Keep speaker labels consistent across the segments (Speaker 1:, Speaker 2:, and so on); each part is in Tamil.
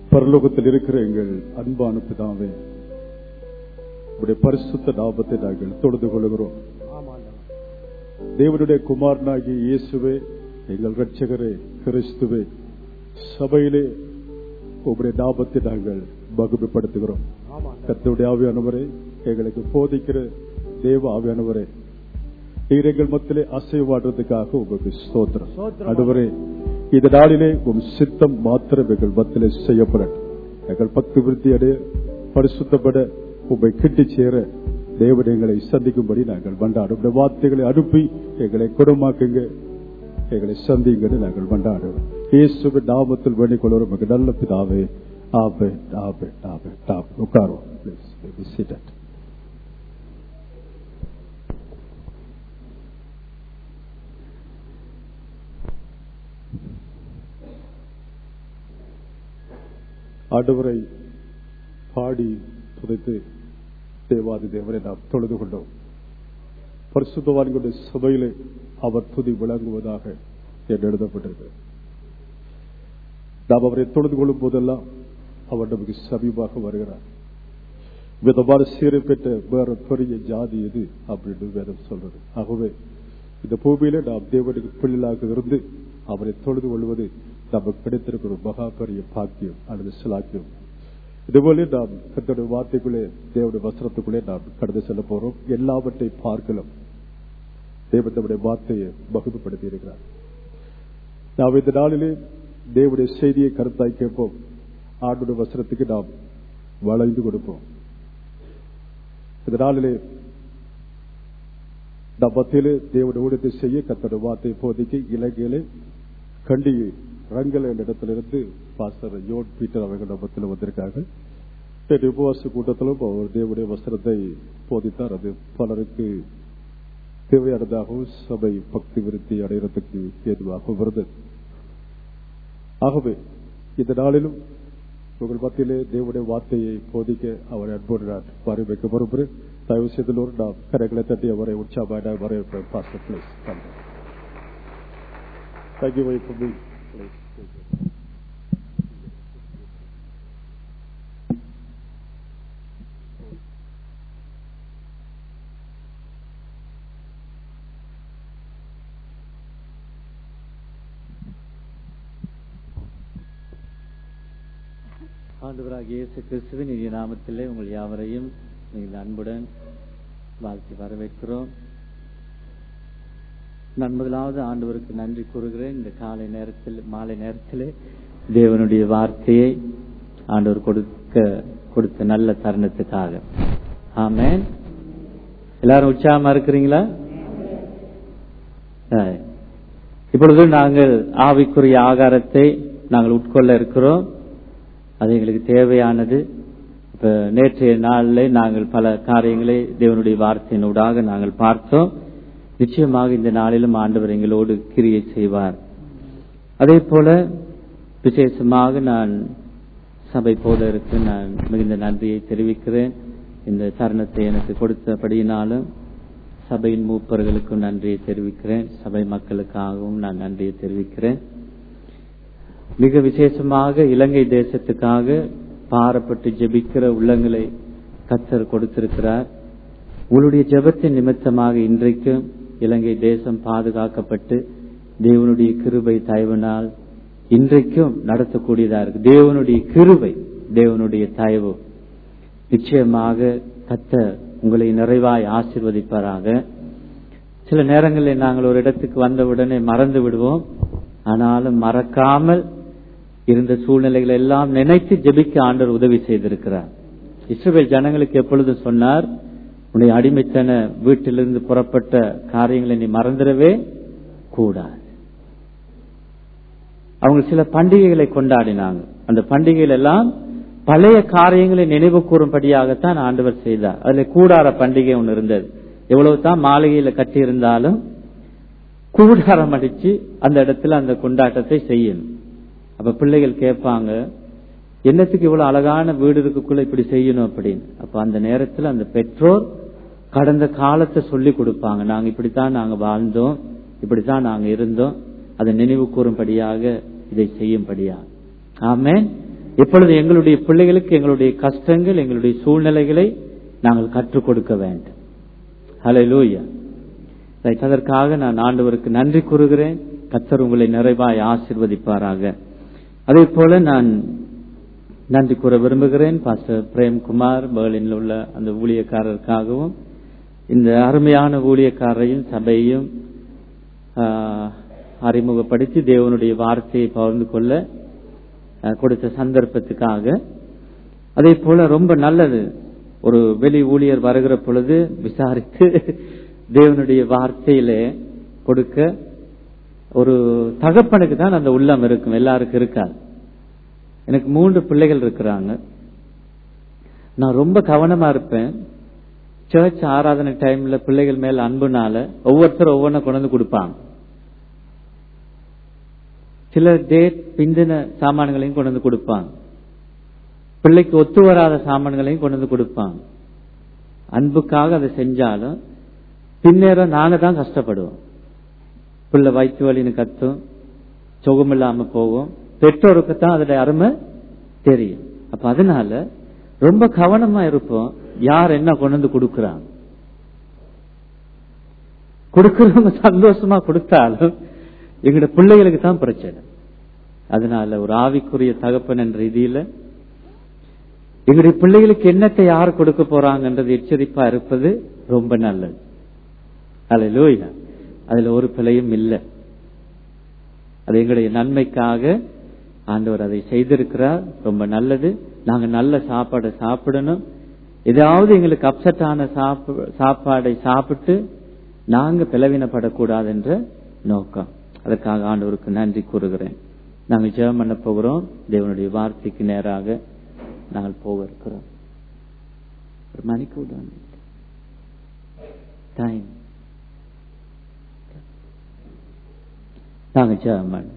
Speaker 1: பரலோகத்தில் இருக்கிற எங்கள் அன்பான பிதாவே உடைய பரிசுத்த லாபத்தை நாங்கள் தொழுது கொள்கிறோம் தேவனுடைய குமாரனாகிய இயேசுவே எங்கள் இரட்சகரே கிறிஸ்துவே சபையிலே உங்களுடைய லாபத்தை நாங்கள் மகிமைப்படுத்துகிறோம் கத்தருடைய ஆவியானவரே எங்களுக்கு போதிக்கிற தேவ ஆவியானவரே நீர் எங்கள் மத்தியிலே அசைவாடுறதுக்காக உங்களுக்கு ஸ்தோத்திரம்
Speaker 2: ஸ்தோத்திரம்.
Speaker 1: அடுவரே இந்த நாளிலே உம் சித்தம் மாத்திரம் எங்கள் மத்தியிலே செய்யப்படட்டும் எங்கள் பக்தி விருத்தி அடைய பரிசுத்தப்பட உம்மை கிட்டி சேர தேவன் எங்களை சந்திக்கும்படி நாங்கள் வண்டாடும் இந்த வார்த்தைகளை அனுப்பி எங்களை குணமாக்குங்க எங்களை சந்திங்கன்னு நாங்கள் வண்டாடுவோம் இயேசுவின் நாமத்தில் வேண்டிக் கொள்வோம் எங்கள் நல்ல பிதாவே ஆபே ஆபே ஆபே ஆபே உட்காருவோம் ப்ளீஸ் சீட்டட் ஆண்டவரை பாடி துதைத்து தேவாதி தேவரை நாம் தொழுது கொண்டோம் பரிசுத்தவான்களுடைய சபையிலே அவர் துதி விளங்குவதாக என்று எழுதப்பட்டிருக்கு நாம் அவரை தொழுது கொள்ளும் போதெல்லாம் அவர் நமக்கு சமீபமாக வருகிறார் விதமான சீரை பெற்ற வேற பெரிய ஜாதி எது அப்படின்னு வேதம் சொல்றது ஆகவே இந்த பூமியில நாம் தேவனுக்கு பிள்ளைகளாக இருந்து அவரை தொழுது கொள்வது நமக்கு கிடைத்திருக்கிற ஒரு மகா பெரிய பாக்கியம் அல்லது சிலாக்கியம் இதுபோல நாம் கத்தோடைய வார்த்தைக்குள்ளே தேவனுடைய வசனத்துக்குள்ளே நாம் கடந்து செல்ல போறோம் எல்லாவற்றை பார்க்கலாம் தேவன் நம்முடைய வார்த்தையை மகிமைப்படுத்தி இருக்கிறார் நாம் இந்த நாளிலே தேவனுடைய செய்தியை கருத்தாய் கேட்போம் ஆண்டுடைய வசனத்துக்கு நாம் வளைந்து கொடுப்போம் இந்த நாளிலே நாம் மத்தியிலே தேவனுடைய ஊழியத்தை செய்ய கத்தோடைய வார்த்தை போதிக்கு இலங்கையிலே கண்டி ரங்கல என்ற இடத்திலிருந்து பாஸ்டர் யோன் பீட்டர் அவர்கள் மத்தியில் வந்திருக்கார்கள் நேற்று உபவாச கூட்டத்திலும் அவர் தேவனுடைய வசனத்தை போதித்தார் அது பலருக்கு தேவையானதாகவும் சபை பக்தி விருத்தி அடைகிறதுக்கு ஏதுவாக வருது ஆகவே இந்த நாளிலும் உங்கள் மத்தியிலே தேவனுடைய வார்த்தையை போதிக்க அவரை அன்போடு நான் வரவேற்க விரும்புகிறேன் தயவு செய்தலோடு நாம் கரைகளை தட்டி அவரை உற்சாகமாக வரவேற்பேன் pastor please thank you why for me. Please.
Speaker 2: ஆண்டவராக இயேசு கிறிஸ்துவின் இனிய நாமத்திலே உங்கள் யாவரையும் நீங்கள் அன்புடன் வாழ்த்தி வரவேற்கிறோம் நான் முதலாவது ஆண்டவருக்கு நன்றி கூறுகிறேன் இந்த காலை நேரத்தில் மாலை நேரத்திலே தேவனுடைய வார்த்தையை ஆண்டவர் கொடுக்க கொடுத்த நல்ல தருணத்துக்காக ஆமென் எல்லாரும் உற்சாகமா இருக்கிறீங்களா ஆ. இப்பொழுது நாங்கள் ஆவிக்குரிய ஆகாரத்தை நாங்கள் உட்கொள்ள இருக்கிறோம் அது எங்களுக்கு தேவையானது இப்ப நேற்றைய நாளில் நாங்கள் பல காரியங்களை தேவனுடைய வார்த்தையினூடாக நாங்கள் பார்த்தோம் நிச்சயமாக இந்த நாளிலும் ஆண்டவர் எங்களோடு கிரியை செய்வார் அதே போல விசேஷமாக நான் சபை போதருக்கு நான் மிகுந்த நன்றியை தெரிவிக்கிறேன் இந்த தருணத்தை எனக்கு கொடுத்தபடியினாலும் சபையின் மூப்பர்களுக்கும் நன்றியை தெரிவிக்கிறேன் சபை மக்களுக்காகவும் நான் நன்றியை தெரிவிக்கிறேன் மிக விசேஷமாக இலங்கை தேசத்துக்காக பாரப்பட்டு ஜெபிக்கிற உள்ளங்களை கத்தர் கொடுத்திருக்கிறார் உங்களுடைய ஜெபத்தின் நிமித்தமாக இன்றைக்கும் இலங்கை தேசம் பாதுகாக்கப்பட்டு தேவனுடைய கிருபை தயவினால் இன்றைக்கும் நடத்தக்கூடியதா இருக்கு தேவனுடைய கிருபை தேவனுடைய தயவு நிச்சயமாக கத்தர் உங்களை நிறைவாய் ஆசிர்வதிப்பாராக சில நேரங்களில் நாங்கள் ஒரு இடத்துக்கு வந்தவுடனே மறந்து விடுவோம் ஆனாலும் மறக்காமல் இருந்த சூழ்நிலைகளை எல்லாம் நினைத்து ஜெபிக்க ஆண்டவர் உதவி செய்திருக்கிறார் இஸ்ரவேல் ஜனங்களுக்கு எப்பொழுதும் சொன்னார் உன்னுடைய அடிமைத்தன வீட்டிலிருந்து புறப்பட்ட காரியங்களை நீ மறந்துடவே கூடாது அவங்க சில பண்டிகைகளை கொண்டாடினாங்க அந்த பண்டிகைகள் எல்லாம் பழைய காரியங்களை நினைவு கூறும்படியாகத்தான் ஆண்டவர் செய்தார் அதுல கூடார பண்டிகை ஒன்று இருந்தது எவ்வளவு தான் மாளிகையில கட்டி இருந்தாலும் கூடாரம் அடிச்சு அந்த இடத்துல அந்த கொண்டாட்டத்தை செய்யணும் அப்ப பிள்ளைகள் கேட்பாங்க என்னத்துக்கு இவ்வளவு அழகான வீடு இருக்குள்ள இப்படி செய்யணும் அப்படின்னு அப்ப அந்த நேரத்துல அந்த பெற்றோர் கடந்த காலத்தை சொல்லி கொடுப்பாங்க நாங்க இப்படித்தான் நாங்க வாழ்ந்தோம் இப்படித்தான் நாங்க இருந்தோம் அதை நினைவு கூறும்படியாக இதை செய்யும்படியாக ஆமென் இப்பொழுது எங்களுடைய பிள்ளைகளுக்கு எங்களுடைய கஷ்டங்கள் எங்களுடைய சூழ்நிலைகளை நாங்கள் கற்றுக் கொடுக்க வேண்டும் ஹalleluya ரைட் அதற்காக நான் ஆண்டவருக்கு நன்றி கூறுகிறேன் கத்தர் உங்களை நிறைவாய் ஆசிர்வதிப்பாராக அதே போல நான் நன்றி கூற விரும்புகிறேன் பாஸ்டர் பிரேம்குமார் பேர்லினில் உள்ள அந்த ஊழியக்காரருக்காகவும் இந்த அருமையான ஊழியக்காரரையும் சபையையும் ஆஹ், அறிமுகப்படுத்தி தேவனுடைய வார்த்தையை பகிர்ந்து கொள்ள ஆஹ், கொடுத்த சந்தர்ப்பத்துக்காக அதே போல ரொம்ப நல்லது ஒரு வெளி ஊழியர் வருகிற பொழுது விசாரித்து தேவனுடைய வார்த்தையிலே கொடுக்க ஒரு தகப்பனுக்கு தான் அந்த உள்ளம் இருக்கும் எல்லாருக்கும் இருக்காது எனக்கு மூன்று பிள்ளைகள் இருக்கிறாங்க நான் ரொம்ப கவனமா இருப்பேன் சர்ச் ஆராதனை டைம்ல பிள்ளைகள் மேல அன்புனால ஒவ்வொருத்தரும் ஒவ்வொன்றை கொண்டு வந்து கொடுப்பாங்க சில டேட் பிந்தின சாமான்களையும் கொண்டு வந்து கொடுப்பாங்க பிள்ளைக்கு ஒத்து வராத சாமான்களையும் கொண்டு வந்து கொடுப்பாங்க அன்புக்காக அதை செஞ்சாலும் பின்னேறம் நாங்க தான் கஷ்டப்படுவோம் பிள்ளை வயிற்று வலின்னு கத்தும் சுகமில்லாம போகும் பெற்றோருக்கு தான் அதோட அருமை தெரியும் அப்ப அதனால ரொம்ப கவனமா இருப்போம் யார் என்ன கொண்டு வந்து கொடுக்கறாங்க கொடுக்கறவங்க சந்தோஷமா கொடுத்தாலும் எங்களோட பிள்ளைகளுக்கு தான் பிரச்சனை அதனால ஒரு ஆவிக்குரிய தகப்பன் என்ற ரீதியில எங்களுடைய பிள்ளைகளுக்கு என்னத்தை யார் கொடுக்க போறாங்கன்றது எச்சரிப்பா இருப்பது ரொம்ப நல்லது அல்ல அதுல ஒரு பிழையும் இல்லை அது எங்களுடைய நன்மைக்காக ஆண்டவர் அதை செய்திருக்கிறார் ரொம்ப நல்லது நாங்க நல்ல சாப்பாடை சாப்பிடணும் ஏதாவது எங்களுக்கு அப்செட் ஆன சாப்பு- சாப்பாடை சாப்பிட்டு நாங்க பிளவினப்படக்கூடாது என்ற நோக்கம் அதற்காக ஆண்டவருக்கு நன்றி கூறுகிறேன் நாங்கள் ஜெபம் பண்ண போகிறோம் தேவனுடைய வார்த்தைக்கு நேராக நாங்கள் போக இருக்கிறோம் ஒரு மணிக்கு டைம் நாங்க ஜெபம் பண்ண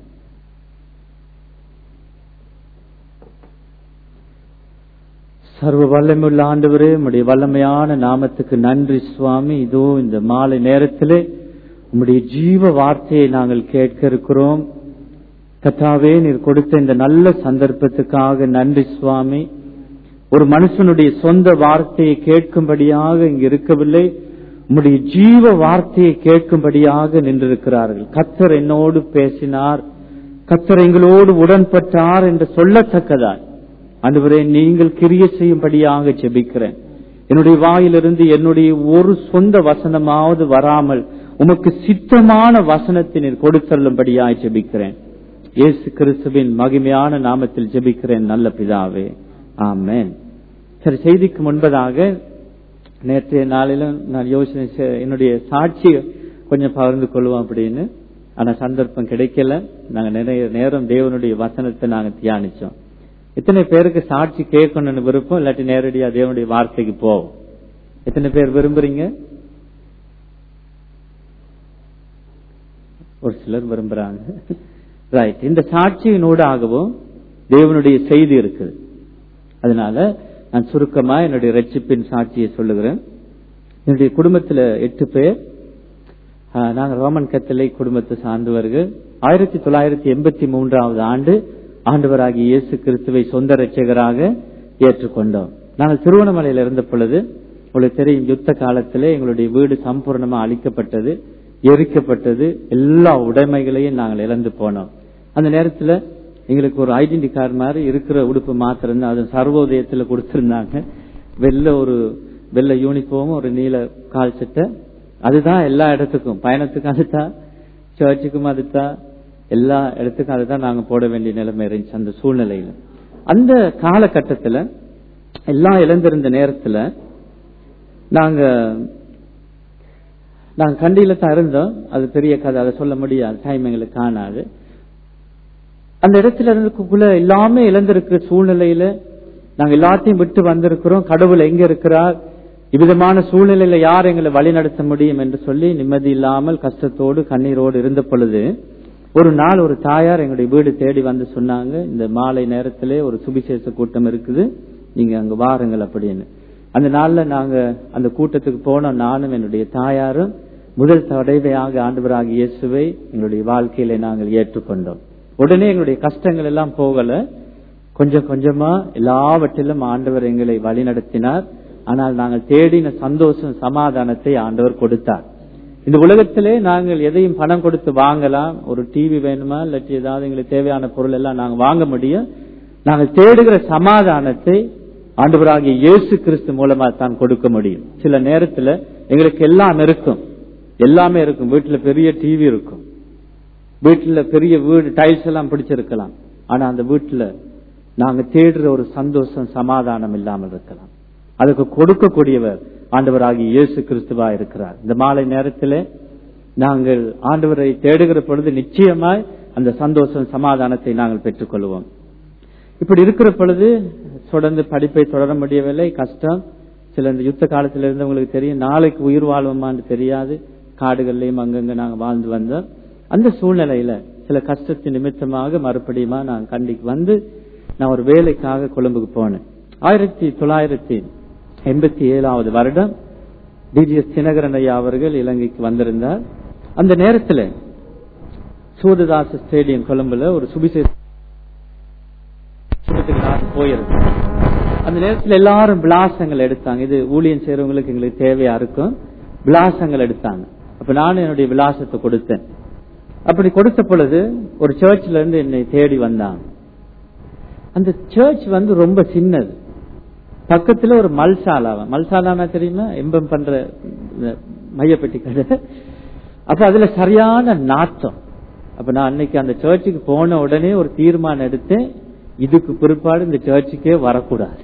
Speaker 2: சர்வ வல்லமையுள்ள ஆண்டவரே உம்முடைய வல்லமையான நாமத்துக்கு நன்றி சுவாமி இதோ இந்த மாலை நேரத்திலே உம்முடைய ஜீவ வார்த்தையை நாங்கள் கேட்க இருக்கிறோம் கத்தாவே நீர் கொடுத்த இந்த நல்ல சந்தர்ப்பத்துக்காக நன்றி சுவாமி ஒரு மனுஷனுடைய சொந்த வார்த்தையை கேட்கும்படியாக இங்கு இருக்கவில்லை உம்முடைய ஜீவ வார்த்தையை கேட்கும்படியாக நின்றிருக்கிறார்கள் கத்தர் என்னோடு பேசினார் கத்தர் எங்களோடு உடன்பட்டார் என்று சொல்லத்தக்கதாய் ஆண்டவரே நீங்கள் கிரிய செய்யும்படியாக ஜெபிக்கிறேன் என்னுடைய வாயிலிருந்து என்னுடைய ஒரு சொந்த வசனமாவது வராமல் உமக்கு சித்தமான வசனத்தை நீர் கொடுத்தள்ளும்படியாய் ஜெபிக்கிறேன் இயேசு கிறிஸ்துவின் மகிமையான நாமத்தில் ஜெபிக்கிறேன் நல்ல பிதாவே ஆமென் சரி செய்திக்கு முன்பதாக நேற்றைய நாளிலும் நான் யோசனை செ- என்னுடைய சாட்சி கொஞ்சம் பகிர்ந்து கொள்வோம் அப்படின்னு ஆனா சந்தர்ப்பம் கிடைக்கல நாங்க நிறைய நேரம் தேவனுடைய வசனத்தை நாங்க தியானிச்சோம் எத்தனை பேருக்கு சாட்சி கேட்கணும்னு விருப்பம் இல்லாட்டி நேரடியா தேவனுடைய வார்த்தைக்கு போவோம் எத்தனை பேர் விரும்புறீங்க ஒரு சிலர் விரும்புறாங்க ரைட் இந்த சாட்சியினூடாகவும் தேவனுடைய செய்தி இருக்குது அதனால நான் சுருக்கமா என்னுடைய ரட்சிப்பின் சாட்சியை சொல்லுகிறேன் என்னுடைய குடும்பத்துல எட்டு பேர் ஆஹ், நாங்க ரோமன் கத்தலை குடும்பத்தை சார்ந்தவர்கள் ஆயிரத்தி தொள்ளாயிரத்தி எண்பத்தி மூன்றாவது ஆண்டு ஆண்டவராகிய இயேசு கிறிஸ்துவை சொந்த ரட்சகராக ஏற்றுக்கொண்டோம் நாங்கள் திருவண்ணாமலையில் இருந்த பொழுது உங்களுக்கு தெரியும் யுத்த காலத்திலே எங்களுடைய வீடு சம்பூர்ணமா அழிக்கப்பட்டது எரிக்கப்பட்டது எல்லா உடைமைகளையும் நாங்கள் இழந்து போனோம் அந்த நேரத்துல எங்களுக்கு ஒரு ஐடென்டி கார்டு மாதிரி இருக்கிற உடுப்பு மாத்திரம் அது சர்வோதயத்துல கொடுத்திருந்தாங்க வெள்ளை ஒரு வெள்ளை யூனிஃபார்ம் ஒரு நீல கால் சட்டை அதுதான் எல்லா இடத்துக்கும் பயணத்துக்கும் அதுதான் சர்ச்சுக்கும் அதுதான் எல்லா இடத்துக்கும் அதுதான் நாங்க போட வேண்டிய நிலைமை இருந்துச்சு அந்த சூழ்நிலையில அந்த காலகட்டத்துல எல்லாம் இழந்திருந்த நேரத்துல நாங்க நாங்க கண்டியில தான் இருந்தோம் அது பெரிய கதை அதை சொல்ல முடியாது டைம் எங்களுக்கு காணாது அந்த இடத்துல இருந்துக்குள்ள எல்லாமே இழந்திருக்கிற சூழ்நிலையில நாங்க எல்லாத்தையும் விட்டு வந்திருக்கிறோம் கடவுள் எங்க இருக்கிறார் இவ்விதமான சூழ்நிலையில யார் எங்களை வழி நடத்த முடியும் என்று சொல்லி நிம்மதி இல்லாமல் கஷ்டத்தோடு கண்ணீரோடு இருந்த பொழுது ஒரு நாள் ஒரு தாயார் எங்களுடைய வீடு தேடி வந்து சொன்னாங்க இந்த மாலை நேரத்திலே ஒரு சுவிசேஷ கூட்டம் இருக்குது நீங்க அங்க வாருங்கள் அப்படின்னு அந்த நாள்ல நாங்க அந்த கூட்டத்துக்கு போனோம் நானும் என்னுடைய தாயாரும் முதல் தடவையாக ஆண்டவராக இயேசுவை எங்களுடைய வாழ்க்கையில நாங்கள் ஏற்றுக்கொண்டோம் உடனே எங்களுடைய கஷ்டங்கள் எல்லாம் போகல கொஞ்சம் கொஞ்சமா எல்லாவற்றிலும் ஆண்டவர் எங்களை வழி நடத்தினார் ஆனால் நாங்கள் தேடின சந்தோஷம் சமாதானத்தை ஆண்டவர் கொடுத்தார் இந்த உலகத்திலே நாங்கள் எதையும் பணம் கொடுத்து வாங்கலாம் ஒரு டிவி வேணுமா இல்லாட்டி ஏதாவது எங்களுக்கு தேவையான பொருள் எல்லாம் நாங்க வாங்க முடியும் நாங்கள் தேடுகிற சமாதானத்தை ஆண்டவராகிய இயேசு கிறிஸ்து மூலமா தான் கொடுக்க முடியும் சில நேரத்துல எங்களுக்கு எல்லாம் இருக்கும் எல்லாமே இருக்கும் வீட்டுல பெரிய டிவி இருக்கும் வீட்டுல பெரிய வீடு டைல்ஸ் எல்லாம் பிடிச்சிருக்கலாம் ஆனா அந்த வீட்டுல நாங்க தேடுற ஒரு சந்தோஷம் சமாதானம் இல்லாமல் இருக்கலாம் அதுக்கு கொடுக்கக்கூடியவர் ஆண்டவராகிய இயேசு கிறிஸ்துவா இருக்கிறார் இந்த மாலை நேரத்திலே நாங்கள் ஆண்டவரை தேடுகிற பொழுது நிச்சயமாய் அந்த சந்தோஷம் சமாதானத்தை நாங்கள் பெற்றுக்கொள்வோம் இப்படி இருக்கிற பொழுது தொடர்ந்து படிப்பை தொடர முடியவில்லை கஷ்டம் சில இந்த யுத்த காலத்தில் இருந்தவங்களுக்கு தெரியும் நாளைக்கு உயிர் வாழ்வோமான்னு தெரியாது காடுகள்லயும் அங்கங்க நாங்க வாழ்ந்து வந்தோம் அந்த சூழ்நிலையில சில கஷ்டத்தின் நிமித்தமாக மறுபடியுமா நான் கண்டிக்கு வந்து நான் ஒரு வேலைக்காக கொழும்புக்கு போனேன் ஆயிரத்தி தொள்ளாயிரத்தி எண்பத்தி ஏழாவது வருடம் டிஜிஎஸ் தினகரன் ஐயா அவர்கள் இலங்கைக்கு வந்திருந்தார் அந்த நேரத்தில் சூததாச ஸ்டேடியம் கொழும்புல ஒரு சுபிசேஷ போயிருந்தோம் அந்த நேரத்தில் எல்லாரும் விலாசங்கள் எடுத்தாங்க இது ஊழியம் செய்யறவங்களுக்கு எங்களுக்கு தேவையா இருக்கும் விலாசங்கள் எடுத்தாங்க அப்ப நானும் என்னுடைய விலாசத்தை கொடுத்தேன் அப்படி கொடுத்த பொழுது ஒரு சர்ச்ல இருந்து என்னை தேடி வந்தாங்க அந்த சர்ச் வந்து ரொம்ப சின்னது பக்கத்துல ஒரு மல்சாலா மல்சாலானா தெரியுமா எம்பம் பண்ற மையப்பெட்டி கடை அப்ப அதுல சரியான நாட்டம் அப்ப நான் அன்னைக்கு அந்த சர்ச்சுக்கு போன உடனே ஒரு தீர்மானம் எடுத்தேன் இதுக்கு பிற்பாடு இந்த சர்ச்சுக்கே வரக்கூடாது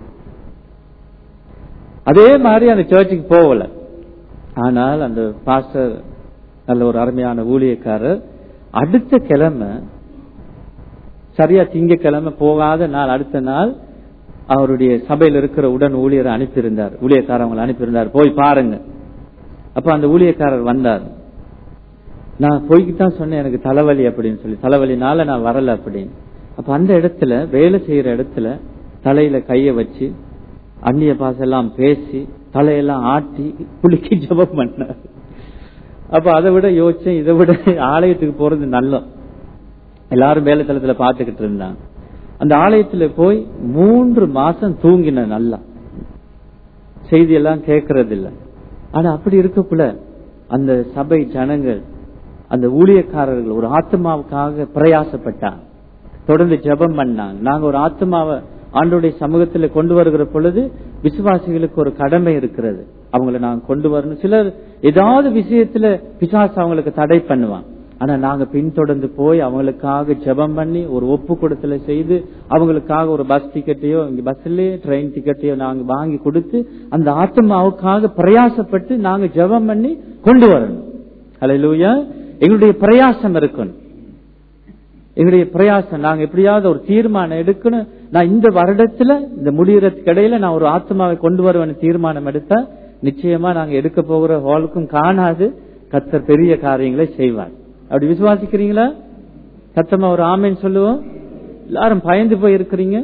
Speaker 2: அதே மாதிரி அந்த சர்ச்சுக்கு போகல ஆனால் அந்த பாஸ்டர் நல்ல ஒரு அருமையான ஊழியக்காரர் அடுத்த கிழமை சரியா திங்கக்கிழமை போகாத நாள் அடுத்த நாள் அவருடைய சபையில் இருக்கிற உடன் ஊழியரை அனுப்பியிருந்தார் ஊழியக்காரவங்களை அனுப்பியிருந்தார் போய் பாருங்க அப்ப அந்த ஊழியக்காரர் வந்தார் நான் போய்க்கு தான் சொன்னேன் எனக்கு தலைவலி அப்படின்னு சொல்லி தலைவலினால நான் வரல அப்படின்னு அப்ப அந்த இடத்துல வேலை செய்யற இடத்துல தலையில கைய வச்சு அந்நிய பாசெல்லாம் பேசி தலையெல்லாம் ஆட்டி குளிக்கி ஜபம் பண்ணார் அப்ப அதை விட யோசிச்சேன் இதை விட ஆலயத்துக்கு போறது நல்லம் எல்லாரும் வேலை தளத்துல பாத்துக்கிட்டு இருந்தாங்க அந்த ஆலயத்துல போய் மூன்று மாசம் தூங்கின நல்லா செய்தி எல்லாம் கேட்கறது இல்ல ஆனா அப்படி இருக்கக்குள்ள அந்த சபை ஜனங்கள் அந்த ஊழியக்காரர்கள் ஒரு ஆத்மாவுக்காக பிரயாசப்பட்டாங்க தொடர்ந்து ஜெபம் பண்ணாங்க நாங்க ஒரு ஆத்மாவை ஆண்டோடைய சமூகத்துல கொண்டு வருகிற பொழுது விசுவாசிகளுக்கு ஒரு கடமை இருக்கிறது அவங்கள நாங்க கொண்டு வரணும் சிலர் ஏதாவது விஷயத்துல பிசாசு அவங்களுக்கு தடை பண்ணுவான் ஆனா நாங்க பின்தொடர்ந்து போய் அவங்களுக்காக ஜெபம் பண்ணி ஒரு ஒப்பு கொடுத்தல செய்து அவங்களுக்காக ஒரு பஸ் டிக்கெட்டையோ இங்க பஸ்லயே ட்ரெயின் டிக்கெட்டையோ நாங்க வாங்கி கொடுத்து அந்த ஆத்மாவுக்காக பிரயாசப்பட்டு நாங்க ஜெபம் பண்ணி கொண்டு வரணும் ஹalleluya எங்களுடைய பிரயாசம் இருக்கணும் எங்களுடைய பிரயாசம் நாங்க எப்படியாவது ஒரு தீர்மானம் எடுக்கணும் நான் இந்த வருடத்துல இந்த முடியறதுக்கு இடையில நான் ஒரு ஆத்மாவை கொண்டு வருவேன் தீர்மானம் எடுத்தா நிச்சயமா நாங்க எடுக்க போகிற ஹாலுக்கும் காணாது கத்தர் பெரிய காரியங்களை செய்வார் அப்படி விசுவாசிக்கிறீங்களா சத்தமா ஒரு ஆமைன்னு சொல்லுவோம் எல்லாரும் பயந்து போய் இருக்கிறீங்க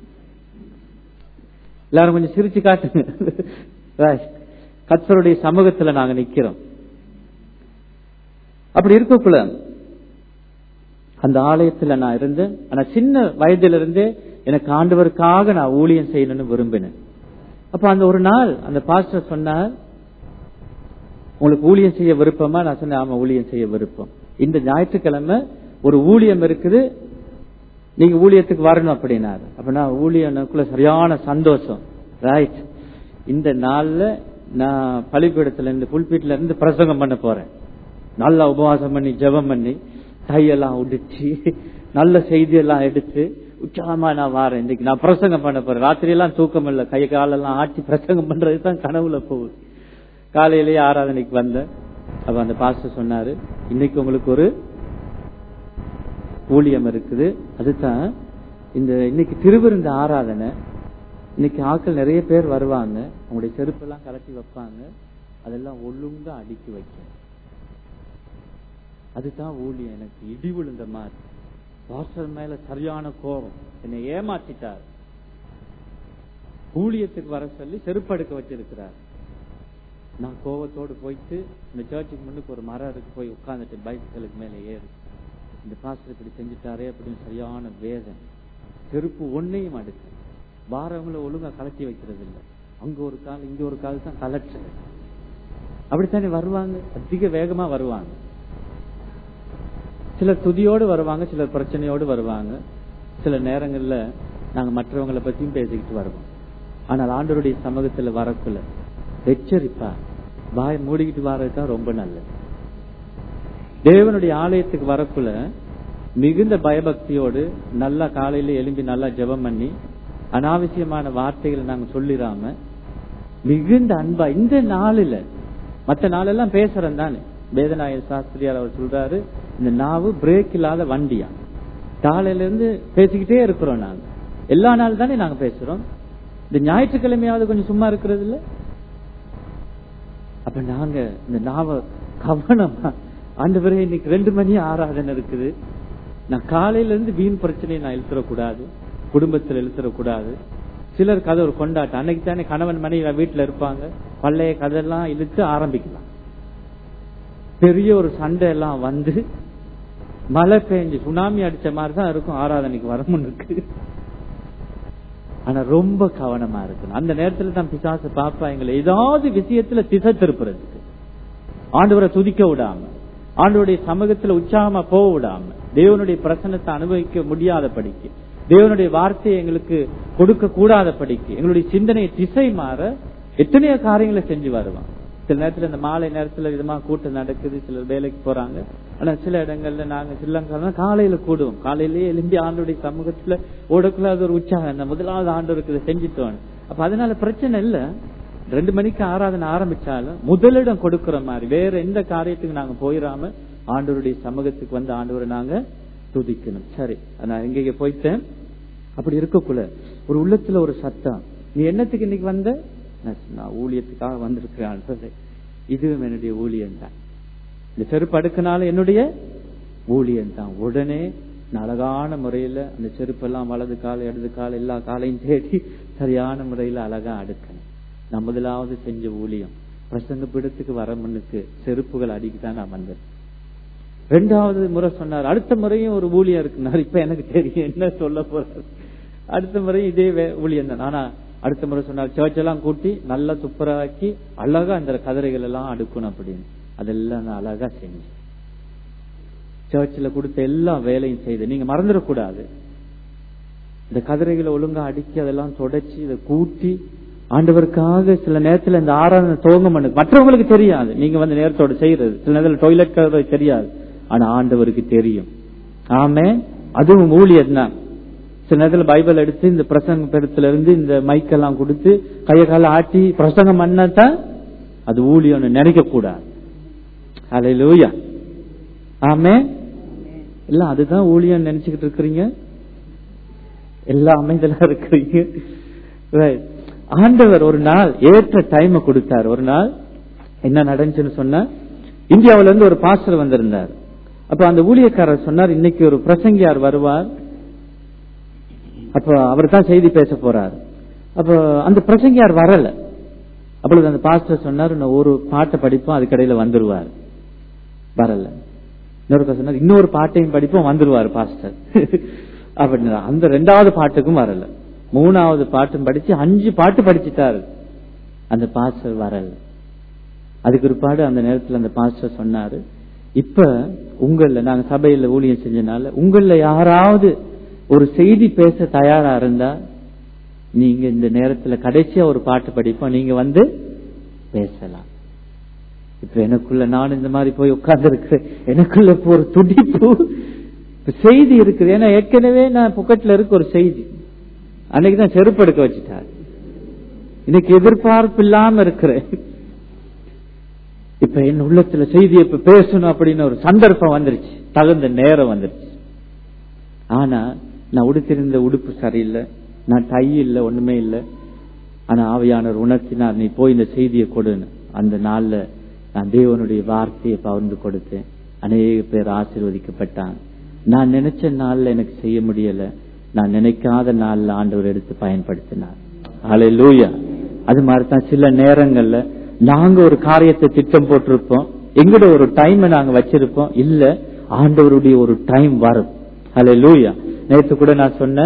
Speaker 2: எல்லாரும் கொஞ்சம் சிரிச்சு காட்டுங்க Right. கத்தருடைய சமூகத்துல நாங்க நிக்கிறோம் அப்படி இருக்கக்குள்ள அந்த ஆலயத்துல நான் இருந்தேன் ஆனா சின்ன வயதுல இருந்தே எனக்கு ஆண்டவருக்காக நான் ஊழியம் செய்யணும்னு விரும்பினேன் அப்ப அந்த ஒரு நாள் அந்த பாஸ்டர் சொன்னார் உங்களுக்கு ஊழியம் செய்ய விருப்பமா நான் சொன்னேன் ஆமா ஊழியம் செய்ய விருப்பம் இந்த ஞாயிற்றுக்கிழமை ஒரு ஊழியம் இருக்குது நீங்க ஊழியத்துக்கு வரணும் அப்படின்னாரு அப்ப நான் ஊழியனுக்குள்ள சரியான சந்தோஷம் ரைட் இந்த நாள்ல நான் பள்ளிப்பீடத்துல இருந்து புல்பீட்ல இருந்து பிரசங்கம் பண்ண போறேன் நல்லா உபவாசம் பண்ணி ஜெபம் பண்ணி கையெல்லாம் உடிச்சு நல்ல செய்தியெல்லாம் எடுத்து உற்சாகமா நான் வாரேன் இன்னைக்கு நான் பிரசங்கம் பண்ண போறேன் ராத்திரி எல்லாம் தூக்கம் இல்ல கை காலெல்லாம் ஆட்டி பிரசங்கம் பண்றது தான் கனவுல போகுது காலையிலேயே ஆராதனைக்கு வந்தேன் அப்ப அந்த பாஸ்டர் சொன்னாரு இன்னைக்கு உங்களுக்கு ஒரு ஊழியம் இருக்குது அதுதான் இந்த இன்னைக்கு திருவிருந்த ஆராதனை இன்னைக்கு ஆட்கள் நிறைய பேர் வருவாங்க அவங்களுடைய செருப்பெல்லாம் கலட்டி வைப்பாங்க அதெல்லாம் ஒழுங்கா அடுக்கி வைக்கும் அதுதான் ஊழியம் எனக்கு இடி விழுந்த மாதிரி பாஸ்டர் மேல சரியான கோபம் என்னை ஏமாத்திட்டார் ஊழியத்துக்கு வர சொல்லி செருப்படுக்க வச்சிருக்கிறார் நான் கோபத்தோடு போயிட்டு இந்த சர்ச்சுக்கு முன்னுக்கு ஒரு மரம் இருக்கு போய் உட்கார்ந்துட்டு பைக்குகளுக்கு மேல ஏறு இந்த பாஸ்டர் இப்படி செஞ்சுட்டாரே அப்படின்னு சரியான வேதனை செருப்பு ஒன்னையும் அடுக்க வாரவங்களை ஒழுங்கா கலட்டி வைக்கிறது இல்ல அங்க ஒரு கால் இங்க ஒரு கால் தான் கலட்டுறது அப்படித்தானே வருவாங்க அதிக வேகமா வருவாங்க சிலர் துதியோடு வருவாங்க சிலர் பிரச்சனையோடு வருவாங்க சில நேரங்கள்ல நாங்க மற்றவங்களை பத்தியும் பேசிக்கிட்டு வருவோம் ஆனால் ஆண்டவருடைய சமூகத்துல வரக்குள்ள எச்சரிப்பா வாய் மூடிக்கிட்டு வர்றதுக்கா ரொம்ப நல்லது தேவனுடைய ஆலயத்துக்கு வரக்குள்ள மிகுந்த பயபக்தியோடு நல்லா காலையில எழும்பி நல்லா ஜெபம் பண்ணி அனாவசியமான வார்த்தைகளை நாங்க சொல்லிடாம மிகுந்த அன்பா இந்த நாளில் மற்ற நாளெல்லாம் பேசுறோம் தானே வேதநாயக சாஸ்திரியார் அவர் சொல்றாரு இந்த நாவு பிரேக் இல்லாத வண்டியா காலையில இருந்து பேசிக்கிட்டே இருக்கிறோம் நாங்க எல்லா நாள் தானே நாங்க பேசுறோம் இந்த ஞாயிற்றுக்கிழமையாவது கொஞ்சம் சும்மா இருக்கிறது இல்ல அப்ப நாங்க இந்த நாவ கவனமா ஆண்டு பிறகு இன்னைக்கு ரெண்டு மணி ஆராதனை இருக்குது நான் காலையில இருந்து வீண் பிரச்சனையை நான் இழுத்துறக்கூடாது குடும்பத்தில் இழுத்துறக்கூடாது சிலர் கதை ஒரு கொண்டாட்டம் அன்னைக்கு தானே கணவன் மனைவி வீட்டுல இருப்பாங்க பழைய கதையெல்லாம் இழுத்து ஆரம்பிக்கலாம் பெரிய ஒரு சண்டை எல்லாம் வந்து மழை பெஞ்சு சுனாமி அடிச்ச மாதிரி தான் இருக்கும் ஆராதனைக்கு வர முன்னுக்கு ஆனா ரொம்ப கவனமா இருக்கணும் அந்த நேரத்துல தான் பிசாசு பாப்பா எங்களை ஏதாவது விஷயத்துல திசை திருப்புறதுக்கு ஆண்டவரை துதிக்க விடாம ஆண்டவருடைய சமூகத்துல உற்சாகமா போக விடாம தேவனுடைய பிரசனத்தை அனுபவிக்க முடியாத படிக்கு தேவனுடைய வார்த்தையை எங்களுக்கு கொடுக்க கூடாத படிக்கு எங்களுடைய சிந்தனையை திசை மாற எத்தனையோ காரியங்களை செஞ்சு வருவான் சில நேரத்துல இந்த மாலை நேரத்துல விதமா கூட்டம் நடக்குது சிலர் வேலைக்கு போறாங்க ஆனா சில இடங்கள்ல நாங்க ஸ்ரீலங்கா காலையில கூடுவோம் காலையிலேயே எழும்பி ஆண்டோடைய சமூகத்துல ஓடக்குள்ள அது ஒரு உற்சாகம் இந்த முதலாவது ஆண்டோருக்கு இதை செஞ்சுட்டோம் அப்ப அதனால பிரச்சனை இல்ல ரெண்டு மணிக்கு ஆராதனை ஆரம்பிச்சாலும் முதலிடம் கொடுக்கிற மாதிரி வேற எந்த காரியத்துக்கு நாங்க போயிடாம ஆண்டவருடைய சமூகத்துக்கு வந்து ஆண்டவரை நாங்க துதிக்கணும் சரி நான் எங்க போயிட்டேன் அப்படி இருக்கக்குள்ள ஒரு உள்ளத்துல ஒரு சத்தம் நீ என்னத்துக்கு இன்னைக்கு வந்த நான் ஊழியத்துக்காக வந்திருக்கிறேன் இதுவும் என்னுடைய ஊழியம் தான் இந்த செருப்பு அடுக்கினால என்னுடைய ஊழியம் தான் உடனே அழகான முறையில அந்த செருப்பெல்லாம் வலது கால இடது கால எல்லா காலையும் தேடி சரியான முறையில அழகா அடுக்கணும் நான் முதலாவது செஞ்ச ஊழியம் பிரசங்க பீடத்துக்கு வர முன்னுக்கு செருப்புகள் அடிக்கிதான் நான் வந்தேன் ரெண்டாவது முறை சொன்னார் அடுத்த முறையும் ஒரு ஊழியம் இருக்குனார் இப்ப எனக்கு தெரியும் என்ன சொல்ல போறாரு அடுத்த முறை இதே ஊழியம் தான் ஆனா அடுத்த முறை சொன்னார் சர்ச் எல்லாம் கூட்டி நல்லா துப்புரவாக்கி அழகா அந்த கதிரைகள் எல்லாம் அடுக்கணும் அப்படின்னு அதெல்லாம் நான் அழகா செஞ்சேன் சர்ச்சில் கொடுத்த எல்லா வேலையும் செய்து நீங்க மறந்துடக்கூடாது இந்த கதிரைகளை ஒழுங்கா அடுக்கி அதெல்லாம் தொடச்சி இதை கூட்டி ஆண்டவருக்காக சில நேரத்துல இந்த ஆராதனை துவங்க மண்ணு மற்றவங்களுக்கு தெரியாது நீங்க வந்து நேரத்தோட செய்யறது சில நேரத்தில் டொய்லெட் கதவை தெரியாது ஆனா ஆண்டவருக்கு தெரியும் ஆமே அதுவும் ஊழியர் தான் சில நேரத்தில் பைபிள் எடுத்து இந்த பிரசங்க பெருத்துல இருந்து இந்த மைக்கெல்லாம் கொடுத்து கைய கால ஆட்டி பிரசங்கம் பண்ணத்தான் அது ஊழியம் நினைக்க கூடாது அலையிலூயா ஆமே இல்ல அதுதான் ஊழியம் நினைச்சுக்கிட்டு இருக்கிறீங்க எல்லா அமைதலா இருக்கிறீங்க ஆண்டவர் ஒரு நாள் ஏற்ற டைம் கொடுத்தார் ஒரு நாள் என்ன நடந்துச்சுன்னு சொன்ன இந்தியாவில இருந்து ஒரு பாஸ்டர் வந்திருந்தார் அப்ப அந்த ஊழியக்காரர் சொன்னார் இன்னைக்கு ஒரு பிரசங்கியார் வருவார் அப்ப அவர் தான் செய்தி பேச போறார் அப்ப அந்த பிரசங்கியார் வரல அப்பொழுது அந்த பாஸ்டர் சொன்னார் நான் ஒரு பாட்டை படிப்போம் அதுக்கடையில வந்துருவார் வரல இன்னொரு சொன்னார் இன்னொரு பாட்டையும் படிப்போம் வந்துருவார் பாஸ்டர் அப்படின்னா அந்த ரெண்டாவது பாட்டுக்கும் வரல மூணாவது பாட்டும் படிச்சு அஞ்சு பாட்டு படிச்சுட்டாரு அந்த பாஸ்டர் வரல அதுக்கு ஒரு பாடு அந்த நேரத்தில் அந்த பாஸ்டர் சொன்னாரு இப்ப உங்கள நாங்க சபையில ஊழியம் செஞ்சனால உங்கள யாராவது ஒரு செய்தி பேச தயாரா இருந்தா நீங்க இந்த நேரத்துல கடைசியா ஒரு பாட்டு படிப்போம் நீங்க வந்து பேசலாம் இப்ப எனக்குள்ள நான் இந்த மாதிரி போய் உட்கார்ந்து இருக்கிறேன் எனக்குள்ள இப்ப ஒரு துடிப்பு செய்தி இருக்குது ஏன்னா ஏற்கனவே நான் புக்கெட்ல இருக்க ஒரு செய்தி அன்னைக்குதான் செருப்பு எடுக்க வச்சுட்டார் இன்னைக்கு எதிர்பார்ப்பு இல்லாம இருக்கிறேன் இப்ப என் உள்ளத்துல செய்தி இப்ப பேசணும் அப்படின்னு ஒரு சந்தர்ப்பம் வந்துருச்சு தகுந்த நேரம் வந்துருச்சு ஆனா நான் உடுத்திருந்த உடுப்பு சரியில்லை நான் டை இல்லை ஒண்ணுமே இல்லை ஆனா ஆவையானவர் உணர்த்தினார் நீ போய் இந்த செய்தியை கொடுன்னு அந்த நாள்ல நான் தேவனுடைய வார்த்தையை பகிர்ந்து கொடுத்தேன் அநேக பேர் ஆசீர்வதிக்கப்பட்டான் நான் நினைச்ச நாள்ல எனக்கு செய்ய முடியல நான் நினைக்காத நாள்ல ஆண்டவர் எடுத்து பயன்படுத்தினார் அலை லூயா அது மாதிரிதான் சில நேரங்கள்ல நாங்க ஒரு காரியத்தை திட்டம் போட்டிருப்போம் எங்கட ஒரு டைம் நாங்க வச்சிருப்போம் இல்ல ஆண்டவருடைய ஒரு டைம் வரும் அலை லூயா நேற்று கூட நான் சொன்னேன்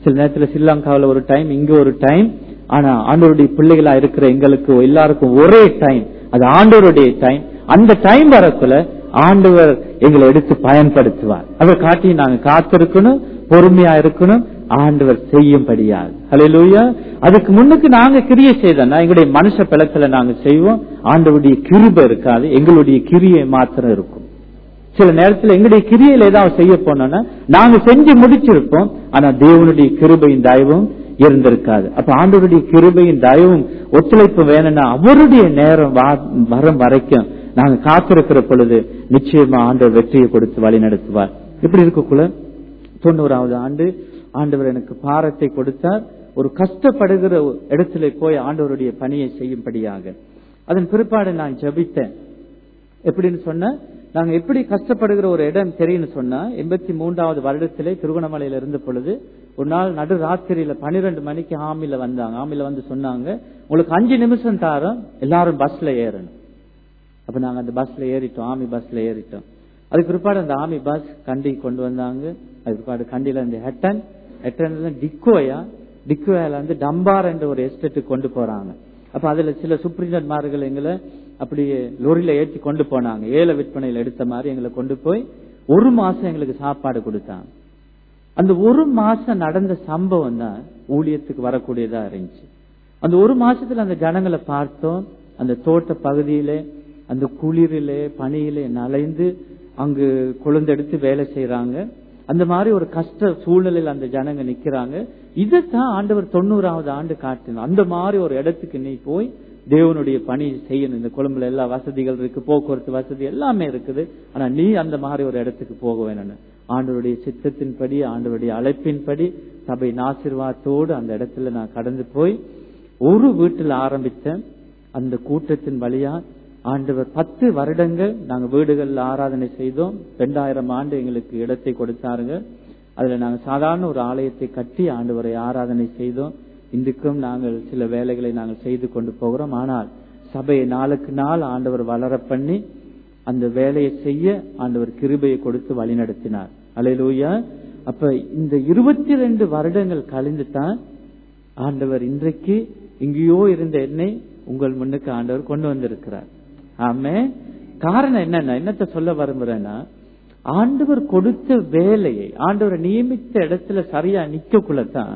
Speaker 2: சில நேரத்துல ஸ்ரீலங்காவில் ஒரு டைம் இங்க ஒரு டைம் ஆனா ஆண்டவருடைய பிள்ளைகளா இருக்கிற எங்களுக்கு எல்லாருக்கும் ஒரே டைம் அது ஆண்டவருடைய டைம் அந்த டைம் வரக்குள்ள ஆண்டவர் எங்களை எடுத்து பயன்படுத்துவார் அதை காட்டி நாங்க காத்திருக்கணும் பொறுமையா இருக்கணும் ஆண்டவர் செய்யும்படியாக ஹalleluya அதுக்கு முன்னுக்கு நாங்க கிரியை செய்தோம்னா எங்களுடைய மனுஷ பிளத்துல நாங்க செய்வோம் ஆண்டவருடைய கிருபை இருக்காது எங்களுடைய கிரியை மாத்திரம் இருக்கும் சில நேரத்துல எங்களுடைய கிரியையில ஏதாவது செய்ய போனோம்னா நாங்க செஞ்சு முடிச்சிருப்போம் ஆனா தேவனுடைய கிருபையின் தயவும் இருந்திருக்காது அப்ப ஆண்டவருடைய கிருபையின் தயவும் ஒத்துழைப்பு வேணும்னா அவருடைய நேரம் வா- வரும் வரைக்கும் நாங்க காத்திருக்கிற பொழுது நிச்சயமா ஆண்டவர் வெற்றியை கொடுத்து வழி நடத்துவார் இப்படி இருக்கக்குள்ள தொண்ணூறாவது ஆண்டு ஆண்டவர் எனக்கு பாரத்தை கொடுத்தார் ஒரு கஷ்டப்படுகிற இடத்துல போய் ஆண்டவருடைய பணியை செய்யும்படியாக அதன் பிற்பாடு நான் ஜெபித்தேன் எப்படின்னு சொன்னா நாங்க எப்படி கஷ்டப்படுகிற ஒரு இடம் தெரியும்னு சொன்னா எண்பத்தி மூன்றாவது வருடத்திலே திருவண்ணாமலையில இருந்த பொழுது ஒரு நாள் நடு ராத்திரியில பன்னிரெண்டு மணிக்கு ஆமில வந்தாங்க ஆமில வந்து சொன்னாங்க உங்களுக்கு அஞ்சு நிமிஷம் தாரோம் எல்லாரும் பஸ்ல ஏறணும் அப்ப நாங்க அந்த பஸ்ல ஏறிட்டோம் ஆமி பஸ்ல ஏறிட்டோம் அதுக்கு பிற்பாடு அந்த ஆமி பஸ் கண்டி கொண்டு வந்தாங்க அதுக்கு பிற்பாடு கண்டியில இந்த ஹெட்டன் ஹெட்டன்ல டிக்கோயா டிக்கோயால வந்து டம்பார் என்ற ஒரு எஸ்டேட்டுக்கு கொண்டு போறாங்க அப்ப அதுல சில சுப்ரீண்டன்மார்கள் எங்களை அப்படியே லோரியில ஏற்றி கொண்டு போனாங்க ஏல விற்பனையில எடுத்த மாதிரி எங்களை கொண்டு போய் ஒரு மாசம் எங்களுக்கு சாப்பாடு கொடுத்தாங்க அந்த ஒரு மாசம் நடந்த சம்பவம் தான் ஊழியத்துக்கு வரக்கூடியதா இருந்துச்சு அந்த ஒரு மாசத்துல அந்த ஜனங்களை பார்த்தோம் அந்த தோட்ட பகுதியிலே அந்த குளிரிலே பனியிலே நலைந்து அங்கு கொழுந்தெடுத்து வேலை செய்யறாங்க அந்த மாதிரி ஒரு கஷ்ட சூழ்நிலையில் அந்த ஜனங்க நிக்கிறாங்க இதைத்தான் ஆண்டவர் தொண்ணூறாவது ஆண்டு காட்டினார் அந்த மாதிரி ஒரு இடத்துக்கு நீ போய் தேவனுடைய பணி செய்யணும் இந்த கொழும்புல எல்லா வசதிகள் இருக்கு போக்குவரத்து வசதி எல்லாமே இருக்குது ஆனா நீ அந்த மாதிரி ஒரு இடத்துக்கு போக வேணும்னு ஆண்டவருடைய சித்தத்தின்படி ஆண்டவருடைய அழைப்பின்படி சபை ஆசீர்வாதத்தோடு அந்த இடத்துல நான் கடந்து போய் ஒரு வீட்டில் ஆரம்பித்தேன் அந்த கூட்டத்தின் வழியா ஆண்டவர் பத்து வருடங்கள் நாங்க வீடுகள்ல ஆராதனை செய்தோம் ரெண்டாயிரம் ஆண்டு எங்களுக்கு இடத்தை கொடுத்தாருங்க அதுல நாங்க சாதாரண ஒரு ஆலயத்தை கட்டி ஆண்டவரை ஆராதனை செய்தோம் இன்றைக்கும் நாங்கள் சில வேலைகளை நாங்கள் செய்து கொண்டு போகிறோம் ஆனால் சபையை நாளுக்கு நாள் ஆண்டவர் வளர பண்ணி அந்த வேலையை செய்ய ஆண்டவர் கிருபையை கொடுத்து வழிநடத்தினார் அலையிலூயா அப்ப இந்த இருபத்தி ரெண்டு வருடங்கள் கழிந்து தான் ஆண்டவர் இன்றைக்கு இங்கேயோ இருந்த என்னை உங்கள் முன்னுக்கு ஆண்டவர் கொண்டு வந்திருக்கிறார் ஆமே காரணம் என்னன்னா என்னத்த சொல்ல விரும்புறேன்னா ஆண்டவர் கொடுத்த வேலையை ஆண்டவர் நியமித்த இடத்துல சரியா நிக்கக்குள்ளதான்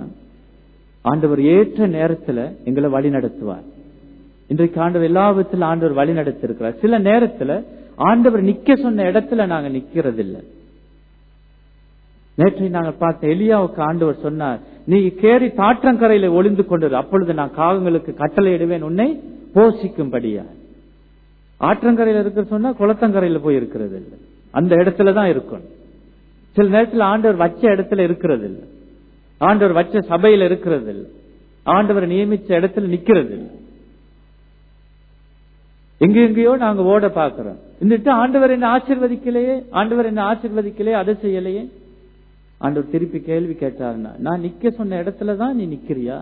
Speaker 2: ஆண்டவர் ஏற்ற நேரத்துல எங்களை வழி நடத்துவார் இன்றைக்கு ஆண்டவர் எல்லா விதத்துல ஆண்டவர் வழி நடத்திருக்கிறார் சில நேரத்துல ஆண்டவர் நிக்க சொன்ன இடத்துல நாங்க நிக்கிறது இல்ல நேற்றை நாங்கள் பார்த்த எலியாவுக்கு ஆண்டவர் சொன்னார் நீ கேரி தாற்றங்கரையில ஒளிந்து கொண்டது அப்பொழுது நான் காகங்களுக்கு கட்டளையிடுவேன் உன்னை போஷிக்கும்படியா ஆற்றங்கரையில இருக்கிற சொன்னா குளத்தங்கரையில போய் இருக்கிறது இல்ல அந்த இடத்துல தான் இருக்கணும் சில நேரத்தில் ஆண்டவர் வச்ச இடத்துல இருக்கிறது இல்ல ஆண்டவர் வச்ச சபையில இருக்கிறது இல்ல ஆண்டவர் நியமிச்ச இடத்துல நிக்கிறது இல்ல எங்க எங்கேயோ நாங்க ஓட பாக்குறோம் இருந்துட்டு ஆண்டவர் என்ன ஆசிர்வதிக்கலையே ஆண்டவர் என்ன ஆசிர்வதிக்கலையே அதை செய்யலையே ஆண்டவர் திருப்பி கேள்வி கேட்டாருன்னா நான் நிக்க சொன்ன இடத்துலதான் நீ நிக்கிறியா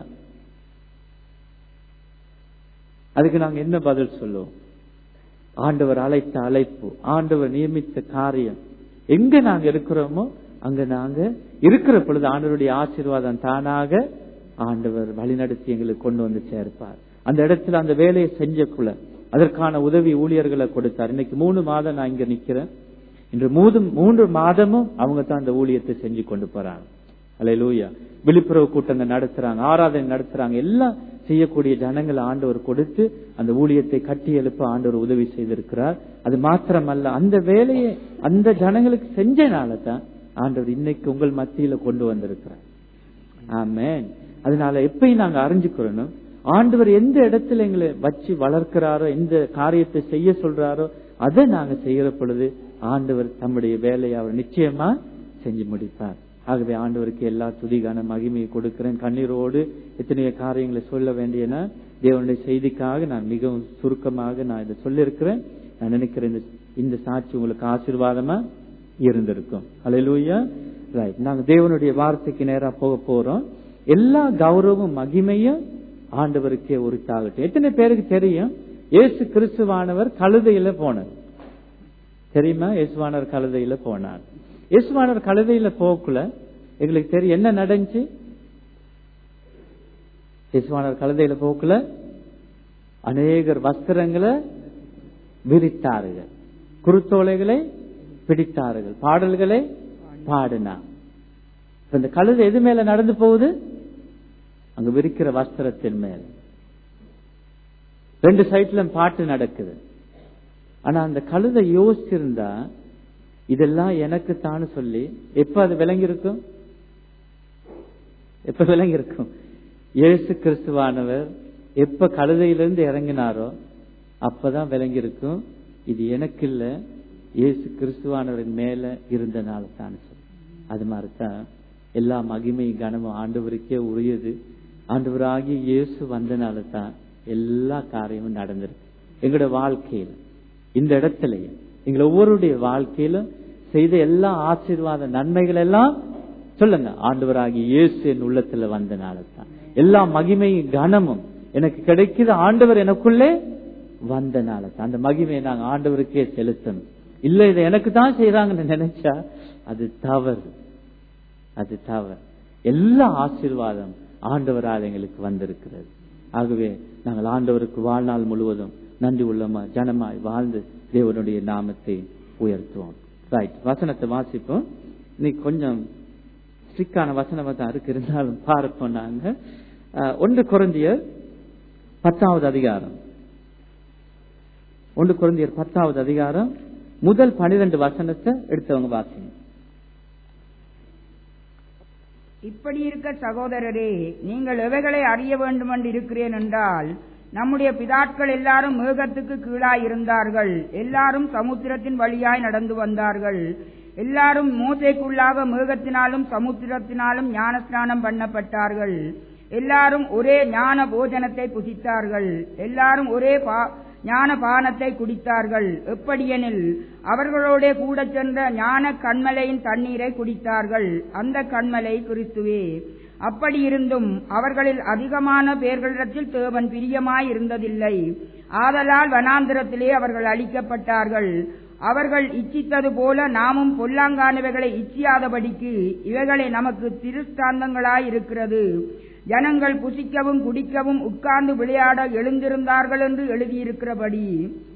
Speaker 2: அதுக்கு நாங்க என்ன பதில் சொல்லுவோம் ஆண்டவர் அழைத்த அழைப்பு ஆண்டவர் நியமித்த காரியம் எங்க நாங்க இருக்கிறோமோ அங்க நாங்க இருக்கிற பொழுது ஆண்டவருடைய ஆசீர்வாதம் தானாக ஆண்டவர் வழிநடத்தி எங்களுக்கு கொண்டு வந்து சேர்ப்பார் அந்த இடத்துல அந்த வேலையை செஞ்சக்குள்ள அதற்கான உதவி ஊழியர்களை கொடுத்தார் இன்னைக்கு மூணு மாதம் நான் இங்க நிக்கிறேன் இன்று மூது மூன்று மாதமும் அவங்க தான் அந்த ஊழியத்தை செஞ்சு கொண்டு போறாங்க அலையிலூயா விழிப்புணர்வு கூட்டங்கள் நடத்துறாங்க ஆராதனை நடத்துறாங்க எல்லாம் செய்யக்கூடிய ஜனங்களை ஆண்டவர் கொடுத்து அந்த ஊழியத்தை கட்டி எழுப்ப ஆண்டவர் உதவி செய்திருக்கிறார் அது மாத்திரமல்ல அந்த வேலையை அந்த ஜனங்களுக்கு செஞ்சனால தான் ஆண்டவர் இன்னைக்கு உங்கள் மத்தியில கொண்டு வந்திருக்கிறார் ஆமேன் அதனால எப்பயும் நாங்க அறிஞ்சுக்கிறோம் ஆண்டவர் எந்த இடத்துல எங்களை வச்சு வளர்க்கிறாரோ எந்த காரியத்தை செய்ய சொல்றாரோ அதை நாங்க செய்யற பொழுது ஆண்டவர் தம்முடைய வேலையை அவர் நிச்சயமா செஞ்சு முடிப்பார் ஆகவே ஆண்டவருக்கு எல்லா துதிகான மகிமையை கொடுக்கிறேன் கண்ணீரோடு எத்தனையோ காரியங்களை சொல்ல வேண்டியன தேவனுடைய செய்திக்காக நான் மிகவும் சுருக்கமாக நான் இதை சொல்லியிருக்கிறேன் நான் நினைக்கிறேன் இந்த இந்த சாட்சி உங்களுக்கு ஆசீர்வாதமா இருந்திருக்கும் அலையிலூயா ரைட் நாங்க தேவனுடைய வார்த்தைக்கு நேரா போக போறோம் எல்லா கௌரவம் மகிமையும் ஆண்டவருக்கே உரித்தாகட்டும் எத்தனை பேருக்கு தெரியும் இயேசு கிறிஸ்துவானவர் கழுதையில போனார் தெரியுமா இயேசுவானவர் கழுதையில போனார் இயேசுவானவர் கழுதையில போக்குல எங்களுக்கு தெரியும் என்ன நடந்துச்சு இயேசுவானர் கழுதையில போக்குல அநேகர் வஸ்திரங்களை விரித்தார்கள் குருத்தோலைகளை பிடித்தார்கள் பாடல்களை பாடினார் இப்ப இந்த கழுதை எது மேல நடந்து போகுது அங்க விரிக்கிற வஸ்திரத்தின் மேல ரெண்டு சைட்ல பாட்டு நடக்குது ஆனா அந்த கழுதை யோசிச்சிருந்தா இதெல்லாம் எனக்கு தானு சொல்லி எப்ப அது விளங்கி இருக்கும் எப்ப விளங்கி இருக்கும் இயேசு கிறிஸ்துவானவர் எப்ப கழுதையிலிருந்து இறங்கினாரோ அப்பதான் விளங்கி இருக்கும் இது எனக்கு இல்ல இயேசு கிறிஸ்துவானவரின் மேல இருந்தனால தான் சொல்லி அது மாதிரிதான் எல்லா மகிமை கனமும் ஆண்டவருக்கே உரியது ஆண்டவராகிய இயேசு வந்தனால தான் எல்லா காரியமும் நடந்திருக்கு எங்களோட வாழ்க்கையில இந்த இடத்துலயே எங்களை ஒவ்வொருடைய வாழ்க்கையிலும் செய்த எல்லா ஆசீர்வாத நன்மைகள் எல்லாம் சொல்லுங்க ஆண்டவராகிய இயேசு என் உள்ளத்துல வந்தனால தான் எல்லா மகிமையும் கனமும் எனக்கு கிடைக்குது ஆண்டவர் எனக்குள்ளே வந்தனால தான் அந்த மகிமையை நாங்க ஆண்டவருக்கே செலுத்தணும் இல்ல இதை எனக்கு தான் செய்யறாங்கன்னு நினைச்சா அது தவறு அது தவறு எல்லா ஆசீர்வாதம் ஆண்டவரால் எங்களுக்கு வந்திருக்கிறது ஆகவே நாங்கள் ஆண்டவருக்கு வாழ்நாள் முழுவதும் நன்றி உள்ளமா ஜனமாய் வாழ்ந்து தேவனுடைய நாமத்தை உயர்த்துவோம் ரைட் வசனத்தை வாசிப்போம் இன்னைக்கு கொஞ்சம் ஸ்ட்ரிக்டான வசனமா தான் இருக்கு இருந்தாலும் பார்ப்போம் நாங்க அஹ், ஒன்று குறைந்தியர் பத்தாவது அதிகாரம் ஒன்று குறைந்தியர் பத்தாவது அதிகாரம் முதல் பனிரெண்டு வசனத்தை எடுத்தவங்க வாசிங்க
Speaker 3: இப்படி இருக்க சகோதரரே நீங்கள் எவைகளை அறிய வேண்டும் என்று இருக்கிறேன் என்றால் நம்முடைய பிதாட்கள் எல்லாரும் மேகத்துக்கு கீழாய் இருந்தார்கள் எல்லாரும் சமுத்திரத்தின் வழியாய் நடந்து வந்தார்கள் எல்லாரும் மோசைக்குள்ளாக மேகத்தினாலும் சமுத்திரத்தினாலும் ஞானஸ்நானம் பண்ணப்பட்டார்கள் எல்லாரும் ஒரே ஞான போஜனத்தை புசித்தார்கள் எல்லாரும் ஒரே பா- ஞான பானத்தை குடித்தார்கள் எப்படியெனில் அவர்களோட கூட சென்ற ஞான கண்மலையின் தண்ணீரை குடித்தார்கள் அந்த கண்மலை கிறிஸ்துவே அப்படி இருந்தும் அவர்களில் அதிகமான பேர்களிடத்தில் தேவன் பிரியமாய் இருந்ததில்லை ஆதலால் வனாந்திரத்திலே அவர்கள் அழிக்கப்பட்டார்கள் அவர்கள் இச்சித்தது போல நாமும் பொல்லாங்கானவைகளை இச்சியாதபடிக்கு இவைகளை நமக்கு திருஸ்தாந்தங்களாய் இருக்கிறது ஜனங்கள் புசிக்கவும் குடிக்கவும் உட்கார்ந்து விளையாட எழுந்திருந்தார்கள் என்று எழுதியிருக்கிறபடி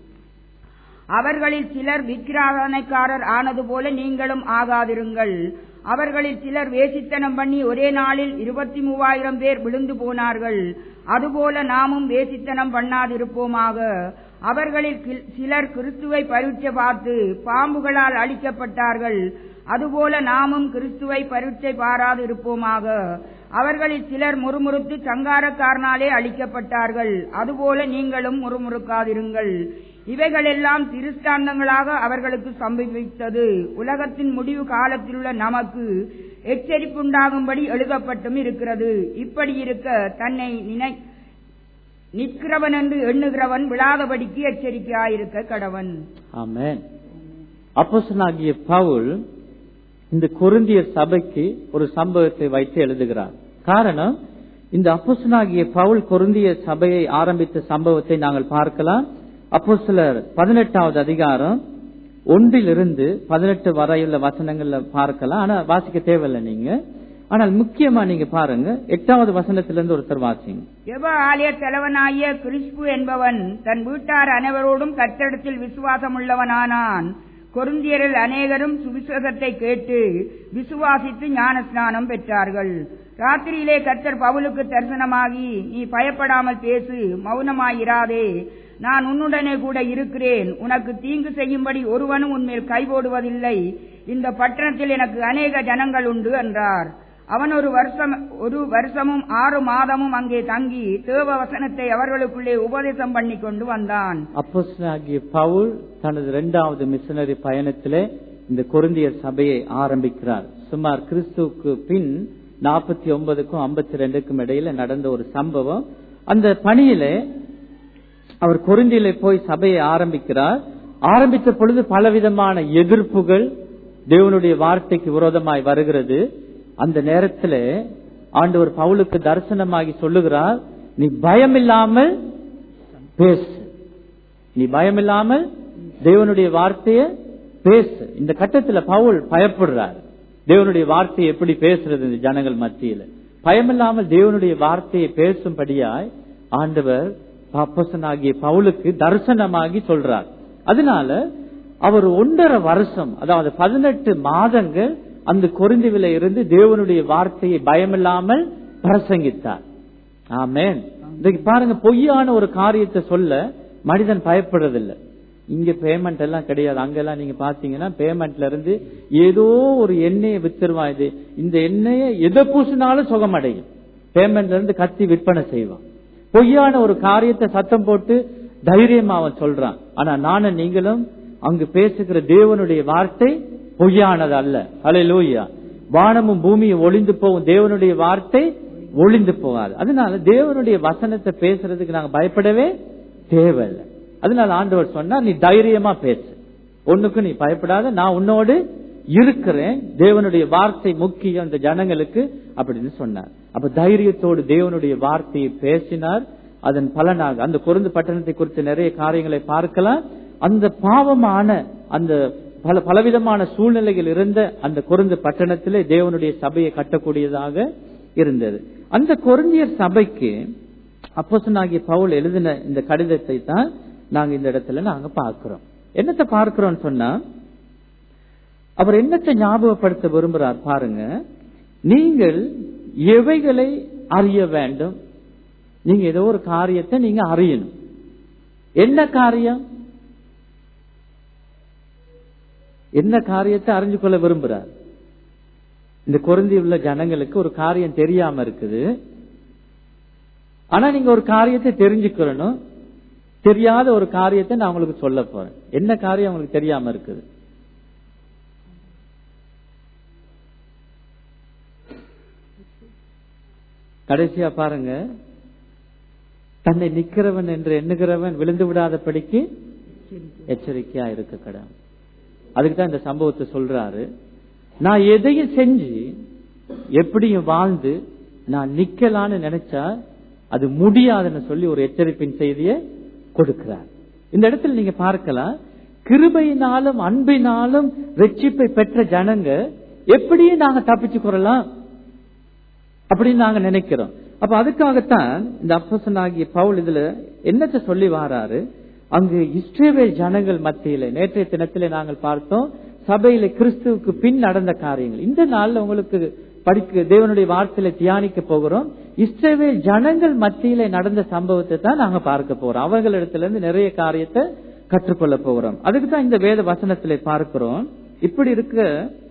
Speaker 3: அவர்களில் சிலர் விக்கிராதனைக்காரர் ஆனது போல நீங்களும் ஆகாதிருங்கள் அவர்களில் சிலர் வேசித்தனம் பண்ணி ஒரே நாளில் இருபத்தி மூவாயிரம் பேர் விழுந்து போனார்கள் அதுபோல நாமும் வேசித்தனம் பண்ணாதிருப்போமாக அவர்களில் கில்- சிலர் கிறிஸ்துவை பரீட்சை பார்த்து பாம்புகளால் அழிக்கப்பட்டார்கள் அதுபோல நாமும் கிறிஸ்துவை பரீட்சை பாராது இருப்போமாக அவர்களில் சிலர் முறுமுறுத்து சங்காரக்காரனாலே அழிக்கப்பட்டார்கள் அதுபோல நீங்களும் முறுமுறுக்காதிருங்கள் இவைகளெல்லாம் திருஷ்டாந்தங்களாக அவர்களுக்கு சம்பவித்தது உலகத்தின் முடிவு காலத்திலுள்ள நமக்கு எச்சரிப்புண்டாகும்படி எழுதப்பட்டும் இருக்கிறது இப்படி இருக்க தன்னை நினை நிற்கிறவன் என்று எண்ணுகிறவன் விழாதபடிக்கு எச்சரிக்கையாயிருக்க கடவன்
Speaker 2: ஆமென் அப்போஸ்தலனாகிய பவுல் இந்த கொரிந்தியர் சபைக்கு ஒரு சம்பவத்தை வைத்து எழுதுகிறார் காரணம் இந்த அப்போஸ்தலனாகிய பவுல் கொரிந்திய சபையை ஆரம்பித்த சம்பவத்தை நாங்கள் பார்க்கலாம் அப்போஸ்தலர் பதினெட்டாவது அதிகாரம் ஒன்றிலிருந்து பதினெட்டு வரையுள்ள வசனங்கள்ல பார்க்கலாம் ஆனா வாசிக்க தேவையில்லை நீங்க ஆனால் முக்கியமா நீங்க பாருங்க எட்டாவது வசனத்திலிருந்து ஒருத்தர் வாசிங்க
Speaker 3: எவ ஆலய தலைவனாகிய கிறிஸ்பு என்பவன் தன் வீட்டார் அனைவரோடும் கத்தடத்தில் விசுவாசமுள்ளவனானான் கொருந்தியரில் அநேகரும் சுவிசேஷத்தை கேட்டு விசுவாசித்து ஞானஸ்நானம் பெற்றார்கள் ராத்திரியிலே கர்த்தர் பவுலுக்கு தரிசனமாகி நீ பயப்படாமல் பேசு மௌனமாயிராதே நான் உன்னுடனே கூட இருக்கிறேன் உனக்கு தீங்கு செய்யும்படி ஒருவனும் உன்மேல் கைபோடுவதில்லை இந்த பட்டணத்தில் எனக்கு அநேக ஜனங்கள் உண்டு என்றார் அவன் ஒரு வருஷம் ஒரு வருஷமும் ஆறு மாதமும் அங்கே தங்கி தேவ வசனத்தை அவர்களுக்குள்ளே உபதேசம் பண்ணி கொண்டு வந்தான்
Speaker 2: அப்போஸ்தலனாகிய பவுல் தனது இரண்டாவது மிஷனரி பயணத்திலே இந்த கொரிந்தியர் சபையை ஆரம்பிக்கிறார் சுமார் கிறிஸ்துவுக்கு பின் நாற்பத்தி ஒன்பதுக்கும் ஐம்பத்தி ரெண்டுக்கும் இடையில நடந்த ஒரு சம்பவம் அந்த பணியிலே அவர் கொரிந்தியிலே போய் சபையை ஆரம்பிக்கிறார் ஆரம்பித்த பொழுது பலவிதமான எதிர்ப்புகள் தேவனுடைய வார்த்தைக்கு விரோதமாய் வருகிறது அந்த நேரத்துல ஆண்டவர் பவுலுக்கு தரிசனமாகி சொல்லுகிறார் நீ பயமில்லாமல் பேசு நீ பயமில்லாமல் தேவனுடைய வார்த்தையை பேசு இந்த கட்டத்துல பவுல் பயப்படுறார் தேவனுடைய வார்த்தையை எப்படி பேசுறது இந்த ஜனங்கள் மத்தியில பயமில்லாமல் தேவனுடைய வார்த்தையை பேசும்படியாய் ஆண்டவர் அப்போஸ்தலனாகிய பவுலுக்கு தரிசனமாகி சொல்றார் அதனால அவர் ஒன்றரை வருஷம் அதாவது பதினெட்டு மாதங்கள் அந்த கொரிந்துவில இருந்து தேவனுடைய வார்த்தையை பயமில்லாமல் பிரசங்கித்தார் ஆமென் இன்னைக்கு பாருங்க பொய்யான ஒரு காரியத்தை சொல்ல மனிதன் பயப்படுறதில்லை இங்க பேமெண்ட் எல்லாம் கிடையாது அங்கெல்லாம் நீங்க பாத்தீங்கன்னா பேமெண்ட்ல இருந்து ஏதோ ஒரு எண்ணெயை வித்துருவான் இது இந்த எண்ணெயை எதை பூசினாலும் சுகமடையும் பேமெண்ட்ல இருந்து கத்தி விற்பனை செய்வான் பொய்யான ஒரு காரியத்தை சத்தம் போட்டு தைரியமா அவன் சொல்றான் ஆனா நானும் நீங்களும் அங்கு பேசுகிற தேவனுடைய வார்த்தை பொய்யானது அல்ல அலை லூயா வானமும் பூமியும் ஒளிந்து போகும் தேவனுடைய வார்த்தை ஒளிந்து போகாது அதனால தேவனுடைய வசனத்தை பேசுறதுக்கு நாங்க பயப்படவே தேவையில்லை அதனால ஆண்டவர் சொன்னா நீ தைரியமா பேசு ஒண்ணுக்கு நீ பயப்படாத நான் உன்னோடு இருக்கிறேன் தேவனுடைய வார்த்தை முக்கியம் இந்த ஜனங்களுக்கு அப்படின்னு சொன்னார் அப்ப தைரியத்தோடு தேவனுடைய வார்த்தையை பேசினார் அதன் பலனாக அந்த குருந்து பட்டணத்தை குறித்து நிறைய காரியங்களை பார்க்கலாம் அந்த பாவமான அந்த பல பலவிதமான சூழ்நிலைகள் இருந்த அந்த குருந்து பட்டணத்திலே தேவனுடைய சபையை கட்டக்கூடியதாக இருந்தது அந்த கொருந்தியர் சபைக்கு அப்போசனாகிய பவுல் எழுதின இந்த கடிதத்தை தான் நாங்க இந்த இடத்துல நாங்க பார்க்கிறோம் என்னத்தை பார்க்கிறோம் சொன்னா அவர் என்னத்தை ஞாபகப்படுத்த விரும்புறார் பாருங்க நீங்கள் எவைகளை அறிய வேண்டும் நீங்க ஏதோ ஒரு காரியத்தை நீங்க அறியணும் என்ன காரியம் என்ன காரியத்தை அறிஞ்சு கொள்ள விரும்புறார் இந்த குறைந்தி உள்ள ஜனங்களுக்கு ஒரு காரியம் தெரியாம இருக்குது ஆனா நீங்க ஒரு காரியத்தை தெரிஞ்சுக்கணும் தெரியாத ஒரு காரியத்தை நான் உங்களுக்கு சொல்ல போறேன் என்ன காரியம் உங்களுக்கு தெரியாம இருக்குது கடைசியா பாருங்க தன்னை நிக்கிறவன் என்று எண்ணுகிறவன் விழுந்து விடாதபடிக்கு எச்சரிக்கையா இருக்க கடன் அதுக்கு தான் இந்த சம்பவத்தை சொல்றாரு நான் எதையும் செஞ்சு எப்படியும் வாழ்ந்து நான் நிக்கலான்னு நினைச்சா அது முடியாதுன்னு சொல்லி ஒரு எச்சரிப்பின் செய்தியை கொடுக்கிறார் இந்த இடத்துல நீங்க பார்க்கலாம் கிருபையினாலும் அன்பினாலும் வெற்றிப்பை பெற்ற ஜனங்க எப்படியும் நாங்க தப்பிச்சு கொள்ளலாம் அப்படின்னு நாங்க நினைக்கிறோம் அப்ப அதுக்காகத்தான் இந்த அப்பசன் ஆகிய பவுல் இதுல என்னத்தை சொல்லி வாராரு அங்கு இஸ்ரேவேல் ஜனங்கள் மத்தியில நேற்றைய தினத்திலே நாங்கள் பார்த்தோம் சபையில கிறிஸ்துவுக்கு பின் நடந்த காரியங்கள் இந்த நாள்ல உங்களுக்கு படிக்க தேவனுடைய வார்த்தையில தியானிக்க போகிறோம் இஸ்ரேவேல் ஜனங்கள் மத்தியில நடந்த சம்பவத்தை தான் நாங்க பார்க்க போறோம் அவர்களிடத்துல இருந்து நிறைய காரியத்தை கற்றுக்கொள்ள போகிறோம் அதுக்கு தான் இந்த வேத வசனத்திலே பார்க்கிறோம் இப்படி இருக்க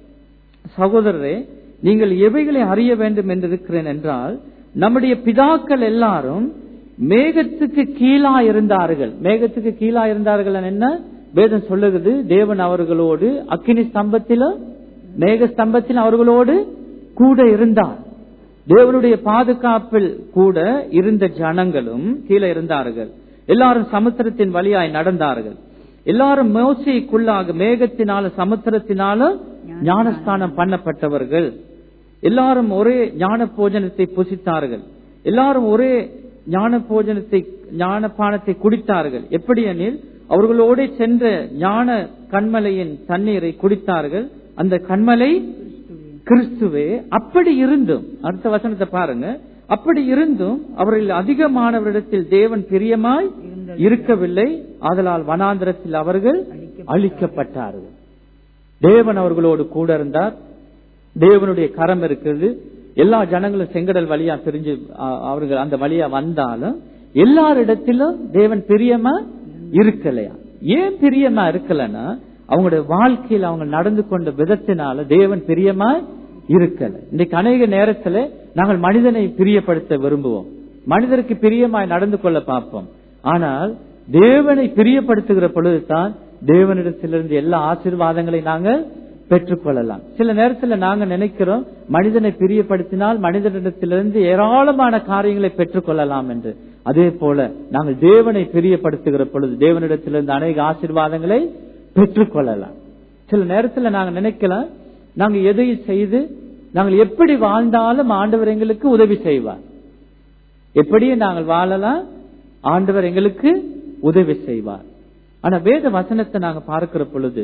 Speaker 2: சகோதரரே நீங்கள் எவைகளை அறிய வேண்டும் என்று இருக்கிறேன் என்றால் நம்முடைய பிதாக்கள் எல்லாரும் மேகத்துக்கு கீழா இருந்தார்கள் மேகத்துக்கு கீழா இருந்தார்கள் என்ன வேதம் சொல்லுகிறது தேவன் அவர்களோடு அக்கினி ஸ்தம்பத்திலும் மேக ஸ்தம்பத்தில் அவர்களோடு கூட இருந்தார் தேவனுடைய பாதுகாப்பில் கூட இருந்த ஜனங்களும் கீழே இருந்தார்கள் எல்லாரும் சமுத்திரத்தின் வழியாய் நடந்தார்கள் எல்லாரும் மோசைக்குள்ளாக மேகத்தினால சமுத்திரத்தினால ஞானஸ்தானம் பண்ணப்பட்டவர்கள் எல்லாரும் ஒரே ஞான போஜனத்தை புசித்தார்கள் எல்லாரும் ஒரே ஞான போஜனத்தை ஞானபானத்தை குடித்தார்கள் எப்படி எனில் அவர்களோட சென்ற ஞான கண்மலையின் தண்ணீரை குடித்தார்கள் அந்த கண்மலை கிறிஸ்துவே அப்படி இருந்தும் அடுத்த வசனத்தை பாருங்க அப்படி இருந்தும் அவர்கள் அதிகமானவரிடத்தில் தேவன் பிரியமாய் இருக்கவில்லை ஆதலால் வனாந்திரத்தில் அவர்கள் அழிக்கப்பட்டார்கள் தேவன் அவர்களோடு கூட இருந்தார் தேவனுடைய கரம் இருக்கிறது எல்லா ஜனங்களும் செங்கடல் வழியா பிரிஞ்சு அவர்கள் அந்த வழியா வந்தாலும் எல்லாரிடத்திலும் தேவன் பிரியமா இருக்கலையா ஏன் பிரியமா இருக்கலன்னா அவங்களுடைய வாழ்க்கையில் அவங்க நடந்து கொண்ட விதத்தினால தேவன் பிரியமா இருக்கல இன்னைக்கு அநேக நேரத்துல நாங்கள் மனிதனை பிரியப்படுத்த விரும்புவோம் மனிதருக்கு பிரியமாய் நடந்து கொள்ள பார்ப்போம் ஆனால் தேவனை பிரியப்படுத்துகிற பொழுதுதான் தேவனிடத்திலிருந்து எல்லா ஆசீர்வாதங்களை நாங்கள் பெற்றுக்கொள்ளலாம் சில நேரத்துல நாங்க நினைக்கிறோம் மனிதனை பிரியப்படுத்தினால் மனிதனிடத்திலிருந்து ஏராளமான காரியங்களை பெற்றுக்கொள்ளலாம் என்று அதே போல நாங்கள் தேவனை பிரியப்படுத்துகிற பொழுது தேவனிடத்திலிருந்து அநேக ஆசீர்வாதங்களை பெற்றுக்கொள்ளலாம் சில நேரத்துல நாங்க நினைக்கலாம் நாங்க எதையும் செய்து நாங்கள் எப்படி வாழ்ந்தாலும் ஆண்டவர் எங்களுக்கு உதவி செய்வார் எப்படியும் நாங்கள் வாழலாம் ஆண்டவர் எங்களுக்கு உதவி செய்வார் ஆனா வேத வசனத்தை நாங்க பார்க்கிற பொழுது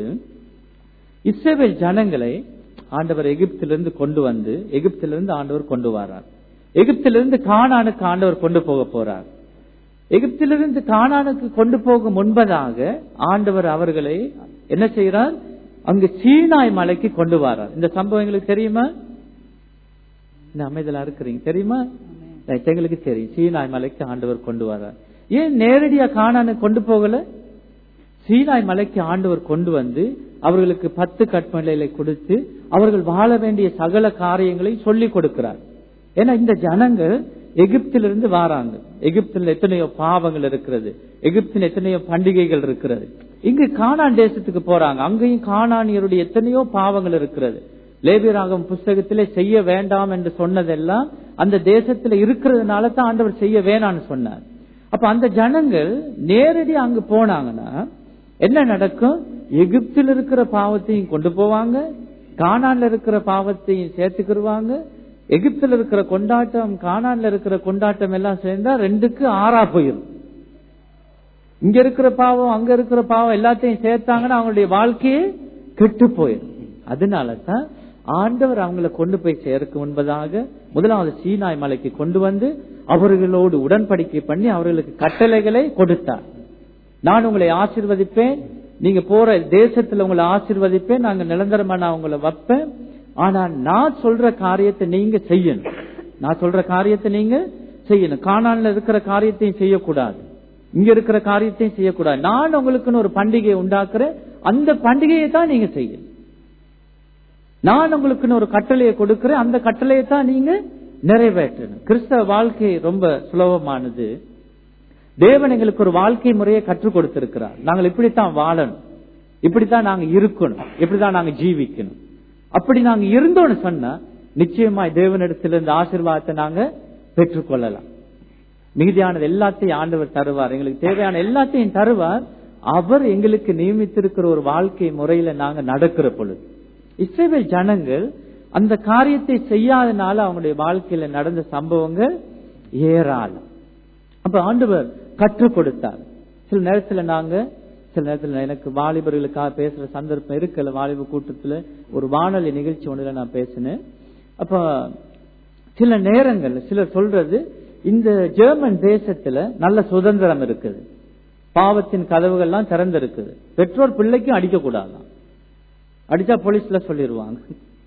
Speaker 2: இஸ்ரேல் ஜனங்களை ஆண்டவர் எகிப்திலிருந்து கொண்டு வந்து எகிப்திலிருந்து ஆண்டவர் கொண்டு வரார் எகிப்திலிருந்து கானானுக்கு ஆண்டவர் கொண்டு போக போறார் எகிப்திலிருந்து கானானுக்கு கொண்டு போக முன்பதாக ஆண்டவர் அவர்களை என்ன செய்யறார் அங்கு சீனாய் மலைக்கு கொண்டு வரார் இந்த சம்பவம் எங்களுக்கு தெரியுமா இந்த அமைதலா இருக்கிறீங்க தெரியுமா Right, எங்களுக்கு தெரியும் சீனாய் மலைக்கு ஆண்டவர் கொண்டு வரார் ஏன் நேரடியா கானானுக்கு கொண்டு போகல சீனாய் மலைக்கு ஆண்டவர் கொண்டு வந்து அவர்களுக்கு பத்து கற்பனைகளை கொடுத்து அவர்கள் வாழ வேண்டிய சகல காரியங்களையும் சொல்லி கொடுக்கிறார் ஏன்னா இந்த ஜனங்கள் எகிப்திலிருந்து வாராங்க எகிப்தில் எத்தனையோ பாவங்கள் இருக்கிறது எகிப்தில் எத்தனையோ பண்டிகைகள் இருக்கிறது இங்கு கானான் தேசத்துக்கு போறாங்க அங்கேயும் கானானியருடைய எத்தனையோ பாவங்கள் இருக்கிறது லேபியராகம் புஸ்தகத்திலே செய்ய வேண்டாம் என்று சொன்னதெல்லாம் அந்த தேசத்துல இருக்கிறதுனால தான் ஆண்டவர் செய்ய வேணாம்னு சொன்னார் அப்ப அந்த ஜனங்கள் நேரடி அங்கு போனாங்கன்னா என்ன நடக்கும் எகிப்தில் இருக்கிற பாவத்தையும் கொண்டு போவாங்க கானான்ல இருக்கிற பாவத்தையும் சேர்த்துக்கிடுவாங்க எகிப்தில் இருக்கிற கொண்டாட்டம் கானான்ல இருக்கிற கொண்டாட்டம் எல்லாம் சேர்ந்தா ரெண்டுக்கு ஆறா போயிடும் இங்க இருக்கிற பாவம் அங்க இருக்கிற பாவம் எல்லாத்தையும் சேர்த்தாங்கன்னா அவங்களுடைய வாழ்க்கையே கெட்டு போயிடும் அதனால தான் ஆண்டவர் அவங்களை கொண்டு போய் சேர்க்க முன்பதாக முதலாவது சீனாய் மலைக்கு கொண்டு வந்து அவர்களோடு உடன்படிக்கை பண்ணி அவர்களுக்கு கட்டளைகளை கொடுத்தார் நான் உங்களை ஆசிர்வதிப்பேன் நீங்க போற தேசத்துல உங்களை ஆசிர்வதிப்பேன் நாங்க நிரந்தரமா நான் உங்களை வைப்பேன் ஆனா நான் சொல்ற காரியத்தை நீங்க செய்யணும் நான் சொல்ற காரியத்தை நீங்க செய்யணும் காணான்ல இருக்கிற காரியத்தையும் செய்யக்கூடாது இங்க இருக்கிற காரியத்தையும் செய்யக்கூடாது நான் உங்களுக்குன்னு ஒரு பண்டிகையை உண்டாக்குறேன் அந்த பண்டிகையை தான் நீங்க செய்யணும் நான் உங்களுக்குன்னு ஒரு கட்டளையை கொடுக்கிறேன் அந்த கட்டளையை தான் நீங்க நிறைவேற்றணும் கிறிஸ்தவ வாழ்க்கை ரொம்ப சுலபமானது தேவன் எங்களுக்கு ஒரு வாழ்க்கை முறையை கற்றுக் கொடுத்திருக்கிறார் நாங்கள் இப்படித்தான் வாழணும் இப்படித்தான் நாங்க இருக்கணும் இப்படித்தான் நாங்க ஜீவிக்கணும் அப்படி நாங்க இருந்தோம்னு சொன்னா நிச்சயமாய் தேவனிடத்திலிருந்து ஆசீர்வாதத்தை நாங்க பெற்றுக்கொள்ளலாம் மிகுதியானது எல்லாத்தையும் ஆண்டவர் தருவார் எங்களுக்கு தேவையான எல்லாத்தையும் தருவார் அவர் எங்களுக்கு நியமித்திருக்கிற ஒரு வாழ்க்கை முறையில நாங்க நடக்கிற பொழுது இஸ்ரேல் ஜனங்கள் அந்த காரியத்தை செய்யாதனால அவங்களுடைய வாழ்க்கையில நடந்த சம்பவங்கள் ஏராளம் அப்ப ஆண்டவர் கற்றுக் கொடுத்தார் சில நேரத்துல நாங்க சில நேரத்துல எனக்கு வாலிபர்களுக்காக பேசுற சந்தர்ப்பம் இருக்கல வாலிப கூட்டத்துல ஒரு வானொலி நிகழ்ச்சி ஒண்ணுல நான் பேசினேன் அப்ப சில நேரங்கள்ல சிலர் சொல்றது இந்த ஜெர்மன் தேசத்துல நல்ல சுதந்திரம் இருக்குது பாவத்தின் கதவுகள்லாம் திறந்திருக்குது பெற்றோர் பிள்ளைக்கும் அடிக்க கூடாதான் அடிச்சா போலீஸ்ல சொல்லிடுவாங்க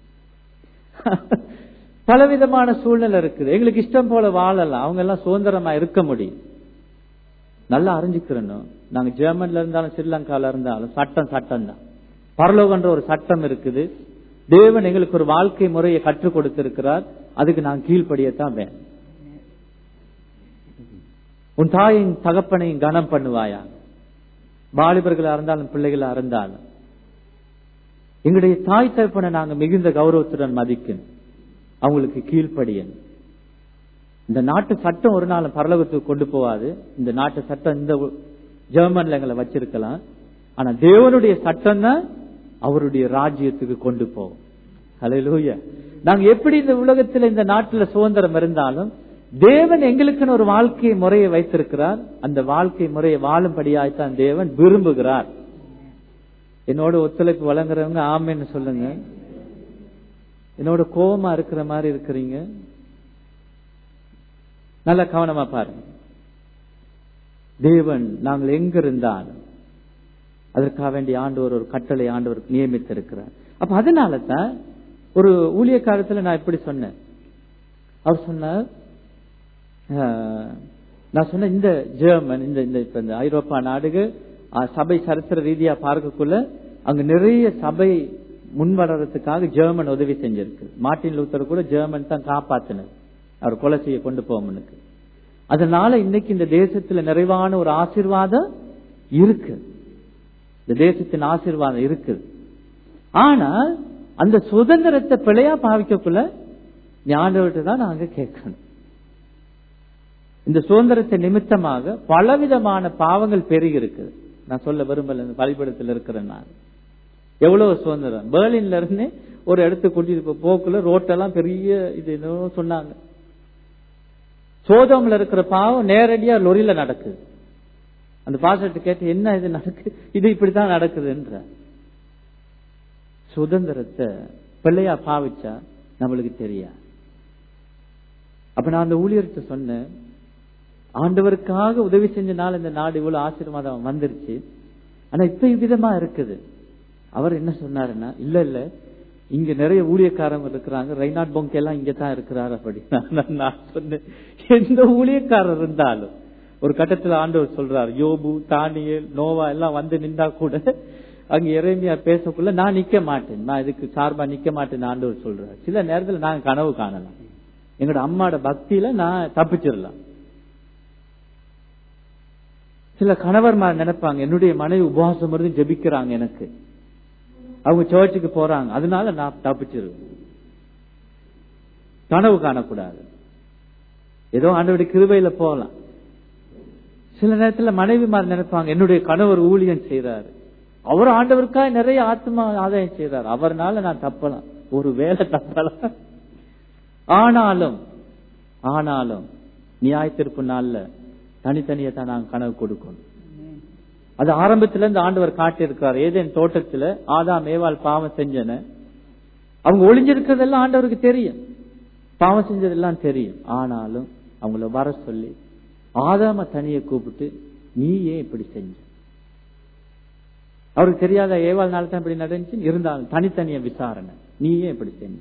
Speaker 2: பலவிதமான சூழ்நிலை இருக்குது எங்களுக்கு இஷ்டம் போல வாழலாம் அவங்க எல்லாம் சுதந்திரமா இருக்க முடியும் நல்லா அறிஞ்சுக்கிறணும் நாங்க ஜெர்மன்ல இருந்தாலும் ஸ்ரீலங்கால இருந்தாலும் சட்டம் சட்டம் தான் பரலோகன்ற ஒரு சட்டம் இருக்குது தேவன் எங்களுக்கு ஒரு வாழ்க்கை முறையை கற்றுக் கொடுத்திருக்கிறார் அதுக்கு நான் கீழ்ப்படியத்தான் வேணும் உன் தாயின் தகப்பனையும் கனம் பண்ணுவாயா வாலிபர்களா இருந்தாலும் பிள்ளைகளா இருந்தாலும் எங்களுடைய தாய் தகப்பனை நாங்க மிகுந்த கௌரவத்துடன் மதிக்கணும் அவங்களுக்கு கீழ்ப்படியணும் இந்த நாட்டு சட்டம் ஒரு நாள் பரலோகத்துக்கு கொண்டு போவாது இந்த நாட்டு சட்டம் இந்த ஜெர்மன்ல எங்களை வச்சிருக்கலாம் ஆனா தேவனுடைய சட்டம் தான் அவருடைய ராஜ்யத்துக்கு கொண்டு போவோம் ஹalleluya நாங்க எப்படி இந்த உலகத்துல இந்த நாட்டுல சுதந்திரம் இருந்தாலும் தேவன் எங்களுக்குன்னு ஒரு வாழ்க்கை முறையை வைத்திருக்கிறார் அந்த வாழ்க்கை முறையை வாழும்படியாய்த்தான் தேவன் விரும்புகிறார் என்னோட ஒத்துழைப்பு வழங்குறவங்க ஆமைன்னு சொல்லுங்க என்னோட கோபமா இருக்கிற மாதிரி இருக்கிறீங்க நல்ல கவனமா பாருங்க தேவன் நாங்கள் எங்க இருந்தாலும் அதற்காக வேண்டிய ஆண்டவர் ஒரு கட்டளை ஆண்டவர் நியமித்திருக்கிறார் அப்ப அதனால தான் ஒரு ஊழிய காலத்துல நான் இப்படி சொன்னேன் அவர் சொன்னார் ஆஹ், நான் சொன்ன இந்த ஜெர்மன் இந்த இந்த இப்ப இந்த ஐரோப்பா நாடுகள் ஆஹ், சபை சரித்திர ரீதியா பார்க்கக்குள்ள அங்க நிறைய சபை முன்வரத்துக்காக ஜெர்மன் உதவி செஞ்சிருக்கு மார்ட்டின் லூத்தர் கூட ஜெர்மன் தான் காப்பாத்தினர் அவர் கொலை செய்ய கொண்டு போவனுக்கு அதனால இன்னைக்கு இந்த தேசத்துல நிறைவான ஒரு ஆசீர்வாதம் இருக்கு இந்த தேசத்தின் ஆசீர்வாதம் இருக்குது ஆனால் அந்த சுதந்திரத்தை பிழையா பாவிக்கக்குள்ள ஞானவர்கிட்ட தான் நாங்க கேட்கணும் இந்த சுதந்திரத்தை நிமித்தமாக பலவிதமான பாவங்கள் பெருகி இருக்குது நான் சொல்ல விரும்பல இந்த பலிபடத்தில் இருக்கிறேன் நான் எவ்வளவு சுதந்திரம் பெர்லின்ல இருந்து ஒரு இடத்துக்கு கூட்டிட்டு போ- போக்குல ரோட்டெல்லாம் பெரிய இது என்னவோ சொன்னாங்க சோதம்ல இருக்கிற பாவம் நேரடியா லொரியில நடக்குது அந்த பாசத்தை கேட்டு என்ன இது நடக்குது இது இப்படித்தான் நடக்குதுன்ற சுதந்திரத்தை பிள்ளையா பாவிச்சா நம்மளுக்கு தெரியாது அப்ப நான் அந்த ஊழியர்கிட்ட சொன்னேன் ஆண்டவருக்காக உதவி செஞ்சனால இந்த நாடு இவ்வளவு ஆசீர்வாதம் வந்துருச்சு ஆனா இப்ப இவ்விதமா இருக்குது அவர் என்ன சொன்னாருன்னா இல்ல இல்ல இங்க நிறைய ஊழியக்காரங்க இருக்கிறாங்க ரெய்னாட் பொங்க எல்லாம் இங்க தான் இருக்கிறார் அப்படி நான் சொன்னேன் எந்த ஊழியக்காரர் இருந்தாலும் ஒரு கட்டத்துல ஆண்டவர் சொல்றார் யோபு தானியல் நோவா எல்லாம் வந்து நின்றா கூட அங்க இறைமையா பேசக்குள்ள நான் நிக்க மாட்டேன் நான் இதுக்கு சார்பா நிக்க மாட்டேன் ஆண்டவர் சொல்றார் சில நேரத்துல நாங்க கனவு காணலாம் எங்களோட அம்மாட பக்தியில நான் தப்பிச்சிடலாம் சில கணவர்மார் நினைப்பாங்க என்னுடைய மனைவி உபவாசம் இருந்து ஜெபிக்கிறாங்க எனக்கு அவங்க சர்ச்சுக்கு போறாங்க அதனால நான் தப்பிச்சிருவேன் கனவு காணக்கூடாது ஏதோ ஆண்டவருடைய கிருபையில போகலாம் சில நேரத்துல மனைவிமார் நினைப்பாங்க என்னுடைய கணவர் ஊழியம் செய்யறாரு அவர் ஆண்டவருக்காக நிறைய ஆத்மா ஆதாயம் செய்யறாரு அவர்னால நான் தப்பலாம் ஒரு வேலை தப்பலாம் ஆனாலும் ஆனாலும் நியாயத்திருப்பு நாள்ல தனித்தனியா தான் நாங்க கனவு கொடுக்கணும் அது ஆரம்பத்துல இருந்து ஆண்டவர் காட்டியிருக்கிறார் ஏதேன் தோட்டத்துல ஆதாம் ஏவாள் பாவம் செஞ்சன அவங்க ஒளிஞ்சிருக்கிறதெல்லாம் ஆண்டவருக்கு தெரியும் பாவம் செஞ்சதெல்லாம் தெரியும் ஆனாலும் அவங்கள வர சொல்லி ஆதாம தனியை கூப்பிட்டு நீ ஏன் இப்படி செஞ்ச அவருக்கு தெரியாத ஏவாள் நாள் தான் இப்படி நடந்துச்சு இருந்தாலும் தனித்தனிய விசாரணை நீ ஏன் இப்படி செஞ்ச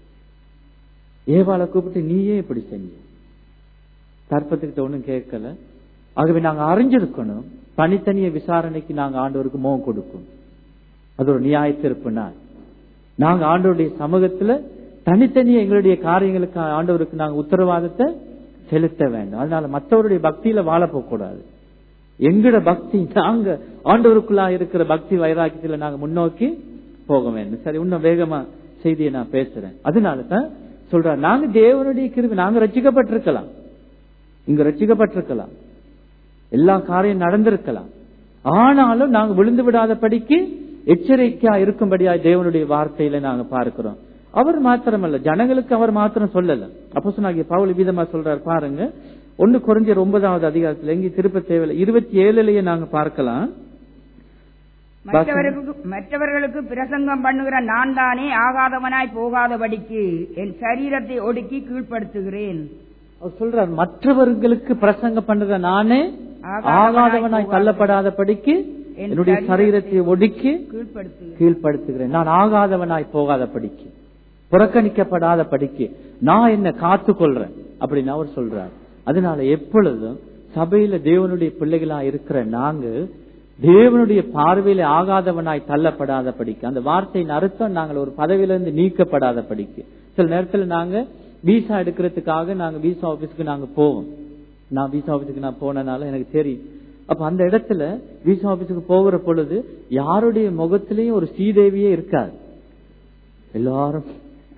Speaker 2: ஏவாளை கூப்பிட்டு நீ ஏன் இப்படி செஞ்ச தர்ப்பத்துக்கிட்ட ஒண்ணும் கேட்கல ஆகவே நாங்க அறிஞ்சிருக்கணும் தனித்தனிய விசாரணைக்கு நாங்க ஆண்டவருக்கு முகம் கொடுக்கணும் அது ஒரு நியாயத்திருப்பு நாள் நாங்க ஆண்டவருடைய சமூகத்துல தனித்தனிய எங்களுடைய காரியங்களுக்கு ஆண்டவருக்கு நாங்க உத்தரவாதத்தை செலுத்த வேண்டும் அதனால மற்றவருடைய பக்தியில வாழ போகக்கூடாது எங்கட பக்தி நாங்க ஆண்டவருக்குள்ளா இருக்கிற பக்தி வைராக்கியத்துல நாங்க முன்னோக்கி போக வேண்டும் சரி இன்னும் வேகமா செய்தியை நான் பேசுறேன் அதனால தான் சொல்றேன் நாங்க தேவனுடைய கிருவி நாங்க ரசிக்கப்பட்டிருக்கலாம் இங்க ரசிக்கப்பட்டிருக்கலாம் எல்லா காரியம் நடந்திருக்கலாம் ஆனாலும் நாங்க விழுந்து விடாத படிக்கு எச்சரிக்கையா இருக்கும்படியா தேவனுடைய வார்த்தையில நாங்க பார்க்கிறோம் அவர் மாத்திரமல்ல ஜனங்களுக்கு அவர் மாத்திரம் சொல்லல அப்போ சொன்னாங்க பவுல் விதமா சொல்றாரு பாருங்க ஒன்னு குறைஞ்ச ஒன்பதாவது அதிகாரத்துல எங்க திருப்ப தேவையில்லை இருபத்தி ஏழுலயே நாங்க பார்க்கலாம்
Speaker 3: மற்றவர்களுக்கு மற்றவர்களுக்கு பிரசங்கம் பண்ணுகிற நான் தானே ஆகாதவனாய் போகாதபடிக்கு என் சரீரத்தை ஒடுக்கி கீழ்ப்படுத்துகிறேன்
Speaker 2: அவர் சொல்றார் மற்றவர்களுக்கு பிரசங்கம் பண்ற நானே ஆகாதவனாய் தள்ளப்படாத படிக்கு என்னுடைய சரீரத்தை ஒடுக்கி
Speaker 3: கீழ்ப்படுத்துகிறேன்
Speaker 2: கீழ்ப்படுத்துகிறேன் நான் ஆகாதவனாய் போகாத படிக்கு புறக்கணிக்கப்படாத படிக்கு நான் என்ன காத்து கொள்றேன் அப்படின்னு அவர் சொல்றார் அதனால எப்பொழுதும் சபையில தேவனுடைய பிள்ளைகளா இருக்கிற நாங்க தேவனுடைய பார்வையில ஆகாதவனாய் தள்ளப்படாத படிக்கு அந்த வார்த்தையின் அர்த்தம் நாங்கள் ஒரு பதவியிலிருந்து நீக்கப்படாத படிக்கு சில நேரத்துல நாங்க விசா எடுக்கிறதுக்காக நாங்க விசா ஆபீஸ்க்கு நாங்க போவோம் நான் விசா ஆபீஸுக்கு நான் போனனால எனக்கு தெரியும் அப்ப அந்த இடத்துல விசா ஆபீஸுக்கு போகிற பொழுது யாருடைய முகத்திலையும் ஒரு ஸ்ரீதேவியே இருக்காது எல்லாரும்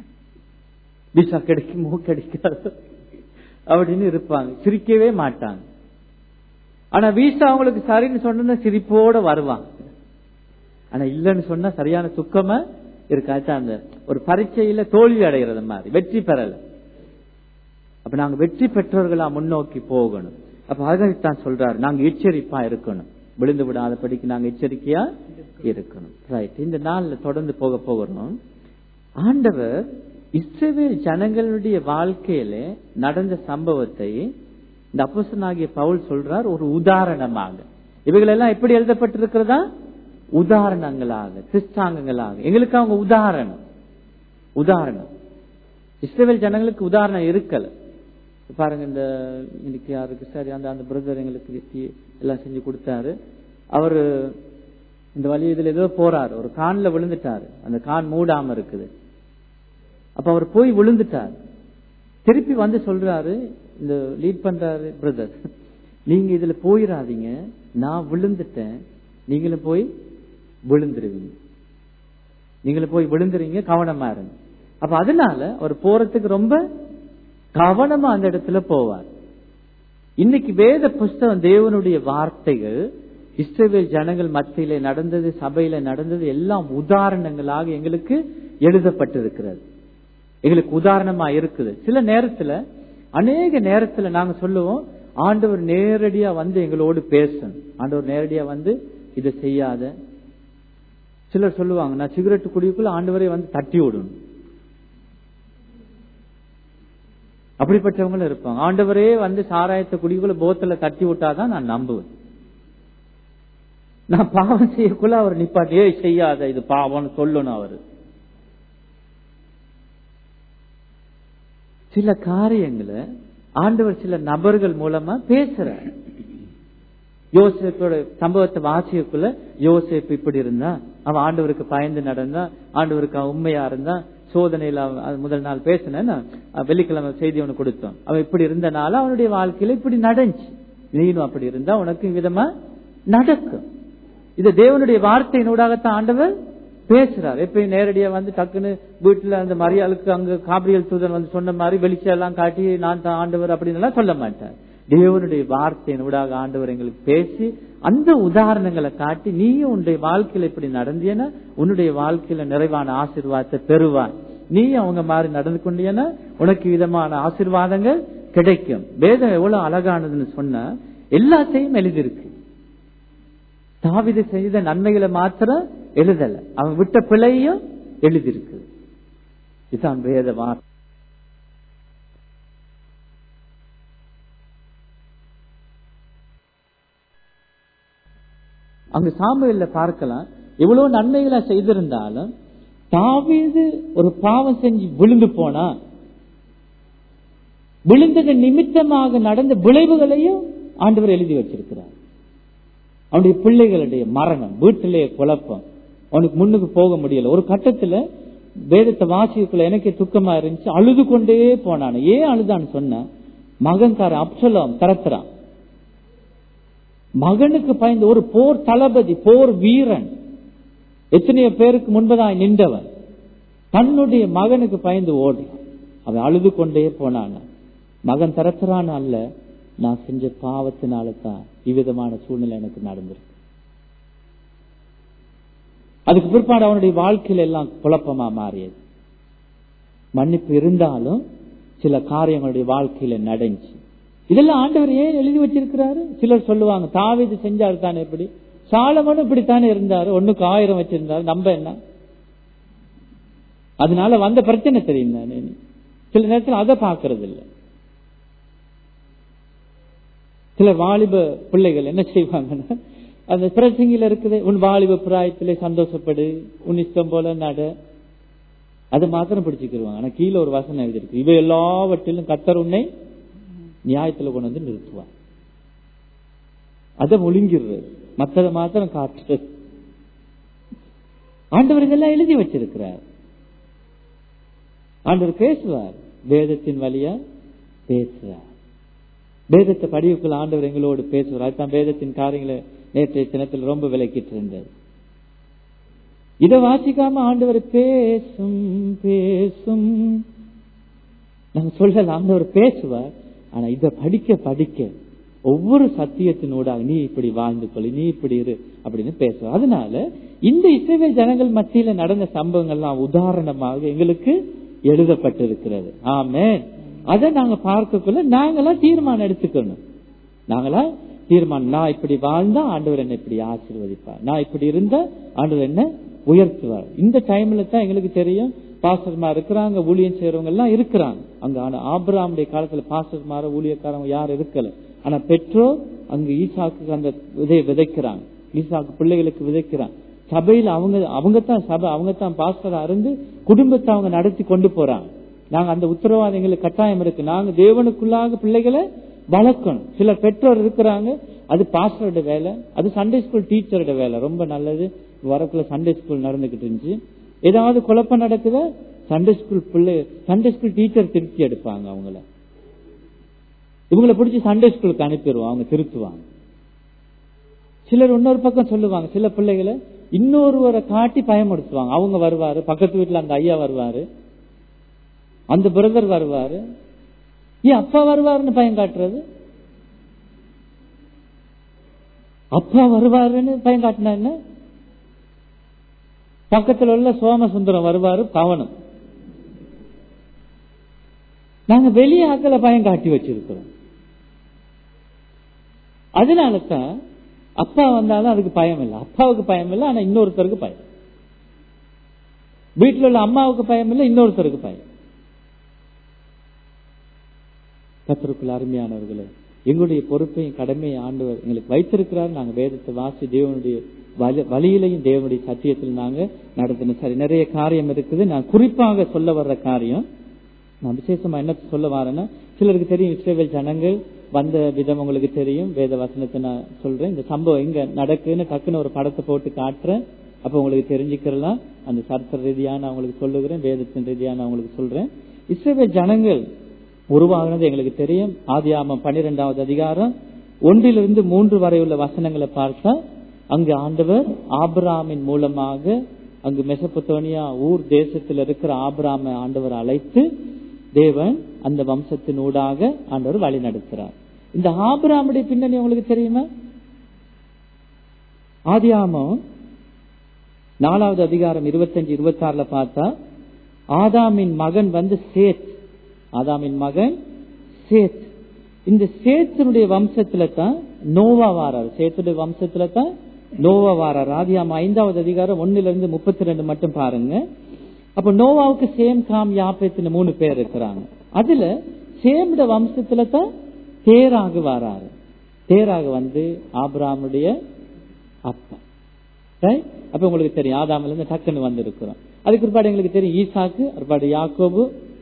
Speaker 2: விசா கிடைக்குமோ கிடைக்காது அப்படின்னு இருப்பாங்க சிரிக்கவே மாட்டாங்க ஆனா விசா அவங்களுக்கு சரின்னு சொன்னா சிரிப்போட வருவாங்க ஆனா இல்லன்னு சொன்னா சரியான துக்கமா இருக்காச்சு அந்த ஒரு பரீட்சையில தோல்வி அடைகிறது மாதிரி வெற்றி பெறல அப்ப நாங்க வெற்றி பெற்றவர்களா முன்னோக்கி போகணும் அப்ப அதைத்தான் சொல்றாரு நாங்க எச்சரிப்பா இருக்கணும் விழுந்து விடாத படிக்கு நாங்க எச்சரிக்கையா இருக்கணும் ரைட் இந்த நாள்ல தொடர்ந்து போக போகிறோம் ஆண்டவர் இஸ்ரவேல் ஜனங்களுடைய வாழ்க்கையில நடந்த சம்பவத்தை இந்த அப்போசனாகிய பவுல் சொல்றார் ஒரு உதாரணமாக இவைகள் எல்லாம் எப்படி எழுதப்பட்டிருக்கிறதா உதாரணங்களாக சிஸ்டாங்கங்களாக எங்களுக்கு அவங்க உதாரணம் உதாரணம் இஸ்ரேல் ஜனங்களுக்கு உதாரணம் இருக்கல பாருங்க இந்த இன்னைக்கு யாருக்கு சரி அந்த அந்த பிரதர் எங்களுக்கு எல்லாம் செஞ்சு கொடுத்தாரு அவரு இந்த வழி இதுல ஏதோ போறாரு ஒரு கான்ல விழுந்துட்டாரு அந்த கான் மூடாம இருக்குது அப்ப அவர் போய் விழுந்துட்டார் திருப்பி வந்து சொல்றாரு இந்த லீட் பண்றாரு பிரதர் நீங்க இதுல போயிடாதீங்க நான் விழுந்துட்டேன் நீங்களும் போய் விழுந்துருவீங்க நீங்களும் போய் விழுந்துருவீங்க கவனமா இருங்க அப்ப அதனால அவர் போறதுக்கு ரொம்ப கவனமா அந்த இடத்துல போவார் இன்னைக்கு வேத புஸ்தகம் தேவனுடைய வார்த்தைகள் இஸ்ரேல் ஜனங்கள் மத்தியில நடந்தது சபையில நடந்தது எல்லாம் உதாரணங்களாக எங்களுக்கு எழுதப்பட்டிருக்கிறது எங்களுக்கு உதாரணமா இருக்குது சில நேரத்துல அநேக நேரத்துல நாங்க சொல்லுவோம் ஆண்டவர் நேரடியா வந்து எங்களோடு பேசணும் ஆண்டவர் நேரடியா வந்து இதை செய்யாத சிலர் சொல்லுவாங்க நான் சிகரெட் குடிக்குள்ள ஆண்டவரே வந்து தட்டி விடணும் அப்படிப்பட்டவங்களும் இருப்பாங்க ஆண்டவரே வந்து சாராயத்தை குடிக்குள்ள போத்தல தட்டி விட்டாதான் நான் நம்புவேன் நான் பாவம் செய்யக்குள்ள அவர் நிப்பாட்டியே செய்யாத இது பாவம்னு சொல்லணும் அவரு சில காரியங்களை ஆண்டவர் சில நபர்கள் மூலமா பேசுறார் யோசேப்போட சம்பவத்தை வாசியக்குள்ள யோசேப்பு இப்படி இருந்தா அவன் ஆண்டவருக்கு பயந்து நடந்தா ஆண்டவருக்கு அவன் உண்மையா இருந்தா சோதனையில அவன் அது முதல் நாள் பேசினேன் வெள்ளிக்கிழமை செய்தி ஒன்று கொடுத்தோம் அவன் இப்படி இருந்தனால அவனுடைய வாழ்க்கையில இப்படி நடந்துச்சு நீனும் அப்படி இருந்தா உனக்கு விதமா நடக்கும் இது தேவனுடைய வார்த்தையினூடாகத்தான் ஆண்டவர் பேசுறார் எப்பயும் நேரடியா வந்து டக்குன்னு வீட்டுல அந்த மரியாளுக்கு அங்க காபிரியல் தூதன் வந்து சொன்ன மாதிரி வெளிச்சம் எல்லாம் காட்டி நான் தான் ஆண்டவர் அப்படின்னு எல்லாம் சொல்ல மாட்டார் தேவனுடைய வார்த்தையின் ஊடாக ஆண்டவர் எங்களுக்கு பேசி அந்த உதாரணங்களை காட்டி நீயும் உன்னுடைய வாழ்க்கையில இப்படி நடந்தியனா உன்னுடைய வாழ்க்கையில நிறைவான ஆசீர்வாதத்தை பெறுவாய் நீ அவங்க மாதிரி நடந்து கொண்டியனா உனக்கு விதமான ஆசீர்வாதங்கள் கிடைக்கும் வேதம் எவ்வளவு அழகானதுன்னு சொன்னா எல்லாத்தையும் எழுதியிருக்கு தாவிது செய்த நன்மைகளை மாத்திரம் எழுதல அவன் விட்ட பிழையும் எழுதியிருக்கு இதுதான் வேத வார்த்தை அங்கு சாமுவேல்ல பார்க்கலாம் எவ்வளவு நன்மைகளை செய்திருந்தாலும் தாவீது ஒரு பாவம் செஞ்சு விழுந்து போனா விழுந்தது நிமித்தமாக நடந்த விளைவுகளையும் ஆண்டவர் எழுதி வச்சிருக்கிறார் அவனுடைய பிள்ளைகளுடைய மரணம் வீட்டிலேயே குழப்பம் அவனுக்கு முன்னுக்கு போக முடியல ஒரு கட்டத்துல வேதத்தை வாசிக்குள்ள எனக்கே துக்கமா இருந்துச்சு அழுது கொண்டே போனான் ஏன் அழுதான்னு சொன்ன மகன்கார அப்சலம் கரத்துறான் மகனுக்கு பயந்து ஒரு போர் தளபதி போர் வீரன் எத்தனையோ பேருக்கு முன்பதாய் நின்றவன் தன்னுடைய மகனுக்கு பயந்து ஓடி அவன் அழுது கொண்டே போனான் மகன் தரத்துறான் அல்ல நான் செஞ்ச பாவத்தினால தான் இவ்விதமான சூழ்நிலை எனக்கு நடந்திருக்கு அதுக்கு பிற்பாடு அவனுடைய வாழ்க்கையில எல்லாம் குழப்பமா மாறியது மன்னிப்பு இருந்தாலும் சில காரியங்களுடைய வாழ்க்கையில நடந்துச்சு இதெல்லாம் ஆண்டவர் ஏன் எழுதி வச்சிருக்கிறாரு சிலர் சொல்லுவாங்க தாவிது செஞ்சாரு தானே எப்படி சாலமனும் இப்படித்தானே இருந்தாரு ஒண்ணுக்கு ஆயிரம் வச்சிருந்தாரு நம்ப என்ன அதனால வந்த பிரச்சனை தெரியும் தானே சில நேரத்தில் அதை பாக்குறது இல்லை சில வாலிப பிள்ளைகள் என்ன செய்வாங்கன்னா அந்த பிரசங்கில இருக்குது உன் வாலிப பிராயத்திலே சந்தோஷப்படு உன் இஷ்டம் போல நட அதை மாத்திரம் பிடிச்சுக்கிடுவாங்க ஆனா கீழே ஒரு வசனம் எழுதிருக்கு இவை எல்லாவற்றிலும் கத்தர் உன்னை நியாயத்துல கொண்டு வந்து நிறுத்துவார் அதை ஒழுங்கிடுறது மற்றதை மாத்திரம் காட்டுறது ஆண்டவர் இதெல்லாம் எழுதி வச்சிருக்கிறார் ஆண்டவர் பேசுவார் வேதத்தின் வழியா பேசுவார் வேதத்தை படிவுக்குள்ள ஆண்டவர் எங்களோடு பேசுவார் அதுதான் வேதத்தின் காரியங்களை நேற்றைய தினத்தில் ரொம்ப விளக்கிட்டு இருந்தது இதை வாசிக்காம ஆண்டவர் பேசும் பேசும் நாங்க சொல்லல ஆண்டவர் பேசுவார் ஆனா இத படிக்க படிக்க ஒவ்வொரு சத்தியத்தினூடாக நீ இப்படி வாழ்ந்து கொள்ளு நீ இப்படி இரு அப்படின்னு பேசுவார் அதனால இந்த இஸ்ரேல் ஜனங்கள் மத்தியில நடந்த சம்பவங்கள்லாம் உதாரணமாக எங்களுக்கு எழுதப்பட்டிருக்கிறது ஆமே அதை நாங்க பார்க்கக்குள்ள நாங்களா தீர்மானம் எடுத்துக்கணும் நாங்களா தீர்மானம் நான் இப்படி வாழ்ந்தா ஆண்டவர் என்ன இப்படி ஆசீர்வதிப்பார் நான் இப்படி இருந்தா ஆண்டவர் என்ன உயர்த்துவார் இந்த டைம்ல தான் எங்களுக்கு தெரியும் பாஸ்டர்மா இருக்கிறாங்க ஊழியம் செய்யறவங்க எல்லாம் இருக்கிறாங்க அங்க ஆனா ஆபிரகாமுடைய காலத்துல பாஸ்டர்மார ஊழியக்காரங்க யாரும் இருக்கல ஆனா பெற்றோர் அங்கு ஈசாக்கு அந்த விதை விதைக்கிறாங்க ஈசாக்கு பிள்ளைகளுக்கு விதைக்கிறாங்க சபையில அவங்க அவங்க தான் சபை அவங்க தான் பாஸ்டரா இருந்து குடும்பத்தை அவங்க நடத்தி கொண்டு போறாங்க நாங்க அந்த உத்தரவாதம் எங்களுக்கு கட்டாயம் இருக்கு நாங்க தேவனுக்குள்ளாக பிள்ளைகளை வளர்க்கணும் சில பெற்றோர் இருக்கிறாங்க அது பாஸ்டரோட வேலை அது சண்டே ஸ்கூல் டீச்சரோட வேலை ரொம்ப நல்லது வரக்குள்ள சண்டே ஸ்கூல் நடந்துகிட்டு இருந்துச்சு ஏதாவது குழப்பம் நடக்குதா சண்டே ஸ்கூல் பிள்ளை சண்டே ஸ்கூல் டீச்சர் திருப்தி எடுப்பாங்க அவங்கள இவங்களை பிடிச்சி சண்டே ஸ்கூலுக்கு அனுப்பிடுவோம் அவங்க திருத்துவாங்க சிலர் இன்னொரு பக்கம் சொல்லுவாங்க சில பிள்ளைகளை இன்னொருவரை காட்டி பயமுடுத்துவாங்க அவங்க வருவாரு பக்கத்து வீட்டுல அந்த ஐயா வருவாரு அந்த பிரதர் வருவாரு ஏன் அப்பா வருவாருன்னு பயம் காட்டுறது அப்பா வருவாருன்னு பயம் காட்டினா என்ன பக்கத்தில் உள்ள சோமசுந்தரம் வருவாரு கவனம் நாங்க வெளியே ஆக்களை பயம் காட்டி வச்சிருக்கிறோம் அதனால தான் அப்பா வந்தாலும் அதுக்கு பயம் இல்லை அப்பாவுக்கு பயம் இல்லை ஆனா இன்னொருத்தருக்கு பயம் வீட்டில் உள்ள அம்மாவுக்கு பயம் இல்லை இன்னொருத்தருக்கு பயம் கத்திற்குள் அருமையானவர்களே எங்களுடைய பொறுப்பையும் கடமையை ஆண்டவர் எங்களுக்கு வைத்திருக்கிறார் நாங்க வேதத்தை வாசி தேவனுடைய வழி- வழியிலையும் தேவனுடைய சத்தியத்தில் நாங்க நடத்தணும் சரி நிறைய காரியம் இருக்குது நான் குறிப்பாக சொல்ல வர்ற காரியம் நான் விசேஷமா என்ன சொல்ல வரேன்னா சிலருக்கு தெரியும் இஸ்ரேல் ஜனங்கள் வந்த விதம் உங்களுக்கு தெரியும் வேத வசனத்தை நான் சொல்றேன் இந்த சம்பவம் எங்க நடக்குன்னு டக்குன்னு ஒரு படத்தை போட்டு காட்டுறேன் அப்ப உங்களுக்கு தெரிஞ்சுக்கிறலாம் அந்த சர்த்த ரீதியா நான் உங்களுக்கு சொல்லுகிறேன் வேதத்தின் ரீதியா நான் உங்களுக்கு சொல்றேன் இஸ்ரேல் ஜனங்கள் உருவாகினது எங்களுக்கு தெரியும் ஆதியாமம் பன்னிரெண்டாவது அதிகாரம் ஒன்றிலிருந்து மூன்று வரை உள்ள வசனங்களை பார்த்தா அங்கு ஆண்டவர் ஆபிராமின் மூலமாக அங்கு மெசபத்தோனியா ஊர் தேசத்தில் இருக்கிற ஆபிராமை ஆண்டவர் அழைத்து தேவன் அந்த வம்சத்தின் ஊடாக ஆண்டவர் வழி நடத்துறார் இந்த ஆபிராமுடைய பின்னணி உங்களுக்கு தெரியுமா ஆதியாமம் நாலாவது அதிகாரம் இருபத்தஞ்சு இருபத்தி ஆறுல பார்த்தா ஆதாமின் மகன் வந்து சேத் ஆதாமின் மகன் சேத் இந்த சேத்தனுடைய வம்சத்துல தான் நோவா வாரார் சேத்துடைய வம்சத்துல தான் நோவா வாரார் ஆதியாம ஐந்தாவது அதிகாரம் ஒன்னுல இருந்து முப்பத்தி ரெண்டு மட்டும் பாருங்க அப்ப நோவாவுக்கு சேம் காம் யாப்பேத்தின மூணு பேர் இருக்கிறாங்க அதுல சேமிட வம்சத்துல தான் தேராக வாராரு தேராக வந்து ஆபிராமுடைய அப்பா Right? அப்ப உங்களுக்கு தெரியும் ஆதாமில இருந்து டக்குன்னு வந்திருக்கிறோம் அதுக்கு பிற்பாடு எங்களுக்கு தெரியும் ஈசாக்கு பிற்பாடு யாக்கோபு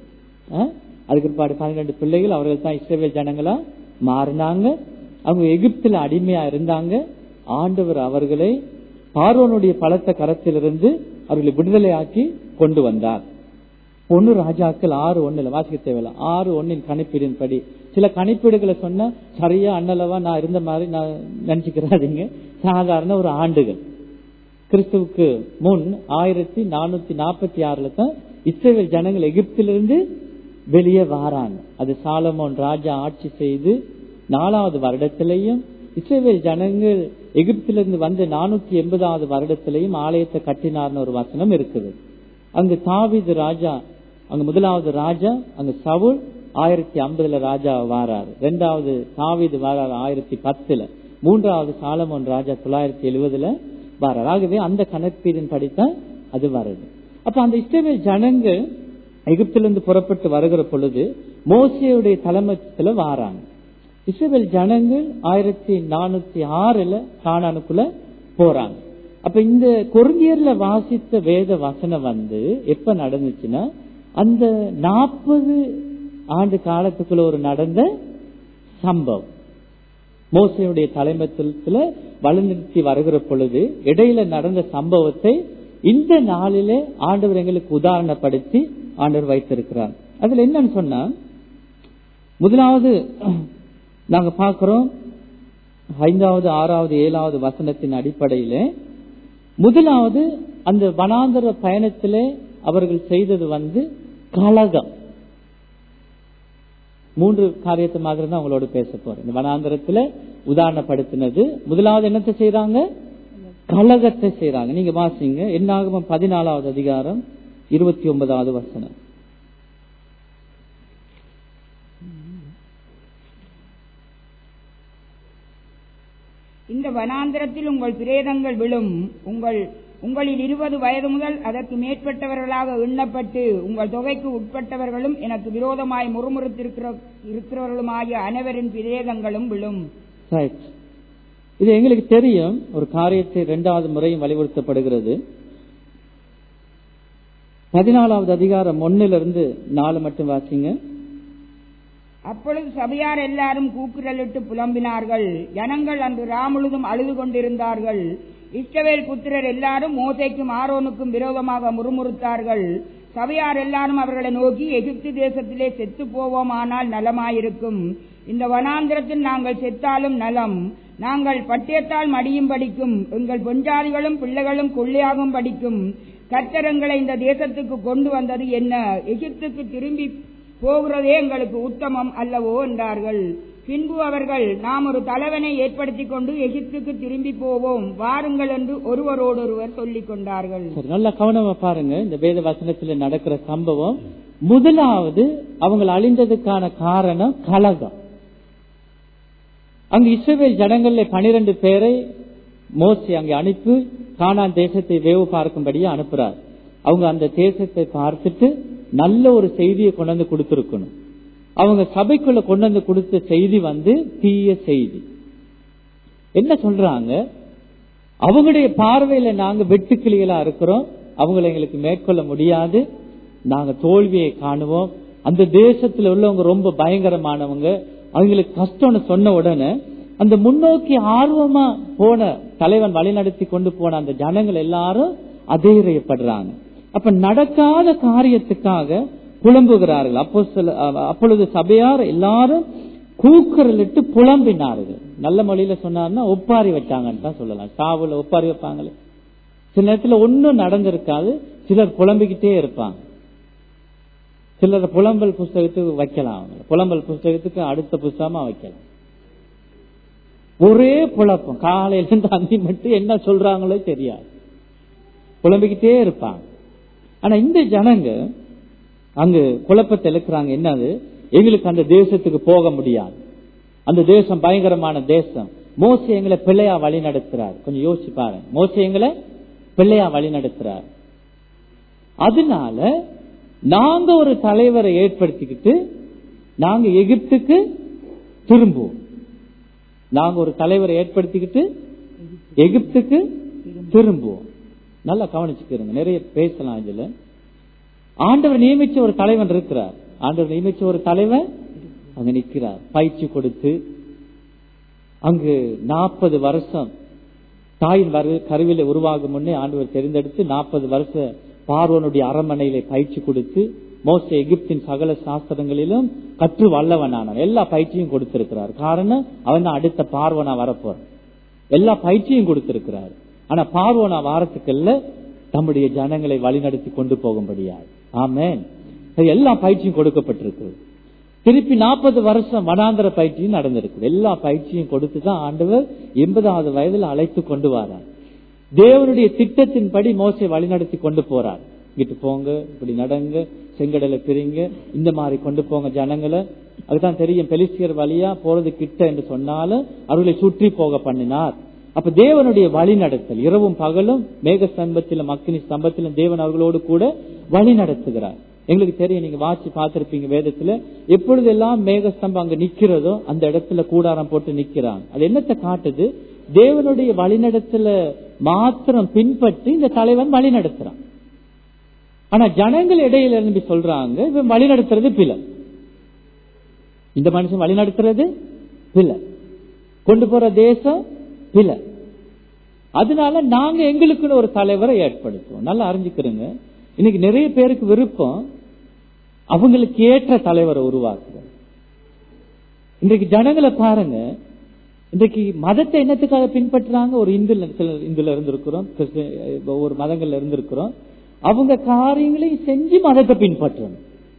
Speaker 2: ஆ? அதுக்கு பிற்பாடு பன்னிரண்டு பிள்ளைகள் அவர்கள் தான் இஸ்ரேல் ஜனங்களா மாறினாங்க அவங்க எகிப்துல அடிமையா இருந்தாங்க ஆண்டவர் அவர்களை பார்வோனுடைய பலத்த கரத்திலிருந்து அவர்களை விடுதலையாக்கி கொண்டு வந்தார் ஒன்னு ராஜாக்கள் ஆறு ஒண்ணுல வாசிக்க தேவையில்ல ஆறு ஒன்னின் கணிப்பீடின்படி சில கணிப்பீடுகளை சொன்னா சரியா அண்ணளவா நான் இருந்த மாதிரி நான் நினைச்சுக்கிறாதீங்க சாதாரண ஒரு ஆண்டுகள் கிறிஸ்துவுக்கு முன் ஆயிரத்தி நானூத்தி நாற்பத்தி ஆறுல தான் இஸ்ரேல் ஜனங்கள் எகிப்திலிருந்து வெளியே வாராங்க அது சாலமோன் ராஜா ஆட்சி செய்து நாலாவது வருடத்திலையும் இஸ்ரேல் ஜனங்கள் எகிப்திலிருந்து வந்து நானூத்தி எண்பதாவது வருடத்திலையும் ஆலயத்தை கட்டினார்னு ஒரு வசனம் இருக்குது அங்கு தாவீது ராஜா அங்க முதலாவது ராஜா அங்க சவுல் ஆயிரத்தி ஐம்பதுல ராஜா வாராரு ரெண்டாவது தாவீது வாராரு ஆயிரத்தி பத்துல மூன்றாவது சாலமோன் ராஜா தொள்ளாயிரத்தி எழுபதுல வாரார் ஆகவே அந்த கணக்கீடின் படித்தான் அது வருது அப்ப அந்த இஸ்ரேல் ஜனங்கள் எகிப்திலிருந்து புறப்பட்டு வருகிற பொழுது மோசையுடைய தலைமைத்துல வாராங்க இஸ்ரேல் ஜனங்கள் ஆயிரத்தி நானூத்தி ஆறுல கானானுக்குள்ள போறாங்க அப்ப இந்த கொருந்தியர்ல வாசித்த வேத வசனம் வந்து எப்ப நடந்துச்சுன்னா அந்த நாற்பது ஆண்டு காலத்துக்குள்ள ஒரு நடந்த சம்பவம் மோசையுடைய தலைமைத்துவத்துல வழிநிறுத்தி வருகிற பொழுது இடையில நடந்த சம்பவத்தை இந்த நாளிலே ஆண்டவர் எங்களுக்கு உதாரணப்படுத்தி ஆண்டவர் வைத்திருக்கிறார் அதுல என்னன்னு சொன்னா முதலாவது நாங்க பார்க்கிறோம் ஐந்தாவது ஆறாவது ஏழாவது வசனத்தின் அடிப்படையில முதலாவது அந்த வனாந்தர பயணத்திலே அவர்கள் செய்தது வந்து கலகம் மூன்று காரியத்தை மாதிரி தான் உங்களோட பேச போறேன் இந்த வனாந்தரத்துல உதாரணப்படுத்தினது முதலாவது என்னத்தை செய்யறாங்க கலகத்தை செய்யறாங்க நீங்க வாசிங்க என்னாகும் பதினாலாவது அதிகாரம் இருபத்தி ஒன்பதாவது வசனம்
Speaker 3: இந்த வனாந்திரத்தில் உங்கள் பிரேதங்கள் விழும் உங்கள் உங்களில் இருபது வயது முதல் அதற்கு மேற்பட்டவர்களாக எண்ணப்பட்டு உங்கள் தொகைக்கு உட்பட்டவர்களும் எனக்கு விரோதமாய் முறுமுறுத்திருக்கிற இருக்கிறவர்களுமாகிய அனைவரின் பிரேதங்களும் விழும்
Speaker 2: Right. இது எங்களுக்கு தெரியும் ஒரு காரியத்தை இரண்டாவது முறையும் வலியுறுத்தப்படுகிறது பதினாலாவது அதிகாரம் ஒன்னிலிருந்து நாலு மட்டும் வாசிங்க
Speaker 3: அப்பொழுது சபையார் எல்லாரும் கூக்குரலிட்டு புலம்பினார்கள் ஜனங்கள் அன்று ராமுழுதும் அழுது கொண்டிருந்தார்கள் இஸ்ரவேல் புத்திரர் எல்லாரும் மோசைக்கும் ஆரோனுக்கும் விரோதமாக முறுமுறுத்தார்கள் சபையார் எல்லாரும் அவர்களை நோக்கி எகிப்து தேசத்திலே செத்து போவோமானால் நலமாயிருக்கும் இந்த வனாந்திரத்தில் நாங்கள் செத்தாலும் நலம் நாங்கள் பட்டயத்தால் மடியும் படிக்கும் எங்கள் பொஞ்சாதிகளும் பிள்ளைகளும் கொள்ளையாகும் படிக்கும் கர்த்தரங்களை இந்த தேசத்துக்கு கொண்டு வந்தது என்ன எகிப்துக்கு திரும்பி போகிறதே எங்களுக்கு உத்தமம் அல்லவோ என்றார்கள் பின்பு அவர்கள் நாம் ஒரு தலைவனை ஏற்படுத்திக் கொண்டு எகிப்துக்கு திரும்பி போவோம் வாருங்கள் என்று ஒருவரோடொருவர் சொல்லிக் கொண்டார்கள்
Speaker 2: சரி நல்லா கவனமா பாருங்க இந்த வேத வசனத்துல நடக்கிற சம்பவம் முதலாவது அவங்க அழிந்ததுக்கான காரணம் கலகம் அங்கு இஸ்ரவேல் ஜனங்கள்ல பனிரெண்டு பேரை மோசி அங்கே அனுப்பி கானான் தேசத்தை வேவு பார்க்கும்படியா அனுப்புறார் அவங்க அந்த தேசத்தை பார்த்துட்டு நல்ல ஒரு செய்தியை கொண்டு வந்து கொடுத்திருக்கணும் அவங்க சபைக்குள்ள கொண்டு வந்து கொடுத்த செய்தி வந்து தீய செய்தி என்ன சொல்றாங்க அவங்களுடைய பார்வையில நாங்க வெட்டுக்கிளிகளா இருக்கிறோம் அவங்களை எங்களுக்கு மேற்கொள்ள முடியாது நாங்க தோல்வியை காணுவோம் அந்த தேசத்துல உள்ளவங்க ரொம்ப பயங்கரமானவங்க அவங்களுக்கு கஷ்டம்னு சொன்ன உடனே அந்த முன்னோக்கி ஆர்வமா போன தலைவன் வழிநடத்தி கொண்டு போன அந்த ஜனங்கள் எல்லாரும் அதிரையப்படுறாங்க அப்ப நடக்காத காரியத்துக்காக புலம்புகிறார்கள் அப்போ அப்பொழுது சபையார் எல்லாரும் கூக்குரலிட்டு புலம்பினார்கள் நல்ல மொழியில சொன்னார்னா ஒப்பாரி வச்சாங்கன்னு தான் சொல்லலாம் சாவுல ஒப்பாரி வைப்பாங்களே சில நேரத்துல ஒன்னும் நடந்திருக்காது சிலர் புலம்பிக்கிட்டே இருப்பாங்க சிலர் புலம்பல் புஸ்தகத்துக்கு வைக்கலாம் அவங்க புலம்பல் புஸ்தகத்துக்கு அடுத்த புஸ்தகமா வைக்கலாம் ஒரே புழப்பம் காலையில இருந்து அந்தி மட்டும் என்ன சொல்றாங்களோ தெரியாது புலம்பிக்கிட்டே இருப்பாங்க ஆனா இந்த ஜனங்க அங்கு குழப்பத்தை இழுக்கிறாங்க என்னது எங்களுக்கு அந்த தேசத்துக்கு போக முடியாது அந்த தேசம் பயங்கரமான தேசம் மோசி எங்களை பிள்ளையா வழி நடத்துறார் கொஞ்சம் யோசிச்சு பாருங்க மோசி எங்களை பிள்ளையா வழி நடத்துறார் அதனால நாங்க ஒரு தலைவரை ஏற்படுத்திக்கிட்டு நாங்க எகிப்துக்கு திரும்புவோம் நாங்க ஒரு தலைவரை ஏற்படுத்திக்கிட்டு எகிப்துக்கு திரும்புவோம் நல்லா கவனிச்சுக்கிறோங்க நிறைய பேசலாம் இதுல ஆண்டவர் நியமிச்ச ஒரு தலைவன் இருக்கிறார் ஆண்டவர் நியமிச்ச ஒரு தலைவன் அங்க நிற்கிறார் பயிற்சி கொடுத்து அங்கு நாற்பது வருஷம் தாயின் கருவில உருவாகும் முன்னே ஆண்டவர் தெரிந்தெடுத்து நாற்பது வருஷ பார்வனுடைய அரண்மனையில பயிற்சி கொடுத்து மோச எகிப்தின் சகல சாஸ்திரங்களிலும் கற்று வல்லவனான எல்லா பயிற்சியும் கொடுத்திருக்கிறார் காரணம் அவன் தான் அடுத்த பார்வனா வரப்போற எல்லா பயிற்சியும் கொடுத்திருக்கிறார் ஆனா பார்வனா வாரத்துக்குள்ள தம்முடைய ஜனங்களை வழிநடத்தி கொண்டு போகும்படியாது ஆமேன் எல்லா பயிற்சியும் கொடுக்கப்பட்டிருக்கு திருப்பி நாற்பது வருஷம் வனாந்திர பயிற்சியும் நடந்திருக்கு எல்லா பயிற்சியும் கொடுத்து தான் ஆண்டவர் எண்பதாவது வயதில் அழைத்து கொண்டு வரார் தேவனுடைய திட்டத்தின்படி மோசை வழிநடத்தி கொண்டு போறார் இங்கிட்டு போங்க இப்படி நடங்க செங்கடலை பிரிங்க இந்த மாதிரி கொண்டு போங்க ஜனங்களை அதுதான் தெரியும் பெலிசியர் வழியா போறது கிட்ட என்று சொன்னாலும் அவர்களை சுற்றி போக பண்ணினார் அப்ப தேவனுடைய வழி நடத்தல் இரவும் பகலும் மேக ஸ்தம்பத்திலும் அக்னி ஸ்தம்பத்திலும் தேவன் அவர்களோடு கூட வழி நடத்துகிறார் எங்களுக்கு தெரியும் நீங்க வாசி பார்த்திருப்பீங்க வேதத்துல எப்பொழுதெல்லாம் மேகஸ்தம்பம் அங்க நிக்கிறதோ அந்த இடத்துல கூடாரம் போட்டு நிக்கிறாங்க அது என்னத்தை காட்டுது தேவனுடைய வழிநடத்தல மாத்திரம் பின்பற்றி இந்த தலைவன் வழி நடத்துறான் ஆனா ஜனங்கள் இடையில இருந்து சொல்றாங்க இவன் வழி நடத்துறது பில இந்த மனுஷன் வழி நடத்துறது பில கொண்டு போற தேசம் பில அதனால நாங்க எங்களுக்குன்னு ஒரு தலைவரை ஏற்படுத்துவோம் நல்லா அறிஞ்சுக்கிறோங்க இன்னைக்கு நிறைய பேருக்கு விருப்பம் அவங்களுக்கு ஏற்ற தலைவரை உருவாக்குறது இன்றைக்கு ஜனங்களை பாருங்க இன்றைக்கு மதத்தை என்னத்துக்காக பின்பற்றுறாங்க ஒரு இந்துல இந்துல இருந்திருக்கிறோம் ஒவ்வொரு மதங்கள்ல இருந்திருக்கிறோம் அவங்க காரியங்களையும் செஞ்சு மதத்தை பின்பற்றணும்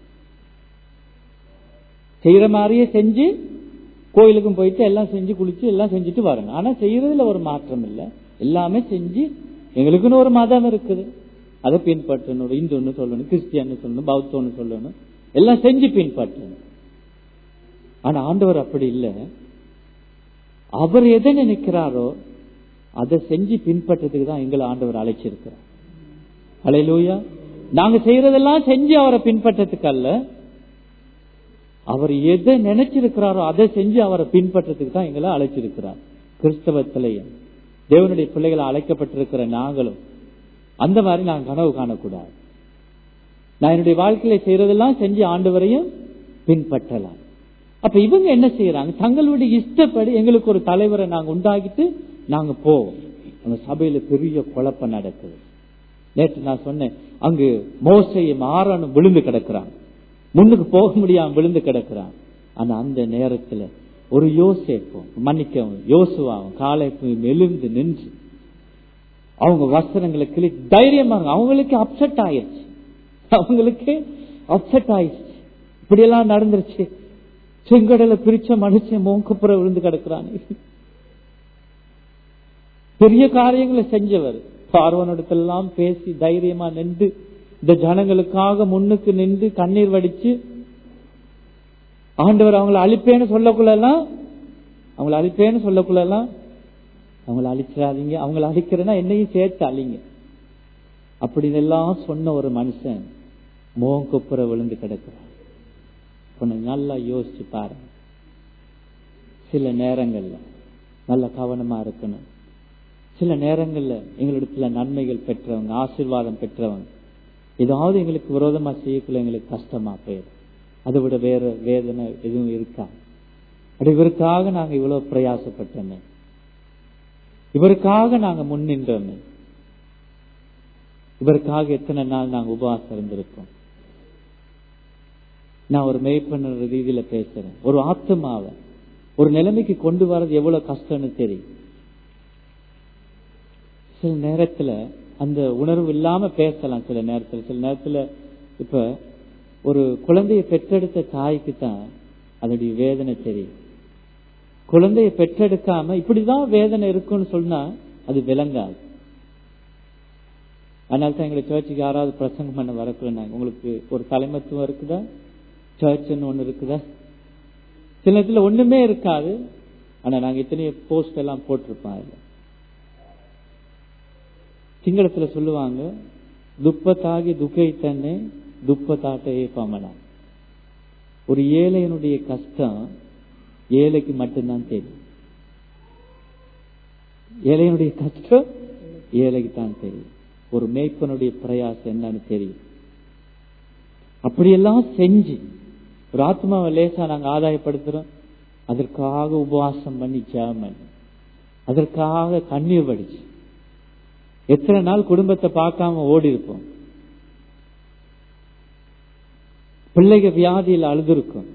Speaker 2: செய்யற மாதிரியே செஞ்சு கோயிலுக்கும் போயிட்டு எல்லாம் செஞ்சு குளிச்சு எல்லாம் செஞ்சுட்டு வரணும் ஆனா செய்யறதுல ஒரு மாற்றம் இல்லை எல்லாமே செஞ்சு எங்களுக்குன்னு ஒரு மதம் இருக்குது அதை பின்பற்றணும் இந்துன்னு சொல்லணும் கிறிஸ்டியன்னு சொல்லணும் பௌத்தம்னு சொல்லணும் எல்லாம் செஞ்சு பின்பற்றணும் ஆனா ஆண்டவர் அப்படி இல்லை அவர் எதை நினைக்கிறாரோ அதை செஞ்சு பின்பற்றதுக்கு தான் எங்களை ஆண்டவர் அழைச்சிருக்கிறார் அலையிலூயா நாங்க செய்யறதெல்லாம் செஞ்சு அவரை பின்பற்றதுக்கு அல்ல அவர் எதை நினைச்சிருக்கிறாரோ அதை செஞ்சு அவரை பின்பற்றதுக்கு தான் எங்களை அழைச்சிருக்கிறார் கிறிஸ்தவத்திலையும் தேவனுடைய பிள்ளைகளை அழைக்கப்பட்டிருக்கிற நாங்களும் அந்த மாதிரி நான் கனவு காணக்கூடாது நான் என்னுடைய வாழ்க்கையில செய்யறதெல்லாம் செஞ்சு ஆண்டவரையும் பின்பற்றலாம் அப்ப இவங்க என்ன செய்யறாங்க தங்களுடைய இஷ்டப்படி எங்களுக்கு ஒரு தலைவரை நாங்க உண்டாக்கிட்டு நாங்க போவோம் அந்த சபையில பெரிய குழப்பம் நடக்குது நேற்று நான் சொன்னேன் அங்கு மோசையை மாறானும் விழுந்து கிடக்குறான் முன்னுக்கு போக முடியாம விழுந்து கிடக்குறான் ஆனா அந்த நேரத்துல ஒரு யோசேப்பும் மன்னிக்கவும் யோசுவாவும் காலை மெலிந்து நின்று அவங்க வஸ்திரங்களை கிளி தைரியமா அவங்களுக்கு அப்செட் ஆயிடுச்சு அவங்களுக்கு அப்செட் ஆயிடுச்சு இப்படி எல்லாம் நடந்துருச்சு செங்கடலை பிரிச்ச மனுஷன் மோங்கப்புற விழுந்து கிடக்குறான் பெரிய காரியங்களை செஞ்சவர் பார்வனிடத்தெல்லாம் பேசி தைரியமா நின்று இந்த ஜனங்களுக்காக முன்னுக்கு நின்று கண்ணீர் வடிச்சு ஆண்டவர் அவங்களை அழிப்பேன்னு சொல்லக்குள்ளலாம் அவங்களை அழிப்பேன்னு சொல்லக்குள்ளலாம் அவங்களை அழிச்சிடாதீங்க அவங்களை அழிக்கிறேன்னா என்னையும் சேர்த்து அழிங்க அப்படி எல்லாம் சொன்ன ஒரு மனுஷன் மோகப்புற விழுந்து கிடக்கிறார் கொஞ்சம் நல்லா யோசிச்சு பாருங்க சில நேரங்கள்ல நல்ல கவனமா இருக்கணும் சில நேரங்கள்ல எங்களிடத்துல நன்மைகள் பெற்றவங்க ஆசீர்வாதம் பெற்றவங்க ஏதாவது எங்களுக்கு விரோதமா செய்யக்குள்ள எங்களுக்கு கஷ்டமா போயிடும் அதை விட வேற வேதனை எதுவும் இருக்கா அப்படி இவருக்காக நாங்க இவ்வளவு பிரயாசப்பட்டோமே இவருக்காக நாங்க முன்னின்றோமே இவருக்காக எத்தனை நாள் நாங்க உபவாசம் இருந்திருக்கோம் நான் ஒரு மெய்ப்பண்ண ரீதியில பேசுறேன் ஒரு ஆத்மாவை ஒரு நிலைமைக்கு கொண்டு வர்றது எவ்வளவு கஷ்டம்னு தெரியும் சில நேரத்துல அந்த உணர்வு இல்லாம பேசலாம் சில நேரத்துல சில நேரத்துல இப்ப ஒரு குழந்தையை பெற்றெடுத்த தாய்க்கு தான் அதனுடைய வேதனை தெரியும் குழந்தையை பெற்றெடுக்காம இப்படிதான் வேதனை இருக்கும்னு சொன்னா அது விளங்காது அதனால தான் எங்களை சர்ச்சுக்கு யாராவது பிரசங்கம் பண்ண வரக்குள்ள உங்களுக்கு ஒரு தலைமத்துவம் இருக்குதா சர்ச்னு ஒண்ணு இருக்குதா சில நேரத்துல ஒண்ணுமே இருக்காது ஆனா நாங்க இத்தனைய போஸ்ட் எல்லாம் போட்டிருப்போம் அதுல சிங்களத்துல சொல்லுவாங்க துப்பத்தாகி துக்கை தன்னை துப்பத்தாட்ட ஏப்பாமனா ஒரு ஏழையனுடைய கஷ்டம் ஏழைக்கு மட்டும்தான் தெரியும் ஏழையனுடைய கஷ்டம் ஏழைக்கு தான் தெரியும் ஒரு மேய்ப்பனுடைய பிரயாசம் என்னன்னு தெரியும் அப்படியெல்லாம் செஞ்சு ஒரு ஆத்மாவை லேசா நாங்க ஆதாயப்படுத்துறோம் அதற்காக உபவாசம் பண்ணி ஜெபம் அதற்காக கண்ணீர் வடிச்சு எத்தனை நாள் குடும்பத்தை பார்க்காம ஓடி இருப்போம் பிள்ளைக வியாதியில் அழுதுருக்கும்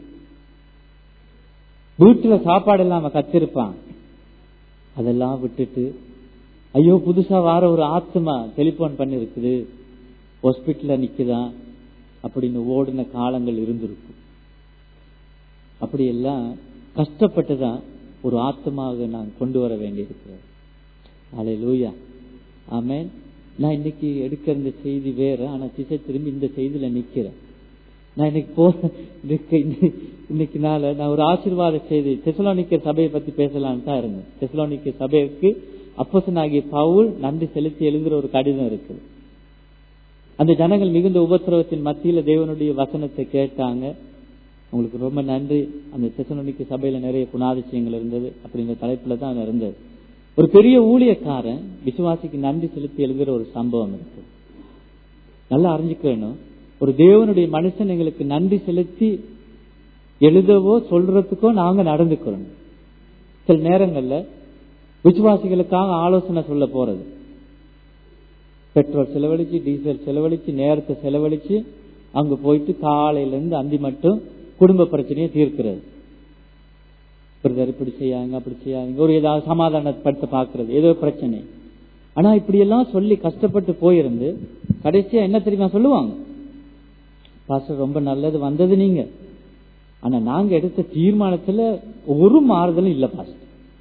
Speaker 2: வீட்டுல சாப்பாடு இல்லாம கத்திருப்பான் அதெல்லாம் விட்டுட்டு ஐயோ புதுசா வார ஒரு ஆத்மா டெலிபோன் பண்ணி இருக்குது ஹாஸ்பிட்டல்ல நிக்குதான் அப்படின்னு ஓடின காலங்கள் இருந்திருக்கும் அப்படியெல்லாம் கஷ்டப்பட்டுதான் ஒரு ஆத்மாவை நான் கொண்டு வர வேண்டியிருக்கிறேன் அலை லூயா ஆமேன் நான் இன்னைக்கு எடுக்கிற இந்த செய்தி வேற ஆனா திசை திரும்பி இந்த செய்தியில நிக்கிறேன் நான் இன்னைக்கு போ இன்னைக்கு நாள நான் ஒரு ஆசீர்வாத செய்தி தெசலோனிக்க சபையை பத்தி பேசலாம்னு தான் இருந்தேன் தெசலோனிக்க சபைக்கு அப்பசனாகிய பவுல் நன்றி செலுத்தி எழுதுற ஒரு கடிதம் இருக்கு அந்த ஜனங்கள் மிகுந்த உபத்திரவத்தின் மத்தியில தேவனுடைய வசனத்தை கேட்டாங்க உங்களுக்கு ரொம்ப நன்றி அந்த தெசலோனிக்க சபையில நிறைய குணாதிசயங்கள் இருந்தது அப்படிங்கிற தலைப்புல தான் இருந்தது ஒரு பெரிய ஊழியக்காரன் விசுவாசிக்கு நன்றி செலுத்தி எழுதுற ஒரு சம்பவம் இருக்கு நல்லா அறிஞ்சுக்கணும் ஒரு தேவனுடைய மனுஷன் எங்களுக்கு நன்றி செலுத்தி எழுதவோ சொல்றதுக்கோ நாங்க நடந்துக்கிறோம் சில நேரங்கள்ல விசுவாசிகளுக்காக ஆலோசனை சொல்ல போறது பெட்ரோல் செலவழிச்சு டீசல் செலவழிச்சு நேரத்தை செலவழிச்சு அங்க போயிட்டு காலையில இருந்து அந்தி மட்டும் குடும்ப பிரச்சனையை தீர்க்கிறது பிரதர் இப்படி செய்யாங்க அப்படி செய்யாங்க ஒரு ஏதாவது சமாதானப்படுத்த பாக்குறது ஏதோ பிரச்சனை ஆனா இப்படி எல்லாம் சொல்லி கஷ்டப்பட்டு போயிருந்து கடைசியா என்ன தெரியுமா சொல்லுவாங்க பாஸ்டர் ரொம்ப நல்லது வந்தது நீங்க ஆனா நாங்க எடுத்த தீர்மானத்துல ஒரு மாறுதலும் இல்ல பாஸ்டர்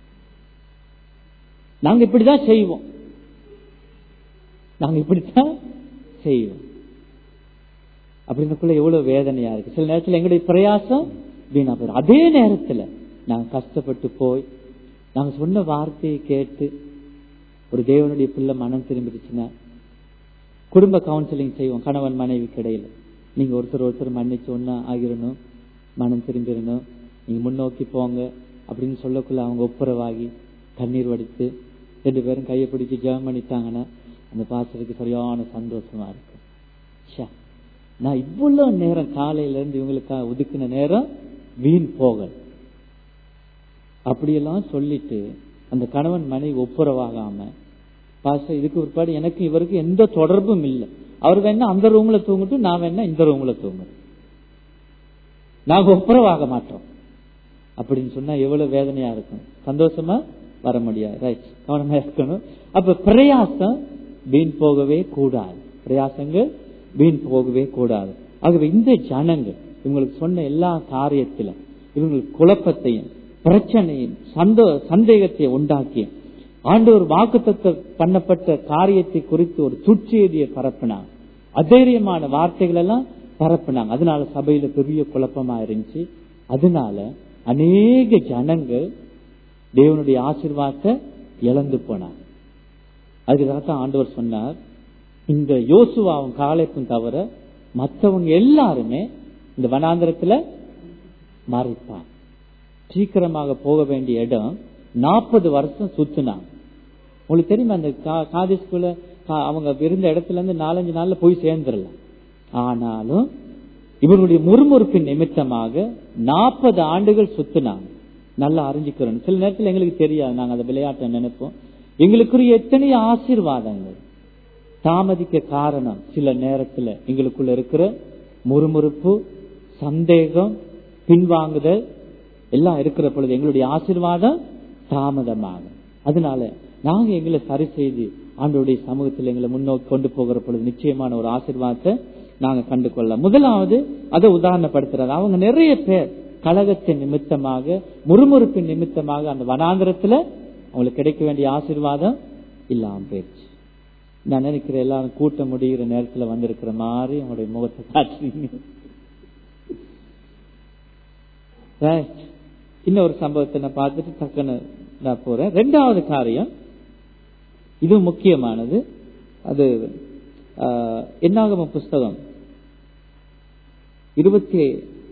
Speaker 2: நாங்க இப்படிதான் செய்வோம் நாங்க இப்படித்தான் செய்வோம் அப்படின்னுக்குள்ள எவ்வளவு வேதனையா இருக்கு சில நேரத்தில் எங்களுடைய பிரயாசம் வீணா போயிடும் அதே நேரத்துல நாங்க கஷ்டப்பட்டு போய் நாங்க சொன்ன வார்த்தையை கேட்டு ஒரு தேவனுடைய பிள்ளை மனம் திரும்பிடுச்சுன்னா குடும்ப கவுன்சிலிங் செய்வோம் கணவன் மனைவிக்கு இடையில நீங்க ஒருத்தர் ஒருத்தர் மன்னிச்சு ஒன்னா ஆகிரணும் மனம் திரும்பிடணும் நீங்க முன்னோக்கி போங்க அப்படின்னு சொல்லக்குள்ள அவங்க ஒப்புரவாகி கண்ணீர் வடித்து ரெண்டு பேரும் கையை பிடிச்சி ஜெபம் பண்ணிட்டாங்கன்னா அந்த பாசத்துக்கு சரியான சந்தோஷமா இருக்கும் நான் இவ்வளவு நேரம் காலையில இருந்து இவங்களுக்காக ஒதுக்கின நேரம் வீண் போகல் அப்படியெல்லாம் சொல்லிட்டு அந்த கணவன் மனைவி ஒப்புரவாகாம பாச இதுக்கு பிற்பாடு எனக்கு இவருக்கு எந்த தொடர்பும் இல்லை அவர் வேணா அந்த ரூம்ல தூங்கட்டும் நான் வேணா இந்த ரூம்ல தூங்குறேன் நாங்க ஒப்புரவாக மாட்டோம் அப்படின்னு சொன்னா எவ்வளவு வேதனையா இருக்கும் சந்தோஷமா வர முடியாது ரைட் கவனமா இருக்கணும் அப்ப பிரயாசம் வீண் போகவே கூடாது பிரயாசங்கள் வீண் போகவே கூடாது ஆகவே இந்த ஜனங்கள் இவங்களுக்கு சொன்ன எல்லா காரியத்திலும் இவங்களுக்கு குழப்பத்தையும் பிரச்சனையும் சந்தோ சந்தேகத்தை உண்டாக்கி ஆண்டவர் வாக்குத்தத்த பண்ணப்பட்ட காரியத்தை குறித்து ஒரு துட்செய்தியை பரப்பினாங்க அதைரியமான வார்த்தைகள் எல்லாம் பரப்பினாங்க அதனால சபையில பெரிய குழப்பமா இருந்துச்சு அதனால அநேக ஜனங்கள் தேவனுடைய ஆசிர்வாதத்தை இழந்து போனாங்க அதுக்காகத்தான் ஆண்டவர் சொன்னார் இந்த யோசுவாவும் காலைப்பும் தவிர மற்றவங்க எல்லாருமே இந்த வனாந்திரத்துல மறைப்பான் சீக்கிரமாக போக வேண்டிய இடம் நாற்பது வருஷம் சுத்தினான் உங்களுக்கு தெரியுமா அந்த காதேஸ்குள்ள அவங்க இருந்த இடத்துல இருந்து நாலஞ்சு நாள்ல போய் சேர்ந்துடலாம் ஆனாலும் இவருடைய முறுமுறுப்பின் நிமித்தமாக நாற்பது ஆண்டுகள் சுத்தினாங்க நல்லா அறிஞ்சுக்கிறோம் சில நேரத்தில் எங்களுக்கு தெரியாது நாங்க அந்த விளையாட்டை நினைப்போம் எங்களுக்குரிய எத்தனை ஆசீர்வாதங்கள் தாமதிக்க காரணம் சில நேரத்துல எங்களுக்குள்ள இருக்கிற முறுமுறுப்பு சந்தேகம் பின்வாங்குதல் எல்லாம் இருக்கிற பொழுது எங்களுடைய ஆசீர்வாதம் தாமதமாகும் அதனால நாங்க எங்களை சரி செய்து ஆண்டோடைய சமூகத்தில் எங்களை முன்னோக்கி கொண்டு போகிற பொழுது நிச்சயமான ஒரு ஆசீர்வாதத்தை நாங்க கண்டு கொள்ளலாம் முதலாவது அதை உதாரணப்படுத்துறாரு அவங்க நிறைய பேர் கழகத்தின் நிமித்தமாக முறுமுறுப்பின் நிமித்தமாக அந்த வனாந்திரத்துல அவங்களுக்கு கிடைக்க வேண்டிய ஆசீர்வாதம் இல்லாம போயிடுச்சு நான் நினைக்கிறேன் எல்லாரும் கூட்டம் முடிகிற நேரத்துல வந்திருக்கிற மாதிரி அவங்களுடைய முகத்தை காட்டுறீங்க இன்னொரு சம்பவத்தை நான் பார்த்துட்டு டக்குன்னு நான் போறேன் ரெண்டாவது காரியம் இது முக்கியமானது அது என்னாகம புஸ்தகம் இருபத்தி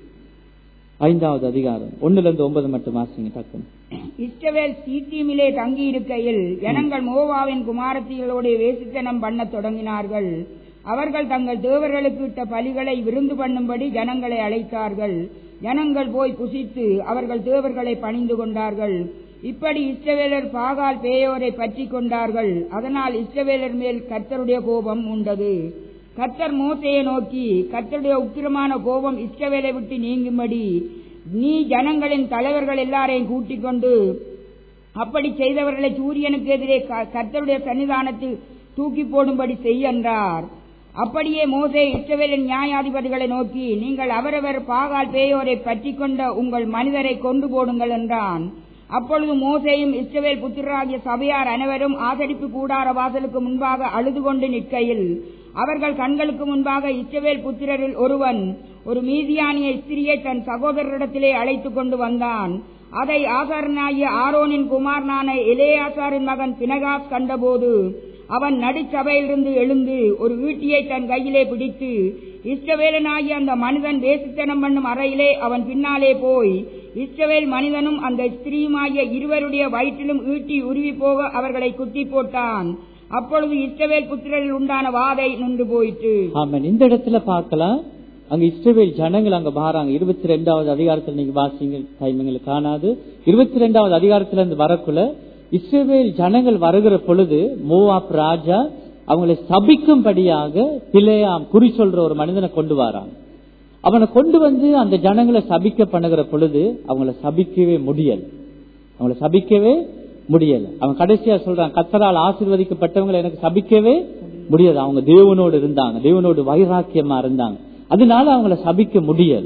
Speaker 2: ஐந்தாவது அதிகாரம் ஒண்ணுல இருந்து ஒன்பது மட்டும் வாசிங்க டக்குன்னு
Speaker 3: இஸ்ரவேல் சீத்தீமிலே தங்கியிருக்கையில் ஜனங்கள் மோவாவின் குமாரத்திகளோடு வேசித்தனம் பண்ணத் தொடங்கினார்கள் அவர்கள் தங்கள் தேவர்களுக்கு இட்ட பலிகளை விருந்து பண்ணும்படி ஜனங்களை அழைத்தார்கள் ஜனங்கள் போய் புசித்து அவர்கள் தேவர்களை பணிந்து கொண்டார்கள் இப்படி இஸ்ரவேலர் பாகால் பேயோரை பற்றி கொண்டார்கள் அதனால் இஸ்ரவேலர் மேல் கர்த்தருடைய கோபம் உண்டது கர்த்தர் மோசையை நோக்கி கர்த்தருடைய உக்கிரமான கோபம் இஸ்ரவேலை விட்டு நீங்கும்படி நீ ஜனங்களின் தலைவர்கள் எல்லாரையும் கூட்டிக் கொண்டு அப்படி செய்தவர்களை சூரியனுக்கு எதிரே கர்த்தருடைய சன்னிதானத்தில் தூக்கி போடும்படி செய்யன்றார் அப்படியே மோசே இஸ்ரவேலின் நியாயாதிபதிகளை நோக்கி நீங்கள் அவரவர் பாகால் பேயோரை பற்றி கொண்ட உங்கள் மனிதரை கொண்டு போடுங்கள் என்றான் அப்பொழுது மோசேயும் இஸ்ரவேல் புத்திரராகிய சபையார் அனைவரும் ஆசரிப்பு கூடார வாசலுக்கு முன்பாக அழுது கொண்டு நிற்கையில் அவர்கள் கண்களுக்கு முன்பாக இஸ்ரவேல் புத்திரரில் ஒருவன் ஒரு மீதியானிய ஸ்திரியை தன் சகோதரரிடத்திலே அழைத்துக் கொண்டு வந்தான் அதை ஆசாரனாகிய ஆரோனின் குமாரனான இளையாசாரின் மகன் பினகாஸ் கண்டபோது அவன் நடுச்சபையிலிருந்து எழுந்து ஒரு ஈட்டியை தன் கையிலே பிடித்து இஷ்டவேலனாகிய அந்த மனிதன் வேசித்தனம் பண்ணும் அறையிலே அவன் பின்னாலே போய் இஸ்ரவேல் மனிதனும் அந்த ஸ்திரீயுமாகிய இருவருடைய வயிற்றிலும் ஈட்டி உருவி போக அவர்களை குத்தி போட்டான் அப்பொழுது இஸ்ரவேல் புத்திரரில் உண்டான வாதை நின்று போயிற்று
Speaker 2: ஆமாம் இந்த இடத்துல பார்க்கலாம் அங்க இஸ்ரவேல் ஜனங்கள் அங்க பாறாங்க இருபத்தி ரெண்டாவது அதிகாரத்துல நீங்க வாசிங்க டைம் எங்களுக்கு காணாது இருபத்தி ரெண்டாவது அதிகாரத்துல இருந்து வரக்குள்ள இஸ்ரவேல் ஜனங்கள் வருகிற பொழுது மோவாப் ராஜா அவங்களை சபிக்கும்படியாக பிள்ளையாம் குறி சொல்ற ஒரு மனிதனை கொண்டு வராங்க அவனை கொண்டு வந்து அந்த ஜனங்களை சபிக்க பண்ணுகிற பொழுது அவங்கள சபிக்கவே முடியல அவங்கள சபிக்கவே முடியல அவன் கடைசியா சொல்றான் கத்தரால் ஆசீர்வதிக்கப்பட்டவங்களை எனக்கு சபிக்கவே முடியாது அவங்க தேவனோடு இருந்தாங்க தேவனோடு வைராக்கியமா இருந்தாங்க அதனால அவங்கள சபிக்க முடியல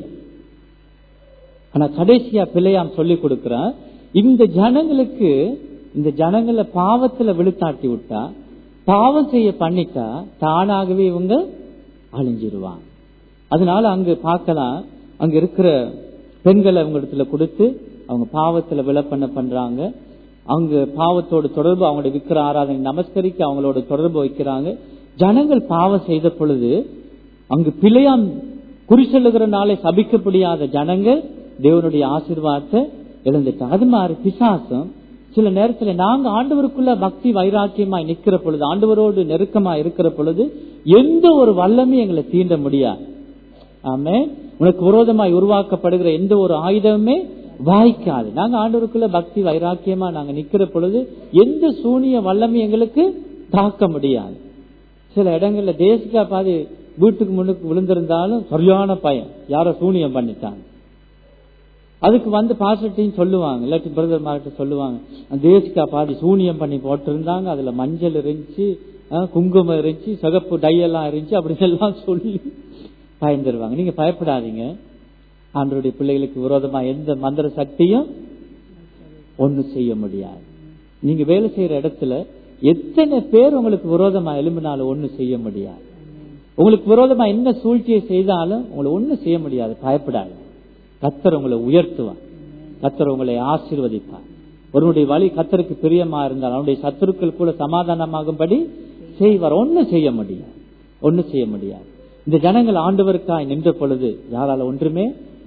Speaker 2: ஆனா கடைசியா பிள்ளையாம் சொல்லி கொடுக்கிறான் இந்த ஜனங்களுக்கு இந்த ஜனங்களை பாவத்துல விழுத்தாட்டி விட்டா பாவம் செய்ய பண்ணிட்டா தானாகவே இவங்க அழிஞ்சிருவாங்க அதனால அங்க பார்க்கலாம் அங்க இருக்கிற பெண்களை அவங்க இடத்துல கொடுத்து அவங்க பாவத்துல விழப்பண்ண பண்றாங்க அவங்க பாவத்தோட தொடர்பு அவங்களுடைய விக்கிர ஆராதனை நமஸ்கரிக்க அவங்களோட தொடர்பு வைக்கிறாங்க ஜனங்கள் பாவம் செய்த பொழுது அங்கு பிழையாம் குறி சொல்லுகிற நாளை சபிக்கப்படியாத ஜனங்கள் தேவனுடைய ஆசீர்வாதத்தை இழந்துட்டாங்க அது மாதிரி பிசாசம் சில நேரத்துல நாங்க ஆண்டவருக்குள்ள பக்தி வைராக்கியமாய் நிக்கிற பொழுது ஆண்டவரோடு நெருக்கமா இருக்கிற பொழுது எந்த ஒரு வல்லமே எங்களை தீண்ட முடியாது ஆமே உனக்கு விரோதமாய் உருவாக்கப்படுகிற எந்த ஒரு ஆயுதமுமே வாய்க்காது நாங்க ஆண்டவருக்குள்ள பக்தி வைராக்கியமா நாங்க நிக்கிற பொழுது எந்த சூனிய வல்லமை எங்களுக்கு தாக்க முடியாது சில இடங்கள்ல தேசிகா பாதி வீட்டுக்கு முன்னுக்கு விழுந்திருந்தாலும் சரியான பயம் யாரோ சூனியம் பண்ணிட்டாங்க அதுக்கு வந்து பாசிட்டிவ் சொல்லுவாங்க இல்லாட்டி பிரதர் மார்கிட்ட சொல்லுவாங்க அந்த தேசிகா பாதி சூனியம் பண்ணி போட்டிருந்தாங்க அதுல மஞ்சள் இருந்துச்சு குங்குமம் இருந்துச்சு சிகப்பு டை எல்லாம் இருந்துச்சு அப்படி எல்லாம் சொல்லி பயந்துருவாங்க நீங்க பயப்படாதீங்க ஆண்டருடைய பிள்ளைகளுக்கு விரோதமா எந்த மந்திர சக்தியும் ஒண்ணு செய்ய முடியாது நீங்க வேலை செய்யற இடத்துல எத்தனை பேர் உங்களுக்கு விரோதமா எழும்பினாலும் ஒண்ணு செய்ய முடியாது உங்களுக்கு விரோதமா என்ன சூழ்ச்சியை செய்தாலும் உங்களை ஒண்ணு செய்ய முடியாது பயப்படாது கத்தர் உங்களை உயர்த்துவார் கத்தர் உங்களை ஆசீர்வதிப்பார் ஒருவனுடைய வழி கத்தருக்கு பிரியமா இருந்தால் அவனுடைய சத்துருக்கள் கூட சமாதானமாகும்படி செய்வார் ஒண்ணு செய்ய முடியாது ஒண்ணு செய்ய முடியாது இந்த ஜனங்கள் ஆண்டவருக்காய் நின்ற பொழுது யாரால ஒன்றுமே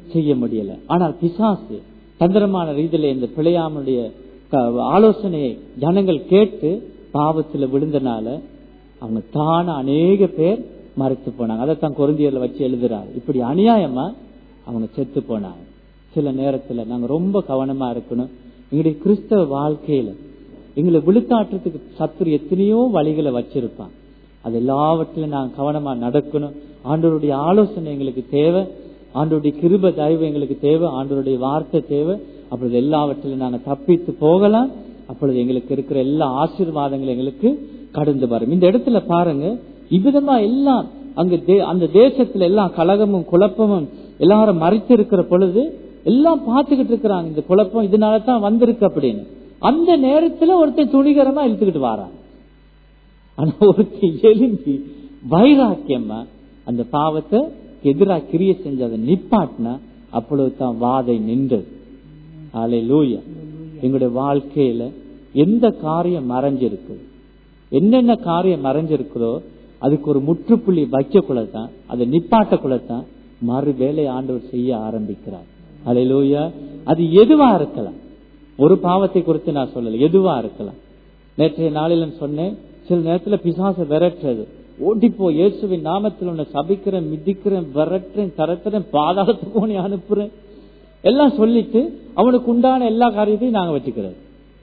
Speaker 2: செய்ய முடியல ஆனால் பிசாசு தந்திரமான ரீதியில இந்த பிழையாமனுடைய க- ஆலோசனையை ஜனங்கள் கேட்டு பாவத்துல விழுந்தனால அவங்க தான அநேக பேர் மறைத்து போனாங்க அதைத்தான் குருந்தியர்ல வச்சு எழுதுறாரு இப்படி அநியாயமா அவங்க செத்து போனாங்க சில நேரத்துல நாங்க ரொம்ப கவனமா இருக்கணும் எங்களுடைய கிறிஸ்தவ வாழ்க்கையில எங்களை விழுத்தாட்டுறதுக்கு சத்துரு எத்தனையோ வழிகளை வச்சிருப்பான் அது எல்லாவற்றிலும் நாங்க கவனமா நடக்கணும் ஆண்டவருடைய ஆலோசனை எங்களுக்கு தேவை ஆண்டவருடைய கிருப தயவு எங்களுக்கு தேவை ஆண்டவருடைய வார்த்தை தேவை அப்பொழுது எல்லாவற்றிலும் நாங்க தப்பித்து போகலாம் அப்பொழுது எங்களுக்கு இருக்கிற எல்லா ஆசீர்வாதங்களும் எங்களுக்கு கடந்து வரும் இந்த இடத்துல பாருங்க இவ்விதமா எல்லாம் அங்க தே- அந்த தேசத்துல எல்லாம் கலகமும் குழப்பமும் எல்லாரும் மறைத்து இருக்கிற பொழுது எல்லாம் பார்த்துக்கிட்டு இருக்கிறாங்க இந்த குழப்பம் இதனால தான் வந்திருக்கு அப்படின்னு அந்த நேரத்துல ஒருத்தன் துணிகரமா இழுத்துக்கிட்டு வாரான் ஆனா ஒருத்தன் எழும்பி வைராக்கியமா அந்த பாவத்தை எதிராக கிரிய செஞ்சு அதை நிப்பாட்டினா அப்பொழுது தான் வாதை நின்றது ஆலை லூயா எங்களுடைய வாழ்க்கையில எந்த காரியம் மறைஞ்சிருக்கு என்னென்ன காரியம் மறைஞ்சிருக்கிறோ அதுக்கு ஒரு முற்றுப்புள்ளி வைக்கக்குள்ளதான் அதை நிப்பாட்டக்குள்ளதான் மறு வேலை ஆண்டவர் செய்ய ஆரம்பிக்கிறார் அலையிலூயா அது எதுவா இருக்கலாம் ஒரு பாவத்தை குறித்து நான் சொல்லல எதுவா இருக்கலாம் நேற்றைய நாளில் சொன்னேன் சில நேரத்துல பிசாச விரட்டுறது ஓடிப்போ இயேசுவின் நாமத்தில் உன்னை சபிக்கிறேன் மிதிக்கிறேன் விரட்டுறேன் தரத்துறேன் பாதாளத்துக்கு உன்னை அனுப்புறேன் எல்லாம் சொல்லிட்டு அவனுக்கு உண்டான எல்லா காரியத்தையும் நாங்க வச்சுக்கிறது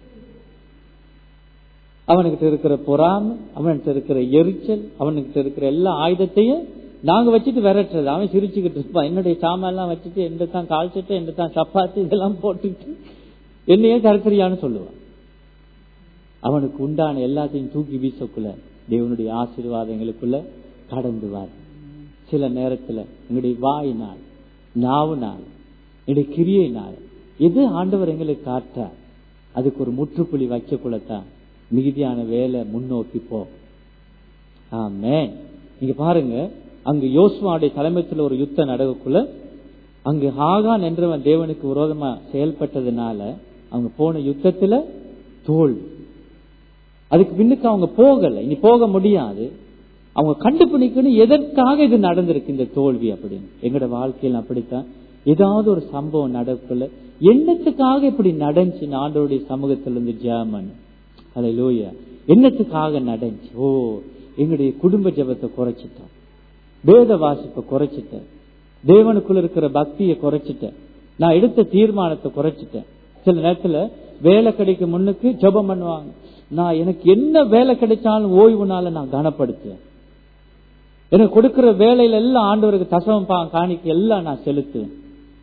Speaker 2: அவனுக்கிட்ட இருக்கிற பொறாமை அவன்கிட்ட இருக்கிற எரிச்சல் அவனுக்கிட்ட இருக்கிற எல்லா ஆயுதத்தையும் நாங்க வச்சுட்டு விரட்டுறது அவன் சிரிச்சுக்கிட்டு இருப்பான் என்னுடைய சாமான் எல்லாம் வச்சுட்டு எந்த தான் கால் சட்டை எந்த தான் சப்பாத்தி இதெல்லாம் போட்டுட்டு என்னையே கருத்தரியான்னு சொல்லுவான் அவனுக்கு உண்டான எல்லாத்தையும் தூக்கி வீசக்குள்ள தேவனுடைய ஆசீர்வாதங்களுக்குள்ள கடந்து வார் சில நேரத்துல எங்களுடைய வாயினால் நாவுனால் எங்களுடைய கிரியையினால் எது ஆண்டவர் எங்களுக்கு காட்டார் அதுக்கு ஒரு முற்றுப்புள்ளி வைக்கக்குள்ளத்தான் மிகுதியான வேலை முன்னோக்கி போ ஆமே நீங்க பாருங்க அங்கு யோசுவாவுடைய தலைமைத்துல ஒரு யுத்தம் நடக்கக்குள்ள அங்கு ஹாகான் என்றவன் தேவனுக்கு விரோதமா செயல்பட்டதுனால அவங்க போன யுத்தத்துல தோல்வி அதுக்கு பின்னுக்கு அவங்க போகல இனி போக முடியாது அவங்க கண்டுபிடிக்கணும் எதற்காக இது நடந்திருக்கு இந்த தோல்வி அப்படின்னு எங்களோட வாழ்க்கையில் அப்படித்தான் ஏதாவது ஒரு சம்பவம் நடக்கல என்னத்துக்காக இப்படி நடந்துச்சு ஆண்டோடைய சமூகத்துல இருந்து ஜெர்மன் அதை லோயா என்னத்துக்காக நடந்துச்சு ஓ எங்களுடைய குடும்ப ஜபத்தை குறைச்சிட்டோம் வேத வாசிப்பை குறைச்சிட்டேன் தேவனுக்குள்ள இருக்கிற பக்தியை குறைச்சிட்டேன் நான் எடுத்த தீர்மானத்தை குறைச்சிட்டேன் சில நேரத்துல வேலை கிடைக்கும் முன்னுக்கு ஜெபம் பண்ணுவாங்க நான் எனக்கு என்ன வேலை கிடைச்சாலும் ஓய்வு நாள நான் கனப்படுத்துவேன் எனக்கு கொடுக்கிற வேலையில எல்லாம் ஆண்டவருக்கு தசவம் பா காணிக்க எல்லாம் நான் செலுத்துவேன்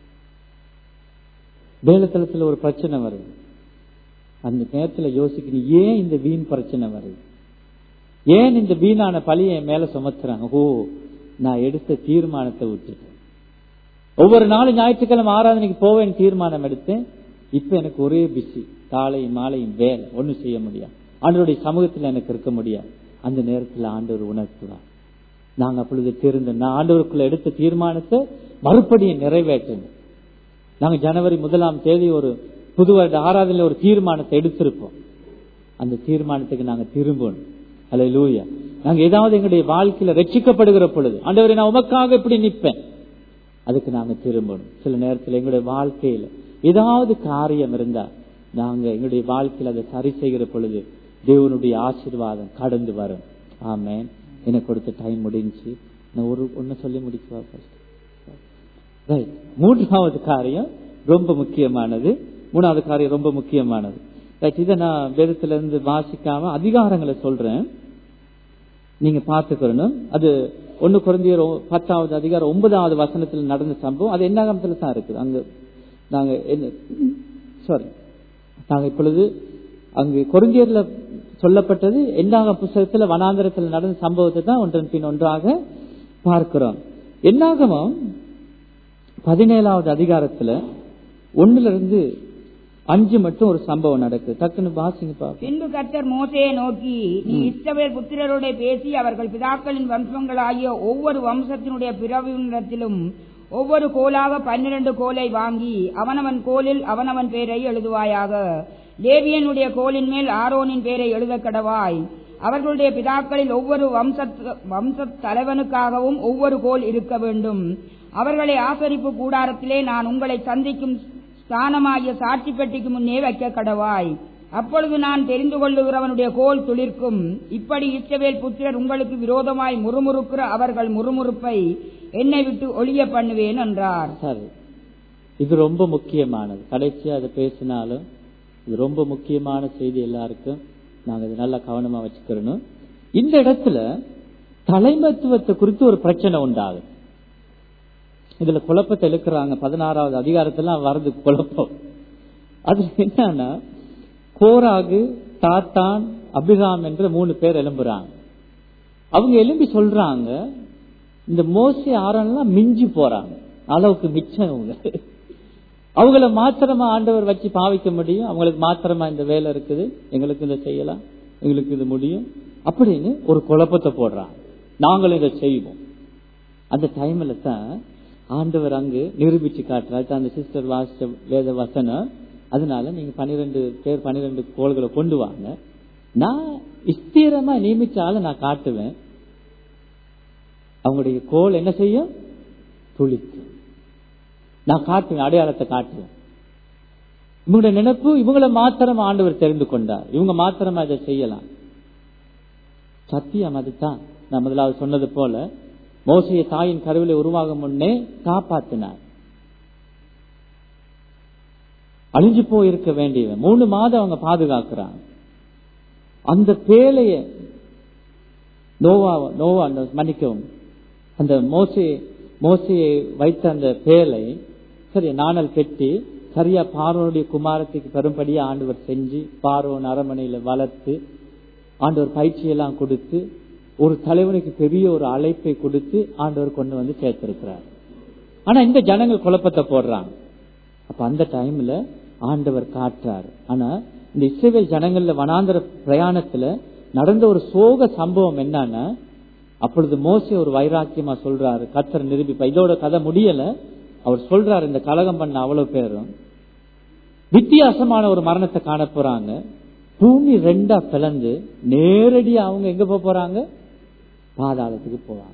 Speaker 2: வேலைத்தளத்துல ஒரு பிரச்சனை வருது அந்த நேரத்துல யோசிக்கணும் ஏன் இந்த வீண் பிரச்சனை வருது ஏன் இந்த வீணான பழியை என் மேல சுமத்துறாங்க ஓ நான் எடுத்த தீர்மானத்தை விட்டுட்டேன் ஒவ்வொரு நாளும் ஞாயிற்றுக்கிழமை ஆராதனைக்கு போவேன் தீர்மானம் எடுத்தேன் இப்ப எனக்கு ஒரே பிஸி காலையும் மாலையும் வேலை ஒண்ணும் செய்ய முடியாது ஆண்டவருடைய சமூகத்தில் எனக்கு இருக்க முடியாது அந்த நேரத்தில் ஆண்டவர் உணர்த்துவார் நாங்க அப்பொழுது தெரிந்த நான் ஆண்டவருக்குள்ள எடுத்த தீர்மானத்தை மறுபடியும் நிறைவேற்றணும் நாங்க ஜனவரி முதலாம் தேதி ஒரு புது வருட ஆராதனையில் ஒரு தீர்மானத்தை எடுத்திருப்போம் அந்த தீர்மானத்துக்கு நாங்க திரும்பணும் அல்ல லூயா நாங்க ஏதாவது எங்களுடைய வாழ்க்கையில ரட்சிக்கப்படுகிற பொழுது ஆண்டவரை நான் உமக்காக இப்படி நிற்பேன் அதுக்கு நாங்க திரும்பணும் சில நேரத்தில் எங்களுடைய வாழ்க்கையில ஏதாவது காரியம் இருந்தா நாங்க எங்களுடைய வாழ்க்கையில அதை சரி செய்கிற பொழுது தேவனுடைய ஆசீர்வாதம் கடந்து வரும் ஆமேன் எனக்கு கொடுத்த டைம் முடிஞ்சு நான் ஒரு ஒன்னு சொல்லி முடிக்குவா ஃபர்ஸ்ட் ரைட் மூன்றாவது காரியம் ரொம்ப முக்கியமானது மூணாவது காரியம் ரொம்ப முக்கியமானது ரைட் இதை நான் வேதத்துல இருந்து வாசிக்காம அதிகாரங்களை சொல்றேன் நீங்க பார்த்துக்கணும் அது ஒன்னு குறைந்தியர் பத்தாவது அதிகாரம் ஒன்பதாவது வசனத்தில் நடந்த சம்பவம் அது என்னாகமத்துல தான் இருக்குது அங்க நாங்க என்ன சாரி நாங்க இப்பொழுது அங்கு கொருந்தியர்ல சொல்லப்பட்டது என்னாக புஸ்தகத்துல வனாந்தரத்தில் நடந்த சம்பவத்தை தான் ஒன்றன் பின் ஒன்றாக பார்க்கிறோம் என்னாகமம் பதினேழாவது அதிகாரத்துல ஒண்ணுல இருந்து அஞ்சு மட்டும் ஒரு சம்பவம் நடக்குது டக்குன்னு வாசிங்க பாப்போம்
Speaker 3: பின்பு கர்த்தர் மோசையை நோக்கி நீ இஸ்ரவேல் புத்திரரோட பேசி அவர்கள் பிதாக்களின் வம்சங்களாகிய ஒவ்வொரு வம்சத்தினுடைய பிறவிடத்திலும் ஒவ்வொரு கோலாக பன்னிரண்டு கோலை வாங்கி அவனவன் கோலில் அவனவன் பேரை எழுதுவாயாக லேவியனுடைய கோலின் மேல் ஆரோனின் பேரை எழுத கடவாய் அவர்களுடைய பிதாக்களில் ஒவ்வொரு வம்ச வம்ச தலைவனுக்காகவும் ஒவ்வொரு கோல் இருக்க வேண்டும் அவர்களை ஆசரிப்பு கூடாரத்திலே நான் உங்களை சந்திக்கும் ஸ்தானமாகிய சாட்சி பெட்டிக்கு முன்னே வைக்க கடவாய் அப்பொழுது நான் தெரிந்து கொள்ளுகிறவனுடைய கோல் துளிர்க்கும் இப்படி இஸ்ரவேல் புத்திரர் உங்களுக்கு விரோதமாய் முறுமுறுக்கிற அவர்கள் முறுமுறுப்பை என்னை விட்டு ஒளிய பண்ணுவேன் என்றார்
Speaker 2: சரி இது ரொம்ப முக்கியமானது கடைசியா அதை பேசினாலும் இது ரொம்ப முக்கியமான செய்தி எல்லாருக்கும் நாங்க இது நல்லா கவனமா வச்சுக்கிறணும் இந்த இடத்துல தலைமத்துவத்தை குறித்து ஒரு பிரச்சனை உண்டாகுது இதுல குழப்பத்தை இழுக்கிறாங்க பதினாறாவது அதிகாரத்துல வருது குழப்பம் அது என்னன்னா கோராகு தாத்தான் அபிராம் என்ற மூணு பேர் எழும்புறாங்க அவங்க எழும்பி சொல்றாங்க இந்த மோசி ஆரன்லாம் மிஞ்சி போறாங்க அளவுக்கு மிச்சம் அவங்க அவங்கள மாத்திரமா ஆண்டவர் வச்சு பாவிக்க முடியும் அவங்களுக்கு மாத்திரமா இந்த வேலை இருக்குது எங்களுக்கு இதை செய்யலாம் எங்களுக்கு இது முடியும் அப்படின்னு ஒரு குழப்பத்தை போடுறாங்க நாங்களும் இதை செய்வோம் அந்த டைம்ல தான் ஆண்டவர் அங்கு நிரூபிச்சு காட்டுறாரு அந்த சிஸ்டர் வாசிச்ச வேத வசனம் அதனால நீங்க பன்னிரெண்டு பேர் பன்னிரெண்டு கோள்களை கொண்டு வாங்க நான் ஸ்திரமா நியமிச்ச ஆளை நான் காட்டுவேன் அவங்களுடைய கோல் என்ன செய்யும் துளிக்கும் நான் காட்டுவேன் அடையாளத்தை காட்டுவேன் இவங்களுடைய நினைப்பு இவங்களை மாத்திரம் ஆண்டவர் தெரிந்து கொண்டார் இவங்க மாத்திரமா இதை செய்யலாம் சத்தியம் அதுதான் நான் முதலாவது சொன்னது போல மோசைய தாயின் கருவிலை உருவாகும் முன்னே காப்பாத்தினார் அழிஞ்சு போயிருக்க வேண்டியவன் மூணு மாதம் அவங்க பாதுகாக்கிறாங்க அந்த பேழைய நோவா நோவா அந்த மன்னிக்கவும் அந்த மோசை மோசையை வைத்த அந்த பேழை சரி நாணல் கெட்டி சரியா பார்வனுடைய குமாரத்துக்கு பெரும்படியா ஆண்டவர் செஞ்சு பார்வன் அரமனையில வளர்த்து ஆண்டவர் பயிற்சியெல்லாம் கொடுத்து ஒரு தலைவனுக்கு பெரிய ஒரு அழைப்பை கொடுத்து ஆண்டவர் கொண்டு வந்து சேர்த்திருக்கிறார் ஆனா இந்த ஜனங்கள் குழப்பத்தை போடுறாங்க அப்ப அந்த டைம்ல ஆண்டவர் காட்டுறாரு ஆனா இந்த இஸ்ரேல் ஜனங்கள்ல வனாந்தர பிரயாணத்துல நடந்த ஒரு சோக சம்பவம் என்னன்னா அப்பொழுது மோசி ஒரு வைராக்கியமா சொல்றாரு கத்தர் நிரூபிப்பா இதோட கதை முடியல அவர் சொல்றாரு இந்த கலகம் பண்ண அவ்வளவு பேரும் வித்தியாசமான ஒரு மரணத்தை காண போறாங்க பூமி ரெண்டா பிளந்து நேரடியா அவங்க எங்க போக போறாங்க பாதாளத்துக்கு போவாங்க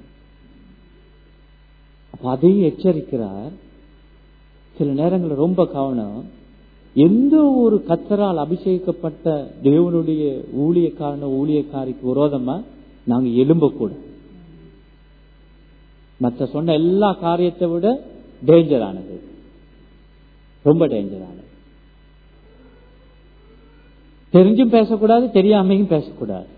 Speaker 2: அப்ப அதையும் எச்சரிக்கிறார் சில நேரங்களில் ரொம்ப கவனம் எந்த ஒரு கத்தரால் அபிஷேகிக்கப்பட்ட தேவனுடைய ஊழியக்காரன ஊழியக்காரிக்கு விரோதமா நாங்க எழும்பக்கூடாது மற்ற சொன்ன எல்லா காரியத்தை விட டேஞ்சரானது ரொம்ப டேஞ்சரானது தெரிஞ்சும் பேசக்கூடாது தெரியாமையும் பேசக்கூடாது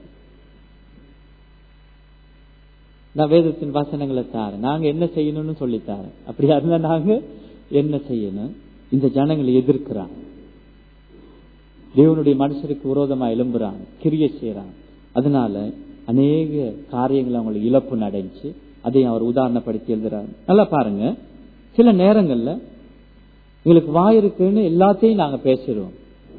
Speaker 2: நான் வேதத்தின் வசனங்களை தாரேன் நாங்க என்ன செய்யணும்னு சொல்லித்தாரேன் அப்படியா இருந்தா நாங்க என்ன செய்யணும் இந்த ஜனங்களை எதிர்க்கிறாங்க தேவனுடைய மனுஷருக்கு விரோதமா எழும்புறாங்க கிரிய செய்யறாங்க அதனால அநேக காரியங்கள் அவங்களுக்கு இழப்பு நடந்துச்சு அதையும் அவர் உதாரணப்படுத்தி எழுதுறாரு நல்லா பாருங்க சில நேரங்கள்ல எங்களுக்கு வாய் இருக்குன்னு எல்லாத்தையும் நாங்க பேசிடுவோம்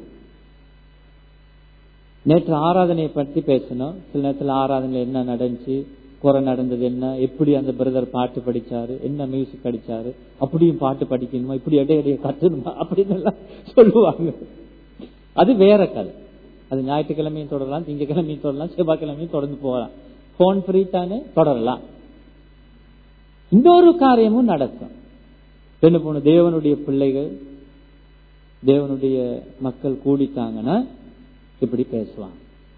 Speaker 2: நேற்று ஆராதனையை பற்றி பேசணும் சில நேரத்தில் ஆராதனையில் என்ன நடந்துச்சு குறை நடந்தது என்ன எப்படி அந்த பிரதர் பாட்டு படிச்சாரு என்ன மியூசிக் அடிச்சாரு அப்படியும் பாட்டு படிக்கணுமா இப்படி இடையிடைய கட்டணுமா அப்படின்னு எல்லாம் சொல்லுவாங்க அது வேற கதை அது ஞாயிற்றுக்கிழமையும் தொடரலாம் திங்கக்கிழமையும் தொடரலாம் செவ்வாய்க்கிழமையும் தொடர்ந்து போகலாம் போன் ஃப்ரீ தானே தொடரலாம் இன்னொரு காரியமும் நடக்கும் என்ன போன தேவனுடைய பிள்ளைகள் தேவனுடைய மக்கள் கூடித்தாங்கன்னா இப்படி பேசுவாங்க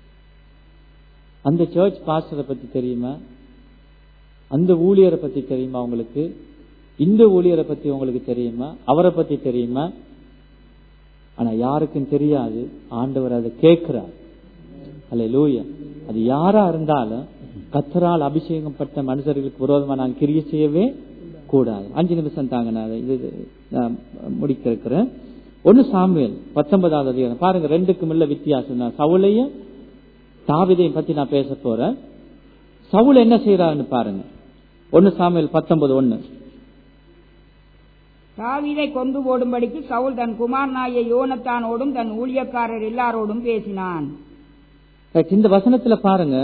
Speaker 2: அந்த சர்ச் பாஸ்டரை பத்தி தெரியுமா அந்த ஊழியரை பத்தி தெரியுமா உங்களுக்கு இந்த ஊழியரை பத்தி உங்களுக்கு தெரியுமா அவரை பத்தி தெரியுமா ஆனா யாருக்கும் தெரியாது ஆண்டவர் அதை கேட்கிறார் அல்ல லூயா அது யாரா இருந்தாலும் கத்தரால் அபிஷேகப்பட்ட மனுஷர்களுக்கு விரோதமா நான் கிரிய செய்யவே கூடாது அஞ்சு நிமிஷம் தாங்க நான் இது நான் முடிக்க இருக்கிறேன் ஒன்னு சாமுவேல் பத்தொன்பதாவது அதிகாரம் பாருங்க ரெண்டுக்கும் இல்ல வித்தியாசம் தான் சவுளையும் தாவிதையும் பத்தி நான் பேச போறேன் சவுல் என்ன செய்யறாருன்னு பாருங்க ஒன்னு சாமுவேல் பத்தொன்பது ஒன்னு
Speaker 3: தாவீதை கொண்டு போடும்படிக்கு சவுல் தன் குமாரனாய யோனத்தானோடும் தன் ஊழியக்காரர் எல்லாரோடும் பேசினான்
Speaker 2: இந்த வசனத்துல பாருங்க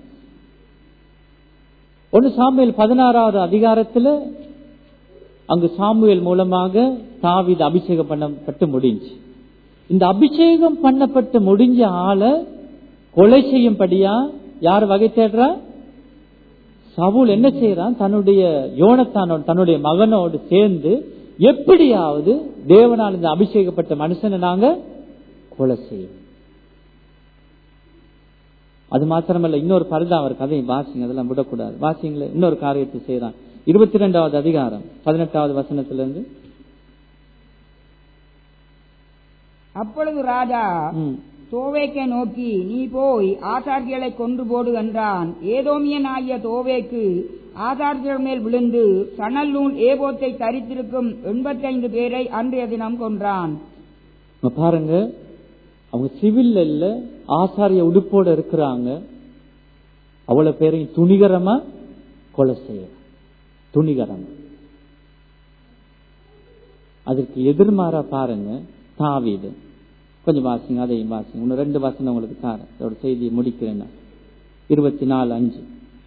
Speaker 2: ஒன்னு சாமுவேல் பதினாறாவது அதிகாரத்துல அங்கு சாமுவேல் மூலமாக தாவித அபிஷேகம் பண்ணப்பட்டு முடிஞ்சு இந்த அபிஷேகம் பண்ணப்பட்டு முடிஞ்ச ஆளை கொலை செய்யும்படியா யார் வகை தேடுறா சவுல் என்ன செய்யறான் தன்னுடைய யோனத்தானோடு தன்னுடைய மகனோடு சேர்ந்து எப்படியாவது தேவனால் இந்த அபிஷேகப்பட்ட மனுஷனை நாங்க கொலை செய்யும் அது மாத்திரமல்ல இன்னொரு பரிதாபம் இருக்கு அதையும் வாசிங்க அதெல்லாம் விடக்கூடாது வாசிங்களே இன்னொரு காரியத்தை செய்யறான் இருபத்தி ரெண்டாவது அதிகாரம் பதினெட்டாவது வசனத்திலிருந்து
Speaker 3: அப்பொழுது ராஜா
Speaker 2: ம்,
Speaker 3: தோவேக்கை நோக்கி நீ போய் ஆசார்களை கொன்று போடு என்றான் ஏதோமியனாகிய தோவேக்கு ஆசாரியர்கள் மேல் விழுந்து சணல் நூல் ஏபோத்தை தரித்திருக்கும் எண்பத்தைந்து பேரை அன்றைய தினம் கொன்றான்
Speaker 2: இப்ப பாருங்க அவங்க சிவில்ல இல்ல ஆசாரிய உடுப்போட இருக்கிறாங்க அவ்வளவு பேரையும் துணிகரமா கொலை செய்ய துணிகரமா அதற்கு எதிர்மாறா பாருங்க தாவீது கொஞ்சம் வாசிங்க அதையும் வாசிங்க இன்னும் ரெண்டு வசனம் உங்களுக்கு தாரேன் இதோட செய்தியை முடிக்கிறேன் நான். இருபத்தி நாலு அஞ்சு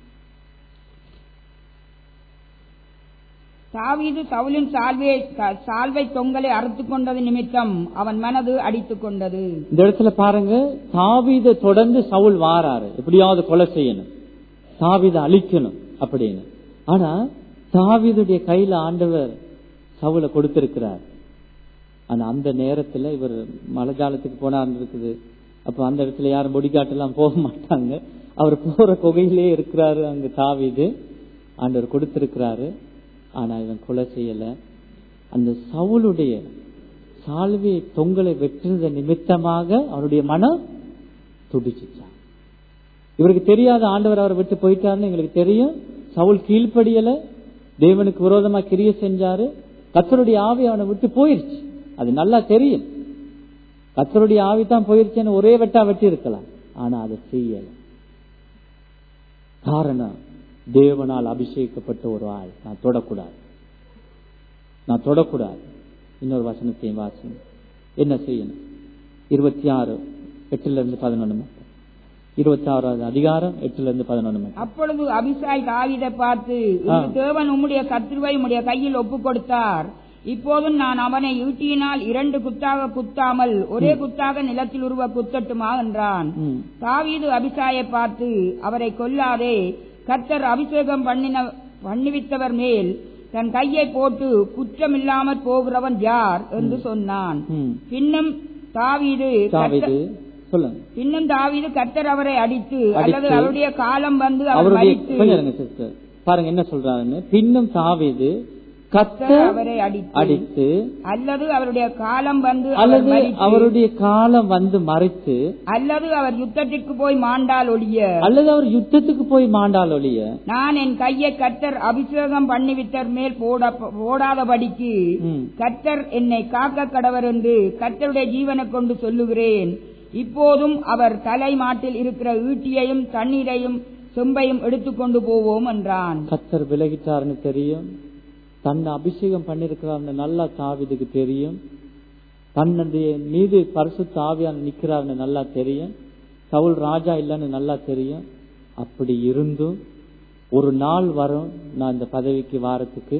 Speaker 3: தாவீது சவுலின் சால்வை சால்வை தொங்கலை அறுத்துக் கொண்டது நிமித்தம் அவன் மனது அடித்துக் கொண்டது
Speaker 2: இந்த இடத்துல பாருங்க தாவீதை தொடர்ந்து சவுல் வாராரு எப்படியாவது கொலை செய்யணும் தாவீதை அழிக்கணும் அப்படின்னு ஆனா தாவீதுடைய கையில ஆண்டவர் சவுலை கொடுத்திருக்கிறார் ஆனா அந்த நேரத்துல இவர் மலைஜாலத்துக்கு போனார் இருக்குது அப்ப அந்த இடத்துல யாரும் பொடிக்காட்டெல்லாம் போக மாட்டாங்க அவர் போற குகையிலே இருக்கிறாரு அங்க தாவீது ஆண்டவர் கொடுத்திருக்கிறாரு ஆனா இவன் கொலை செய்யல அந்த சவுளுடைய சால்வை தொங்கலை வெட்டுனத நிமித்தமாக அவருடைய மனம் துடிச்சுச்சான் இவருக்கு தெரியாத ஆண்டவர் அவரை விட்டு போயிட்டாருன்னு எங்களுக்கு தெரியும் சவுல் கீழ்ப்படியல தேவனுக்கு விரோதமா கிரிய செஞ்சாரு கத்தருடைய ஆவி அவனை விட்டு போயிருச்சு அது நல்லா தெரியும் கத்தருடைய ஆவி தான் போயிருச்சுன்னு ஒரே வெட்டா வெட்டி இருக்கலாம் ஆனா அதை செய்யல காரணம் தேவனால் அபிஷேகிக்கப்பட்ட ஒரு ஆள் நான் தொடக்கூடாது நான் தொடக்கூடாது இன்னொரு வசனத்தையும் வாசிங்க என்ன செய்யணும் இருபத்தி ஆறு எட்டுல இருந்து பதினொன்னு மட்டும் இருபத்தி ஆறாவது அதிகாரம் எட்டுல இருந்து பதினொன்னு மட்டும்
Speaker 3: அப்பொழுது அபிசாய் தாவீதை பார்த்து
Speaker 2: ஆ.
Speaker 3: இன்று தேவன் உம்முடைய சத்ருவை உம்முடைய கையில் ஒப்புக் கொடுத்தார் இப்போதும் நான் அவனை ஈட்டியினால் இரண்டு குத்தாக குத்தாமல் ஒரே குத்தாக நிலத்தில் உருவ குத்தட்டுமா என்றான்
Speaker 2: ம்.
Speaker 3: தாவீது அபிசாயை பார்த்து அவரை கொல்லாதே கர்த்தர் அபிஷேகம் பண்ணின பண்ணிவித்தவர் மேல் தன் கையை போட்டு குற்றமில்லாமற் போகிறவன் யார் என்று சொன்னான்
Speaker 2: ம்.
Speaker 3: பின்னும் தாவீது
Speaker 2: தாவீது
Speaker 3: கர்த்தர்-
Speaker 2: சொல்லுங்க
Speaker 3: பின்னும் தாவீது கர்த்தர் அவரை அடித்து
Speaker 2: அடித்து,
Speaker 3: அல்லது அவருடைய காலம் வந்து அவர்
Speaker 2: அவருடைய
Speaker 3: மரித்து
Speaker 2: கொஞ்சம் இருங்க சிஸ்டர் பாருங்க என்ன சொல்றாருன்னு பின்னும் தாவீது
Speaker 3: கர்த்தர்
Speaker 2: கத்த
Speaker 3: அவரை அடித்து
Speaker 2: அடித்து
Speaker 3: அல்லது அவருடைய காலம் வந்து அவர்
Speaker 2: அல்லது
Speaker 3: மரித்து,
Speaker 2: அவருடைய காலம் வந்து மறைத்து
Speaker 3: அல்லது அவர் யுத்தத்திற்கு போய் மாண்டால் ஒழிய
Speaker 2: அல்லது அவர் யுத்தத்துக்கு போய் மாண்டால் ஒழிய
Speaker 3: நான் என் கையை கர்த்தர் அபிஷேகம் பண்ணிவித்தர் மேல் போட போடாதபடிக்கு
Speaker 2: ம்.
Speaker 3: கர்த்தர் என்னை காக்க கடவர் என்று கர்த்தருடைய ஜீவனை கொண்டு சொல்லுகிறேன் இப்போதும் அவர் தலை மாட்டில் இருக்கிற ஈட்டியையும் தண்ணீரையும் செம்பையும் எடுத்துக்கொண்டு போவோம் என்றான்
Speaker 2: கத்தர் விலகிட்டாருன்னு தெரியும் தன்னை அபிஷேகம் பண்ணிருக்கிறார்னு நல்லா தாவிதுக்கு தெரியும் தன்னுடைய மீது பரிசு தாவியான நிக்கிறார்னு நல்லா தெரியும் சவுல் ராஜா இல்லைன்னு நல்லா தெரியும் அப்படி இருந்தும் ஒரு நாள் வரும் நான் இந்த பதவிக்கு வாரத்துக்கு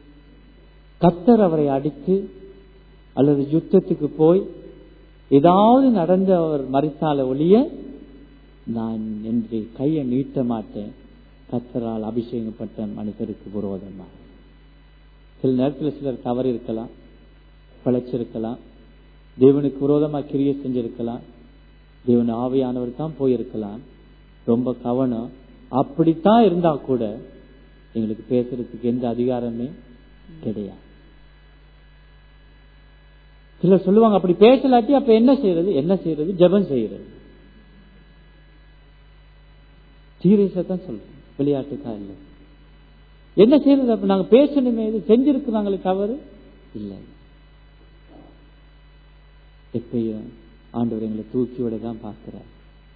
Speaker 2: கத்தர் அவரை அடித்து அல்லது யுத்தத்துக்கு போய் ஏதாவது நடந்து அவர் மறித்தால ஒழிய நான் என்று கையை நீட்ட மாட்டேன் கத்தரால் அபிஷேகப்பட்ட மனிதருக்கு விரோதமா சில நேரத்தில் சிலர் தவறு இருக்கலாம் பிழைச்சிருக்கலாம் தேவனுக்கு விரோதமா கிரிய செஞ்சிருக்கலாம் தேவன் ஆவியானவர் தான் போயிருக்கலாம் ரொம்ப கவனம் அப்படித்தான் இருந்தா கூட எங்களுக்கு பேசுறதுக்கு எந்த அதிகாரமே கிடையாது சிலர் சொல்லுவாங்க அப்படி பேசலாட்டி அப்ப என்ன செய்யறது என்ன செய்யறது ஜெபம் செய்யறது சீரியஸா தான் சொல்றேன் விளையாட்டுக்கா இல்லை என்ன செய்யறது அப்ப நாங்க பேசணுமே இது செஞ்சிருக்கிறாங்களே தவறு இல்லை எப்பயும் ஆண்டவர் எங்களை தூக்கியோட தான் பார்க்கிறார்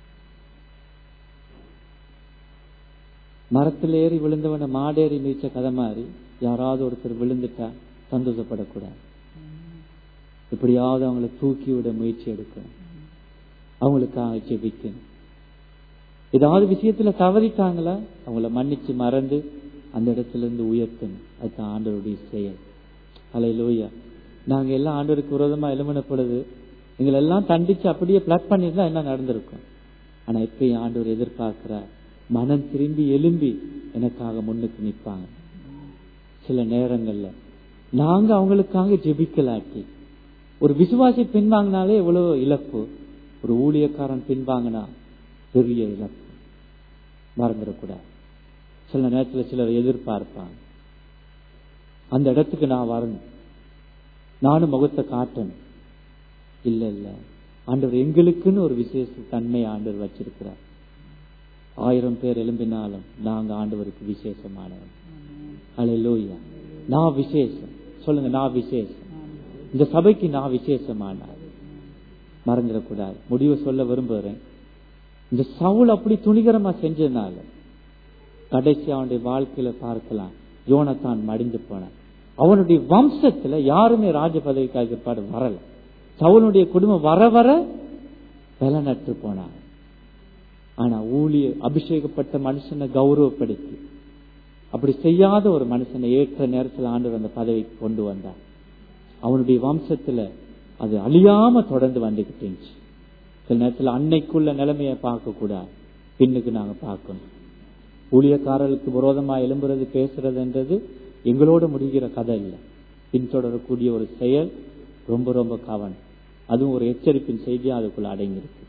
Speaker 2: மரத்தில் ஏறி விழுந்தவனை மாடேறி மீச்ச கதை மாதிரி யாராவது ஒருத்தர் விழுந்துட்டா சந்தோஷப்படக்கூடாது எப்படியாவது அவங்களை தூக்கி விட முயற்சி எடுக்கணும் அவங்களுக்காக ஜெபிக்கணும் ஏதாவது விஷயத்துல தவறிட்டாங்களா அவங்கள மன்னிச்சு மறந்து அந்த இடத்துல இருந்து உயர்த்தணும் அதுதான் ஆண்டவருடைய செயல் அலை லோயா நாங்க எல்லாம் ஆண்டவருக்கு விரோதமா எழுமன பொழுது எங்களை எல்லாம் தண்டிச்சு அப்படியே பிளட் பண்ணிருந்தா என்ன நடந்திருக்கும் ஆனா எப்பயும் ஆண்டவர் எதிர்பார்க்கிறார் மனம் திரும்பி எலும்பி எனக்காக முன்னுக்கு நிற்பாங்க சில நேரங்கள்ல நாங்க அவங்களுக்காக ஜெபிக்கலாட்டி ஒரு விசுவாசி பின்வாங்கினாலே எவ்வளவு இழப்பு ஒரு ஊழியக்காரன் பின்வாங்கினா பெரிய இழப்பு மறந்துடக்கூடாது சில நேரத்துல சிலர் எதிர்பார்ப்பாங்க அந்த இடத்துக்கு நான் வரணும் நானும் முகத்தை காட்டணும் இல்ல இல்ல ஆண்டவர் எங்களுக்குன்னு ஒரு விசேஷ தன்மை ஆண்டவர் வச்சிருக்கிறார் ஆயிரம் பேர் எழும்பினாலும் நாங்க ஆண்டவருக்கு விசேஷமானவன் அல்லேலூயா நான் விசேஷம் சொல்லுங்க நான் விசேஷம் இந்த சபைக்கு நான் விசேஷமான மறந்துடக்கூடாது முடிவு சொல்ல விரும்புகிறேன் இந்த சவுல் அப்படி துணிகரமா செஞ்சதுனால கடைசி அவனுடைய வாழ்க்கையில பார்க்கலாம் யோனத்தான் மடிந்து போனான் அவனுடைய வம்சத்துல யாருமே ராஜ பதவிக்காக ஏற்பாடு வரல சவுளுடைய குடும்பம் வர வர பலனற்று போனாங்க ஆனா ஊழிய அபிஷேகப்பட்ட மனுஷனை கௌரவப்படுத்தி அப்படி செய்யாத ஒரு மனுஷனை ஏற்ற நேரத்தில் ஆண்டு அந்த பதவிக்கு கொண்டு வந்தார் அவனுடைய வம்சத்துல அது அழியாம தொடர்ந்து வந்துகிட்டு இருந்துச்சு சில நேரத்தில் அன்னைக்குள்ள நிலைமையை பார்க்க கூடாது பின்னுக்கு நாங்க பார்க்கணும் ஊழியக்காரர்களுக்கு விரோதமா எழும்புறது பேசுறதுன்றது எங்களோட முடிகிற கதை இல்லை பின்தொடரக்கூடிய ஒரு செயல் ரொம்ப ரொம்ப கவனம் அதுவும் ஒரு எச்சரிப்பின் செய்தி அதுக்குள்ள அடங்கியிருக்கு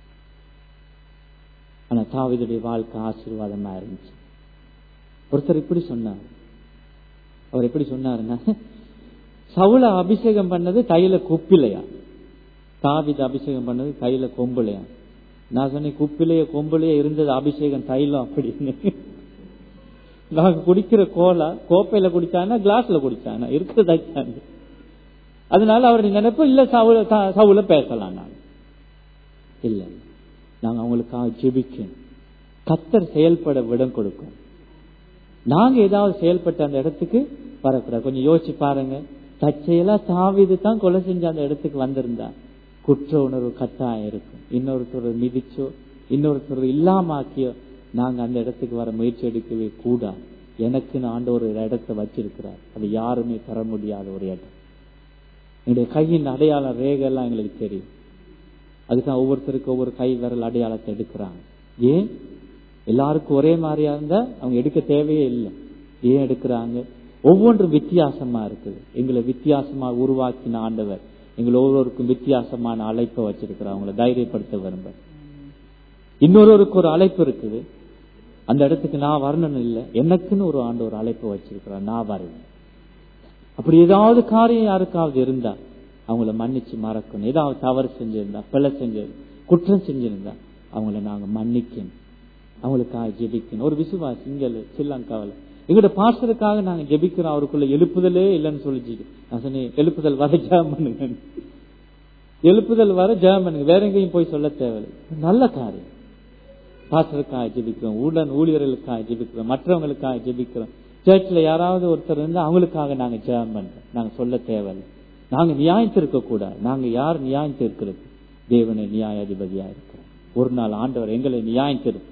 Speaker 2: ஆனா தாவிதுடைய வாழ்க்கை ஆசீர்வாதமா இருந்துச்சு ஒருத்தர் இப்படி சொன்னார் அவர் எப்படி சொன்னாருன்னா சவுள அபிஷேகம் பண்ணது கையில குப்பிலையா தாவித அபிஷேகம் பண்ணது கையில கொம்புலையா நான் சொன்னேன் குப்பிலைய கொம்புலைய இருந்தது அபிஷேகம் தைலம் அப்படின்னு நாங்க குடிக்கிற கோலா கோப்பையில குடிச்சானா கிளாஸ்ல குடிச்சானா இருக்கிறதா அதனால அவர் நினைப்பு இல்ல சவுல சவுல பேசலாம் நான் இல்ல நாங்க அவங்களுக்காக ஜெபிக்கணும் கத்தர் செயல்பட விடம் கொடுக்கும் நாங்க ஏதாவது செயல்பட்ட அந்த இடத்துக்கு வரக்கூடாது கொஞ்சம் யோசிச்சு பாருங்க தற்செயலா தாவிது தான் கொலை செஞ்ச அந்த இடத்துக்கு வந்திருந்தா குற்ற உணர்வு கட்டாயம் இருக்கும் இன்னொருத்தர் மிதிச்சோ இன்னொருத்தர் இல்லாமாக்கியோ நாங்க அந்த இடத்துக்கு வர முயற்சி எடுக்கவே கூடாது எனக்கு ஆண்டு ஒரு இடத்தை வச்சிருக்கிறார் அது யாருமே பெற முடியாத ஒரு இடம் என்னுடைய கையின் அடையாளம் ரேகை எல்லாம் எங்களுக்கு தெரியும் அதுதான் ஒவ்வொருத்தருக்கு ஒவ்வொரு கை விரல் அடையாளத்தை எடுக்கிறாங்க ஏன் எல்லாருக்கும் ஒரே மாதிரியா இருந்தா அவங்க எடுக்க தேவையே இல்லை ஏன் எடுக்கிறாங்க ஒவ்வொன்றும் வித்தியாசமா இருக்குது எங்களை வித்தியாசமா உருவாக்கின ஆண்டவர் எங்களை ஒவ்வொருவருக்கும் வித்தியாசமான அழைப்பை வச்சிருக்கிறார் அவங்களை தைரியப்படுத்த விரும்ப இன்னொருவருக்கு ஒரு அழைப்பு இருக்குது அந்த இடத்துக்கு நான் வரணும்னு இல்லை எனக்குன்னு ஒரு ஆண்டு ஒரு அழைப்பு வச்சிருக்கிறார் நான் வரேன் அப்படி ஏதாவது காரியம் யாருக்காவது இருந்தா அவங்கள மன்னிச்சு மறக்கணும் ஏதாவது தவறு செஞ்சிருந்தா பிள்ளை செஞ்சது குற்றம் செஞ்சிருந்தா அவங்கள நாங்க மன்னிக்கணும் அவங்களுக்காக ஜெபிக்கணும் ஒரு விசுவாசி இங்க ஸ்ரீலங்காவில் எங்களோட பாஸ்டருக்காக நாங்க ஜெபிக்கிறோம் அவருக்குள்ள எழுப்புதலே இல்லைன்னு சொல்லிச்சு நான் சொன்னேன் எழுப்புதல் வர ஜெபம் பண்ணுங்க எழுப்புதல் வர ஜெபம் பண்ணுங்க வேற எங்கேயும் போய் சொல்ல தேவையில்லை நல்ல காரியம் பாஸ்டருக்காக ஜெபிக்கிறோம் ஊழல் ஊழியர்களுக்காக ஜெபிக்கிறோம் மற்றவங்களுக்காக ஜெபிக்கிறோம் சர்ச்சில் யாராவது ஒருத்தர் இருந்தா அவங்களுக்காக நாங்க ஜெபம் பண்றோம் நாங்க சொல்ல தேவையில்லை நாங்க நியாயத்திருக்க கூடாது நாங்க யார் நியாயத்திருக்கிறது தேவனை நியாயாதிபதியா இருக்கிறோம் ஒரு நாள் ஆண்டவர் எங்களை நியாயத்திருப்போம்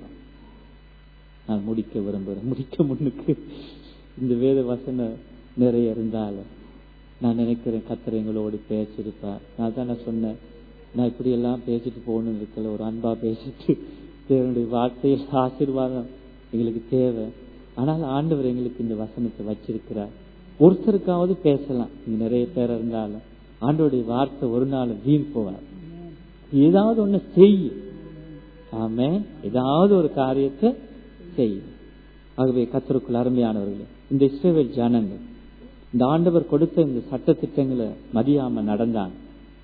Speaker 2: நான் முடிக்க விரும்புகிறேன் முடிக்க முன்னுக்கு இந்த வேத வசனம் நிறைய இருந்தாலும் நான் நினைக்கிறேன் கத்திர எங்களோடு பேசியிருப்பார் நான் தானே சொன்னேன் நான் இப்படி எல்லாம் பேசிட்டு போகணும்னு இருக்கல ஒரு அன்பா பேசிட்டு தேவனுடைய வார்த்தையில் ஆசீர்வாதம் எங்களுக்கு தேவை ஆனால் ஆண்டவர் எங்களுக்கு இந்த வசனத்தை வச்சிருக்கிறார் ஒருத்தருக்காவது பேசலாம் இங்க நிறைய பேர் இருந்தாலும் ஆண்டோடைய வார்த்தை ஒரு நாள் வீண் போவார் ஏதாவது ஒண்ணு செய்யும் ஆமே ஏதாவது ஒரு காரியத்தை செய்யும் ஆகவே கத்தருக்குள் அருமையானவர்களே இந்த இஸ்ரேவேல் ஜனங்கள் இந்த ஆண்டவர் கொடுத்த இந்த சட்ட திட்டங்களை மதியாம நடந்தாங்க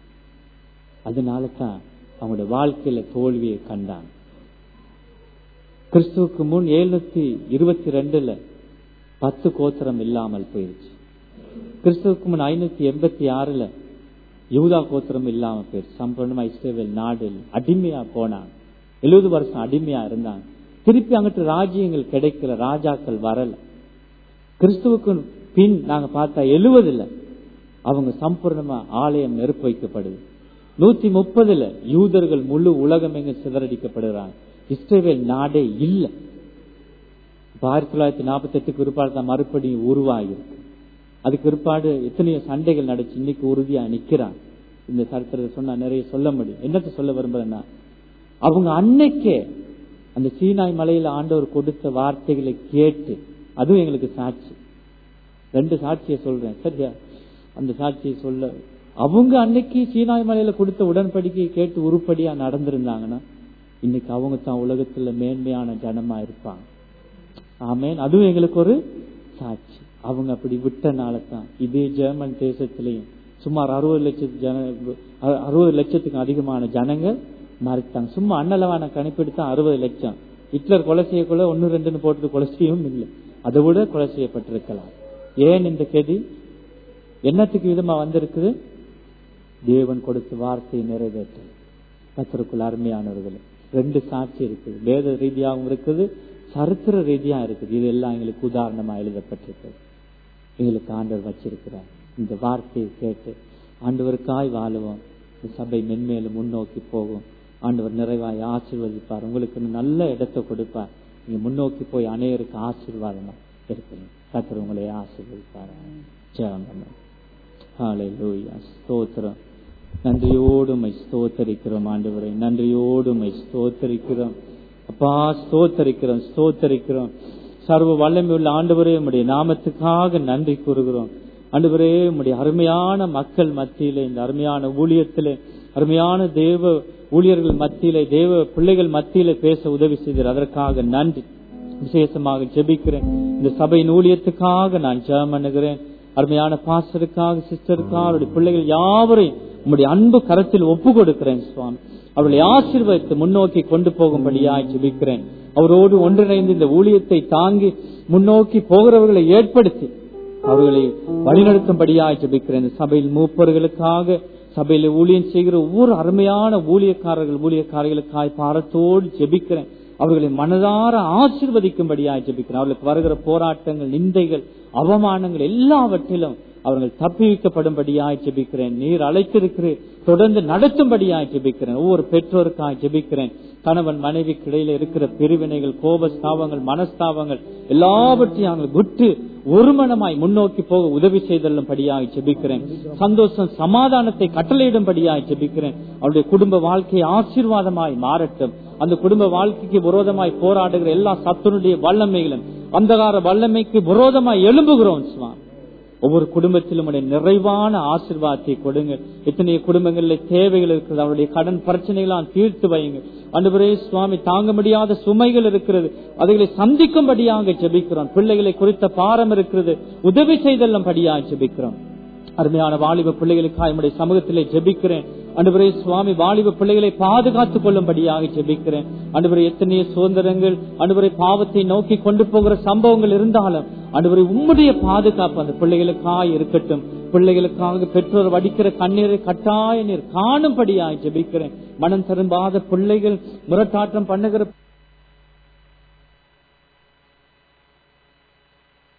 Speaker 2: அதனால தான் அவங்களோட வாழ்க்கையில தோல்வியை கண்டாங்க கிறிஸ்துவுக்கு முன் எழுநூத்தி இருபத்தி ரெண்டுல பத்து கோத்திரம் இல்லாமல் போயிருச்சு கிறிஸ்துவுக்கு முன் ஐநூத்தி எண்பத்தி ஆறுல யூதா கோத்திரம் இல்லாம போயிருச்சு சம்பூர்ணமா இஸ்ரேவேல் நாடு அடிமையா போனாங்க எழுபது வருஷம் அடிமையா இருந்தாங்க திருப்பி அங்கிட்டு ராஜ்யங்கள் கிடைக்கல ராஜாக்கள் வரல கிறிஸ்துவுக்கு பின் நாங்க பார்த்தா எழுவதுல அவங்க சம்பூர்ணமா ஆலயம் நெருப்பு வைக்கப்படுது நூத்தி முப்பதுல யூதர்கள் முழு உலகம் எங்க சிதறடிக்கப்படுறாங்க இஸ்ரேவேல் நாடே இல்ல ஆயிரத்தி தொள்ளாயிரத்தி நாற்பத்தி எட்டுக்கு பிற்பாடு தான் மறுபடியும் உருவாகிருக்கு அதுக்கு பிற்பாடு எத்தனையோ சண்டைகள் நடச்சு இன்னைக்கு உறுதியா நிக்கிறான் இந்த சரித்திரத்தை சொன்னா நிறைய சொல்ல முடியும் என்னத்தை சொல்ல விரும்புறேன்னா அவங்க அன்னைக்கே அந்த சீனாய் மலையில ஆண்டவர் கொடுத்த வார்த்தைகளை கேட்டு அதுவும் எங்களுக்கு சாட்சி ரெண்டு சாட்சியை சொல்றேன் சரியா அந்த சாட்சியை சொல்ல அவங்க அன்னைக்கு சீனாய் மலையில கொடுத்த உடன்படிக்கையை கேட்டு உருப்படியா நடந்திருந்தாங்கன்னா இன்னைக்கு அவங்க தான் உலகத்துல மேன்மையான ஜனமா இருப்பாங்க ஆமேன் அதுவும் எங்களுக்கு ஒரு சாட்சி அவங்க அப்படி விட்டனால தான் இதே ஜெர்மன் தேசத்திலையும் சுமார் அறுபது லட்சத்து ஜன அ- அறுபது லட்சத்துக்கு அதிகமான ஜனங்க மறைத்தாங்க சும்மா அன்னளவான கணிப்பெடுத்தா அறுபது லட்சம் ஹிட்லர் கொலை செய்யக்குள்ள ஒன்னு ரெண்டுன்னு போட்டு கொலை செய்யவும் இல்லை அதை விட கொலை செய்யப்பட்டிருக்கலாம் ஏன் இந்த கெதி என்னத்துக்கு விதமா வந்திருக்குது தேவன் கொடுத்த வார்த்தையை நிறைவேற்ற கத்தருக்குள் அருமையானவர்கள் ரெண்டு சாட்சி இருக்குது வேத ரீதியாகவும் இருக்குது சரித்திர ரீதியா இருக்குது இதெல்லாம் எங்களுக்கு உதாரணமா எழுதப்பட்டிருக்கிறது எங்களுக்கு ஆண்டவர் வச்சிருக்கிறார் இந்த வார்த்தையை கேட்டு ஆண்டவருக்காய் வாழுவோம் இந்த சபை மென்மேலும் முன்னோக்கி போகும் ஆண்டவர் நிறைவாய் ஆசீர்வதிப்பார் உங்களுக்கு நல்ல இடத்தை கொடுப்பார் நீங்க முன்னோக்கி போய் அநேகருக்கு ஆசீர்வாதமா இருக்கணும் கத்தர் உங்களை ஆசீர்வதிப்பார் ஜெபம் பண்ணுவோம். ஹalleluya ஸ்தோத்திரம் நன்றியோடு மை ஸ்தோத்தரிக்கிறோம் ஆண்டவரை நன்றியோடு மை ஸ்தோத்தரிக்கிறோம் அப்பா ஸ்தோத்தரிக்கிறோம் ஸ்தோத்தரிக்கிறோம் சர்வ வல்லமை உள்ள ஆண்டவரே உம்முடைய நாமத்துக்காக நன்றி கூறுகிறோம் ஆண்டவரே உம்முடைய அருமையான மக்கள் மத்தியிலே இந்த அருமையான ஊழியத்திலே அருமையான தேவ ஊழியர்கள் மத்தியிலே தேவ பிள்ளைகள் மத்தியிலே பேச உதவி செய்தீர் அதற்காக நன்றி விசேஷமாக ஜெபிக்கிறேன் இந்த சபையின் ஊழியத்துக்காக நான் ஜெபம் பண்ணுகிறேன் அருமையான பாஸ்டருக்காக சிஸ்டருக்காக அவருடைய பிள்ளைகள் யாவரையும் உம்முடைய அன்பு கரத்தில் ஒப்பு கொடுக்கிறேன் சுவாமி அவர்களை ஆசீர்வதித்து முன்னோக்கி கொண்டு போகும்படியாய் ஜெபிக்கிறேன் அவரோடு ஒன்றிணைந்து இந்த ஊழியத்தை தாங்கி முன்னோக்கி போகிறவர்களை ஏற்படுத்தி அவர்களை வழிநடத்தும்படியாய் ஜெபிக்கிறேன் இந்த சபையில் மூப்பர்களுக்காக சபையில ஊழியம் செய்கிற ஒவ்வொரு அருமையான ஊழியக்காரர்கள் ஊழியக்காரர்களுக்காய் பாரத்தோடு ஜெபிக்கிறேன் அவர்களை மனதார ஆசிர்வதிக்கும்படியாய் ஜெபிக்கிறேன் அவர்களுக்கு வருகிற போராட்டங்கள் நிந்தைகள் அவமானங்கள் எல்லாவற்றிலும் அவர்கள் தப்பிவிக்கப்படும்படியாய் ஜெபிக்கிறேன் நீர் அழைத்திருக்கிறேன் தொடர்ந்து நடத்தும்படியாய் ஜெபிக்கிறேன் ஒவ்வொரு பெற்றோருக்காய் ஜெபிக்கிறேன் கணவன் மனைவிக்கு இடையில இருக்கிற பிரிவினைகள் கோபஸ்தாபங்கள் மனஸ்தாபங்கள் எல்லாவற்றையும் அவர்கள் விட்டு ஒருமனமாய் முன்னோக்கி போக உதவி செய்தல்லும்படியாய் ஜெபிக்கிறேன் சந்தோஷம் சமாதானத்தை கட்டளையிடும்படியாய் ஜெபிக்கிறேன் அவருடைய குடும்ப வாழ்க்கை ஆசீர்வாதமாய் மாறட்டும் அந்த குடும்ப வாழ்க்கைக்கு விரோதமாய் போராடுகிற எல்லா சத்துனுடைய வல்லமைகளும் அந்தகார வல்லமைக்கு விரோதமாய் எழும்புகிறோம் சுவாமி ஒவ்வொரு குடும்பத்திலும் உடைய நிறைவான ஆசீர்வாதத்தை கொடுங்க எத்தனை குடும்பங்கள்ல தேவைகள் இருக்கிறது அவருடைய கடன் பிரச்சனைகளாம் தீர்த்து வைங்க அன்றுவரே சுவாமி தாங்க முடியாத சுமைகள் இருக்கிறது அதைகளை சந்திக்கும்படியாக ஜெபிக்கிறோம் பிள்ளைகளை குறித்த பாரம் இருக்கிறது உதவி செய்தல்லும் படியாக ஜெபிக்கிறோம் அருமையான வாலிப பிள்ளைகளுக்காக என்னுடைய சமூகத்திலே ஜெபிக்கிறேன் அன்றுவரே சுவாமி வாலிப பிள்ளைகளை பாதுகாத்துக் கொள்ளும்படியாக ஜெபிக்கிறேன் அன்றுவரை எத்தனையோ சுதந்திரங்கள் அன்றுவரை பாவத்தை நோக்கி கொண்டு போகிற சம்பவங்கள் இருந்தாலும் அன்றுவரை உம்முடைய பாதுகாப்பு அந்த பிள்ளைகளுக்காக இருக்கட்டும் பிள்ளைகளுக்காக பெற்றோர் வடிக்கிற கண்ணீரை கட்டாய நீர் காணும்படியாக ஜெபிக்கிறேன் மனம் திரும்பாத பிள்ளைகள் முரட்டாட்டம் பண்ணுகிற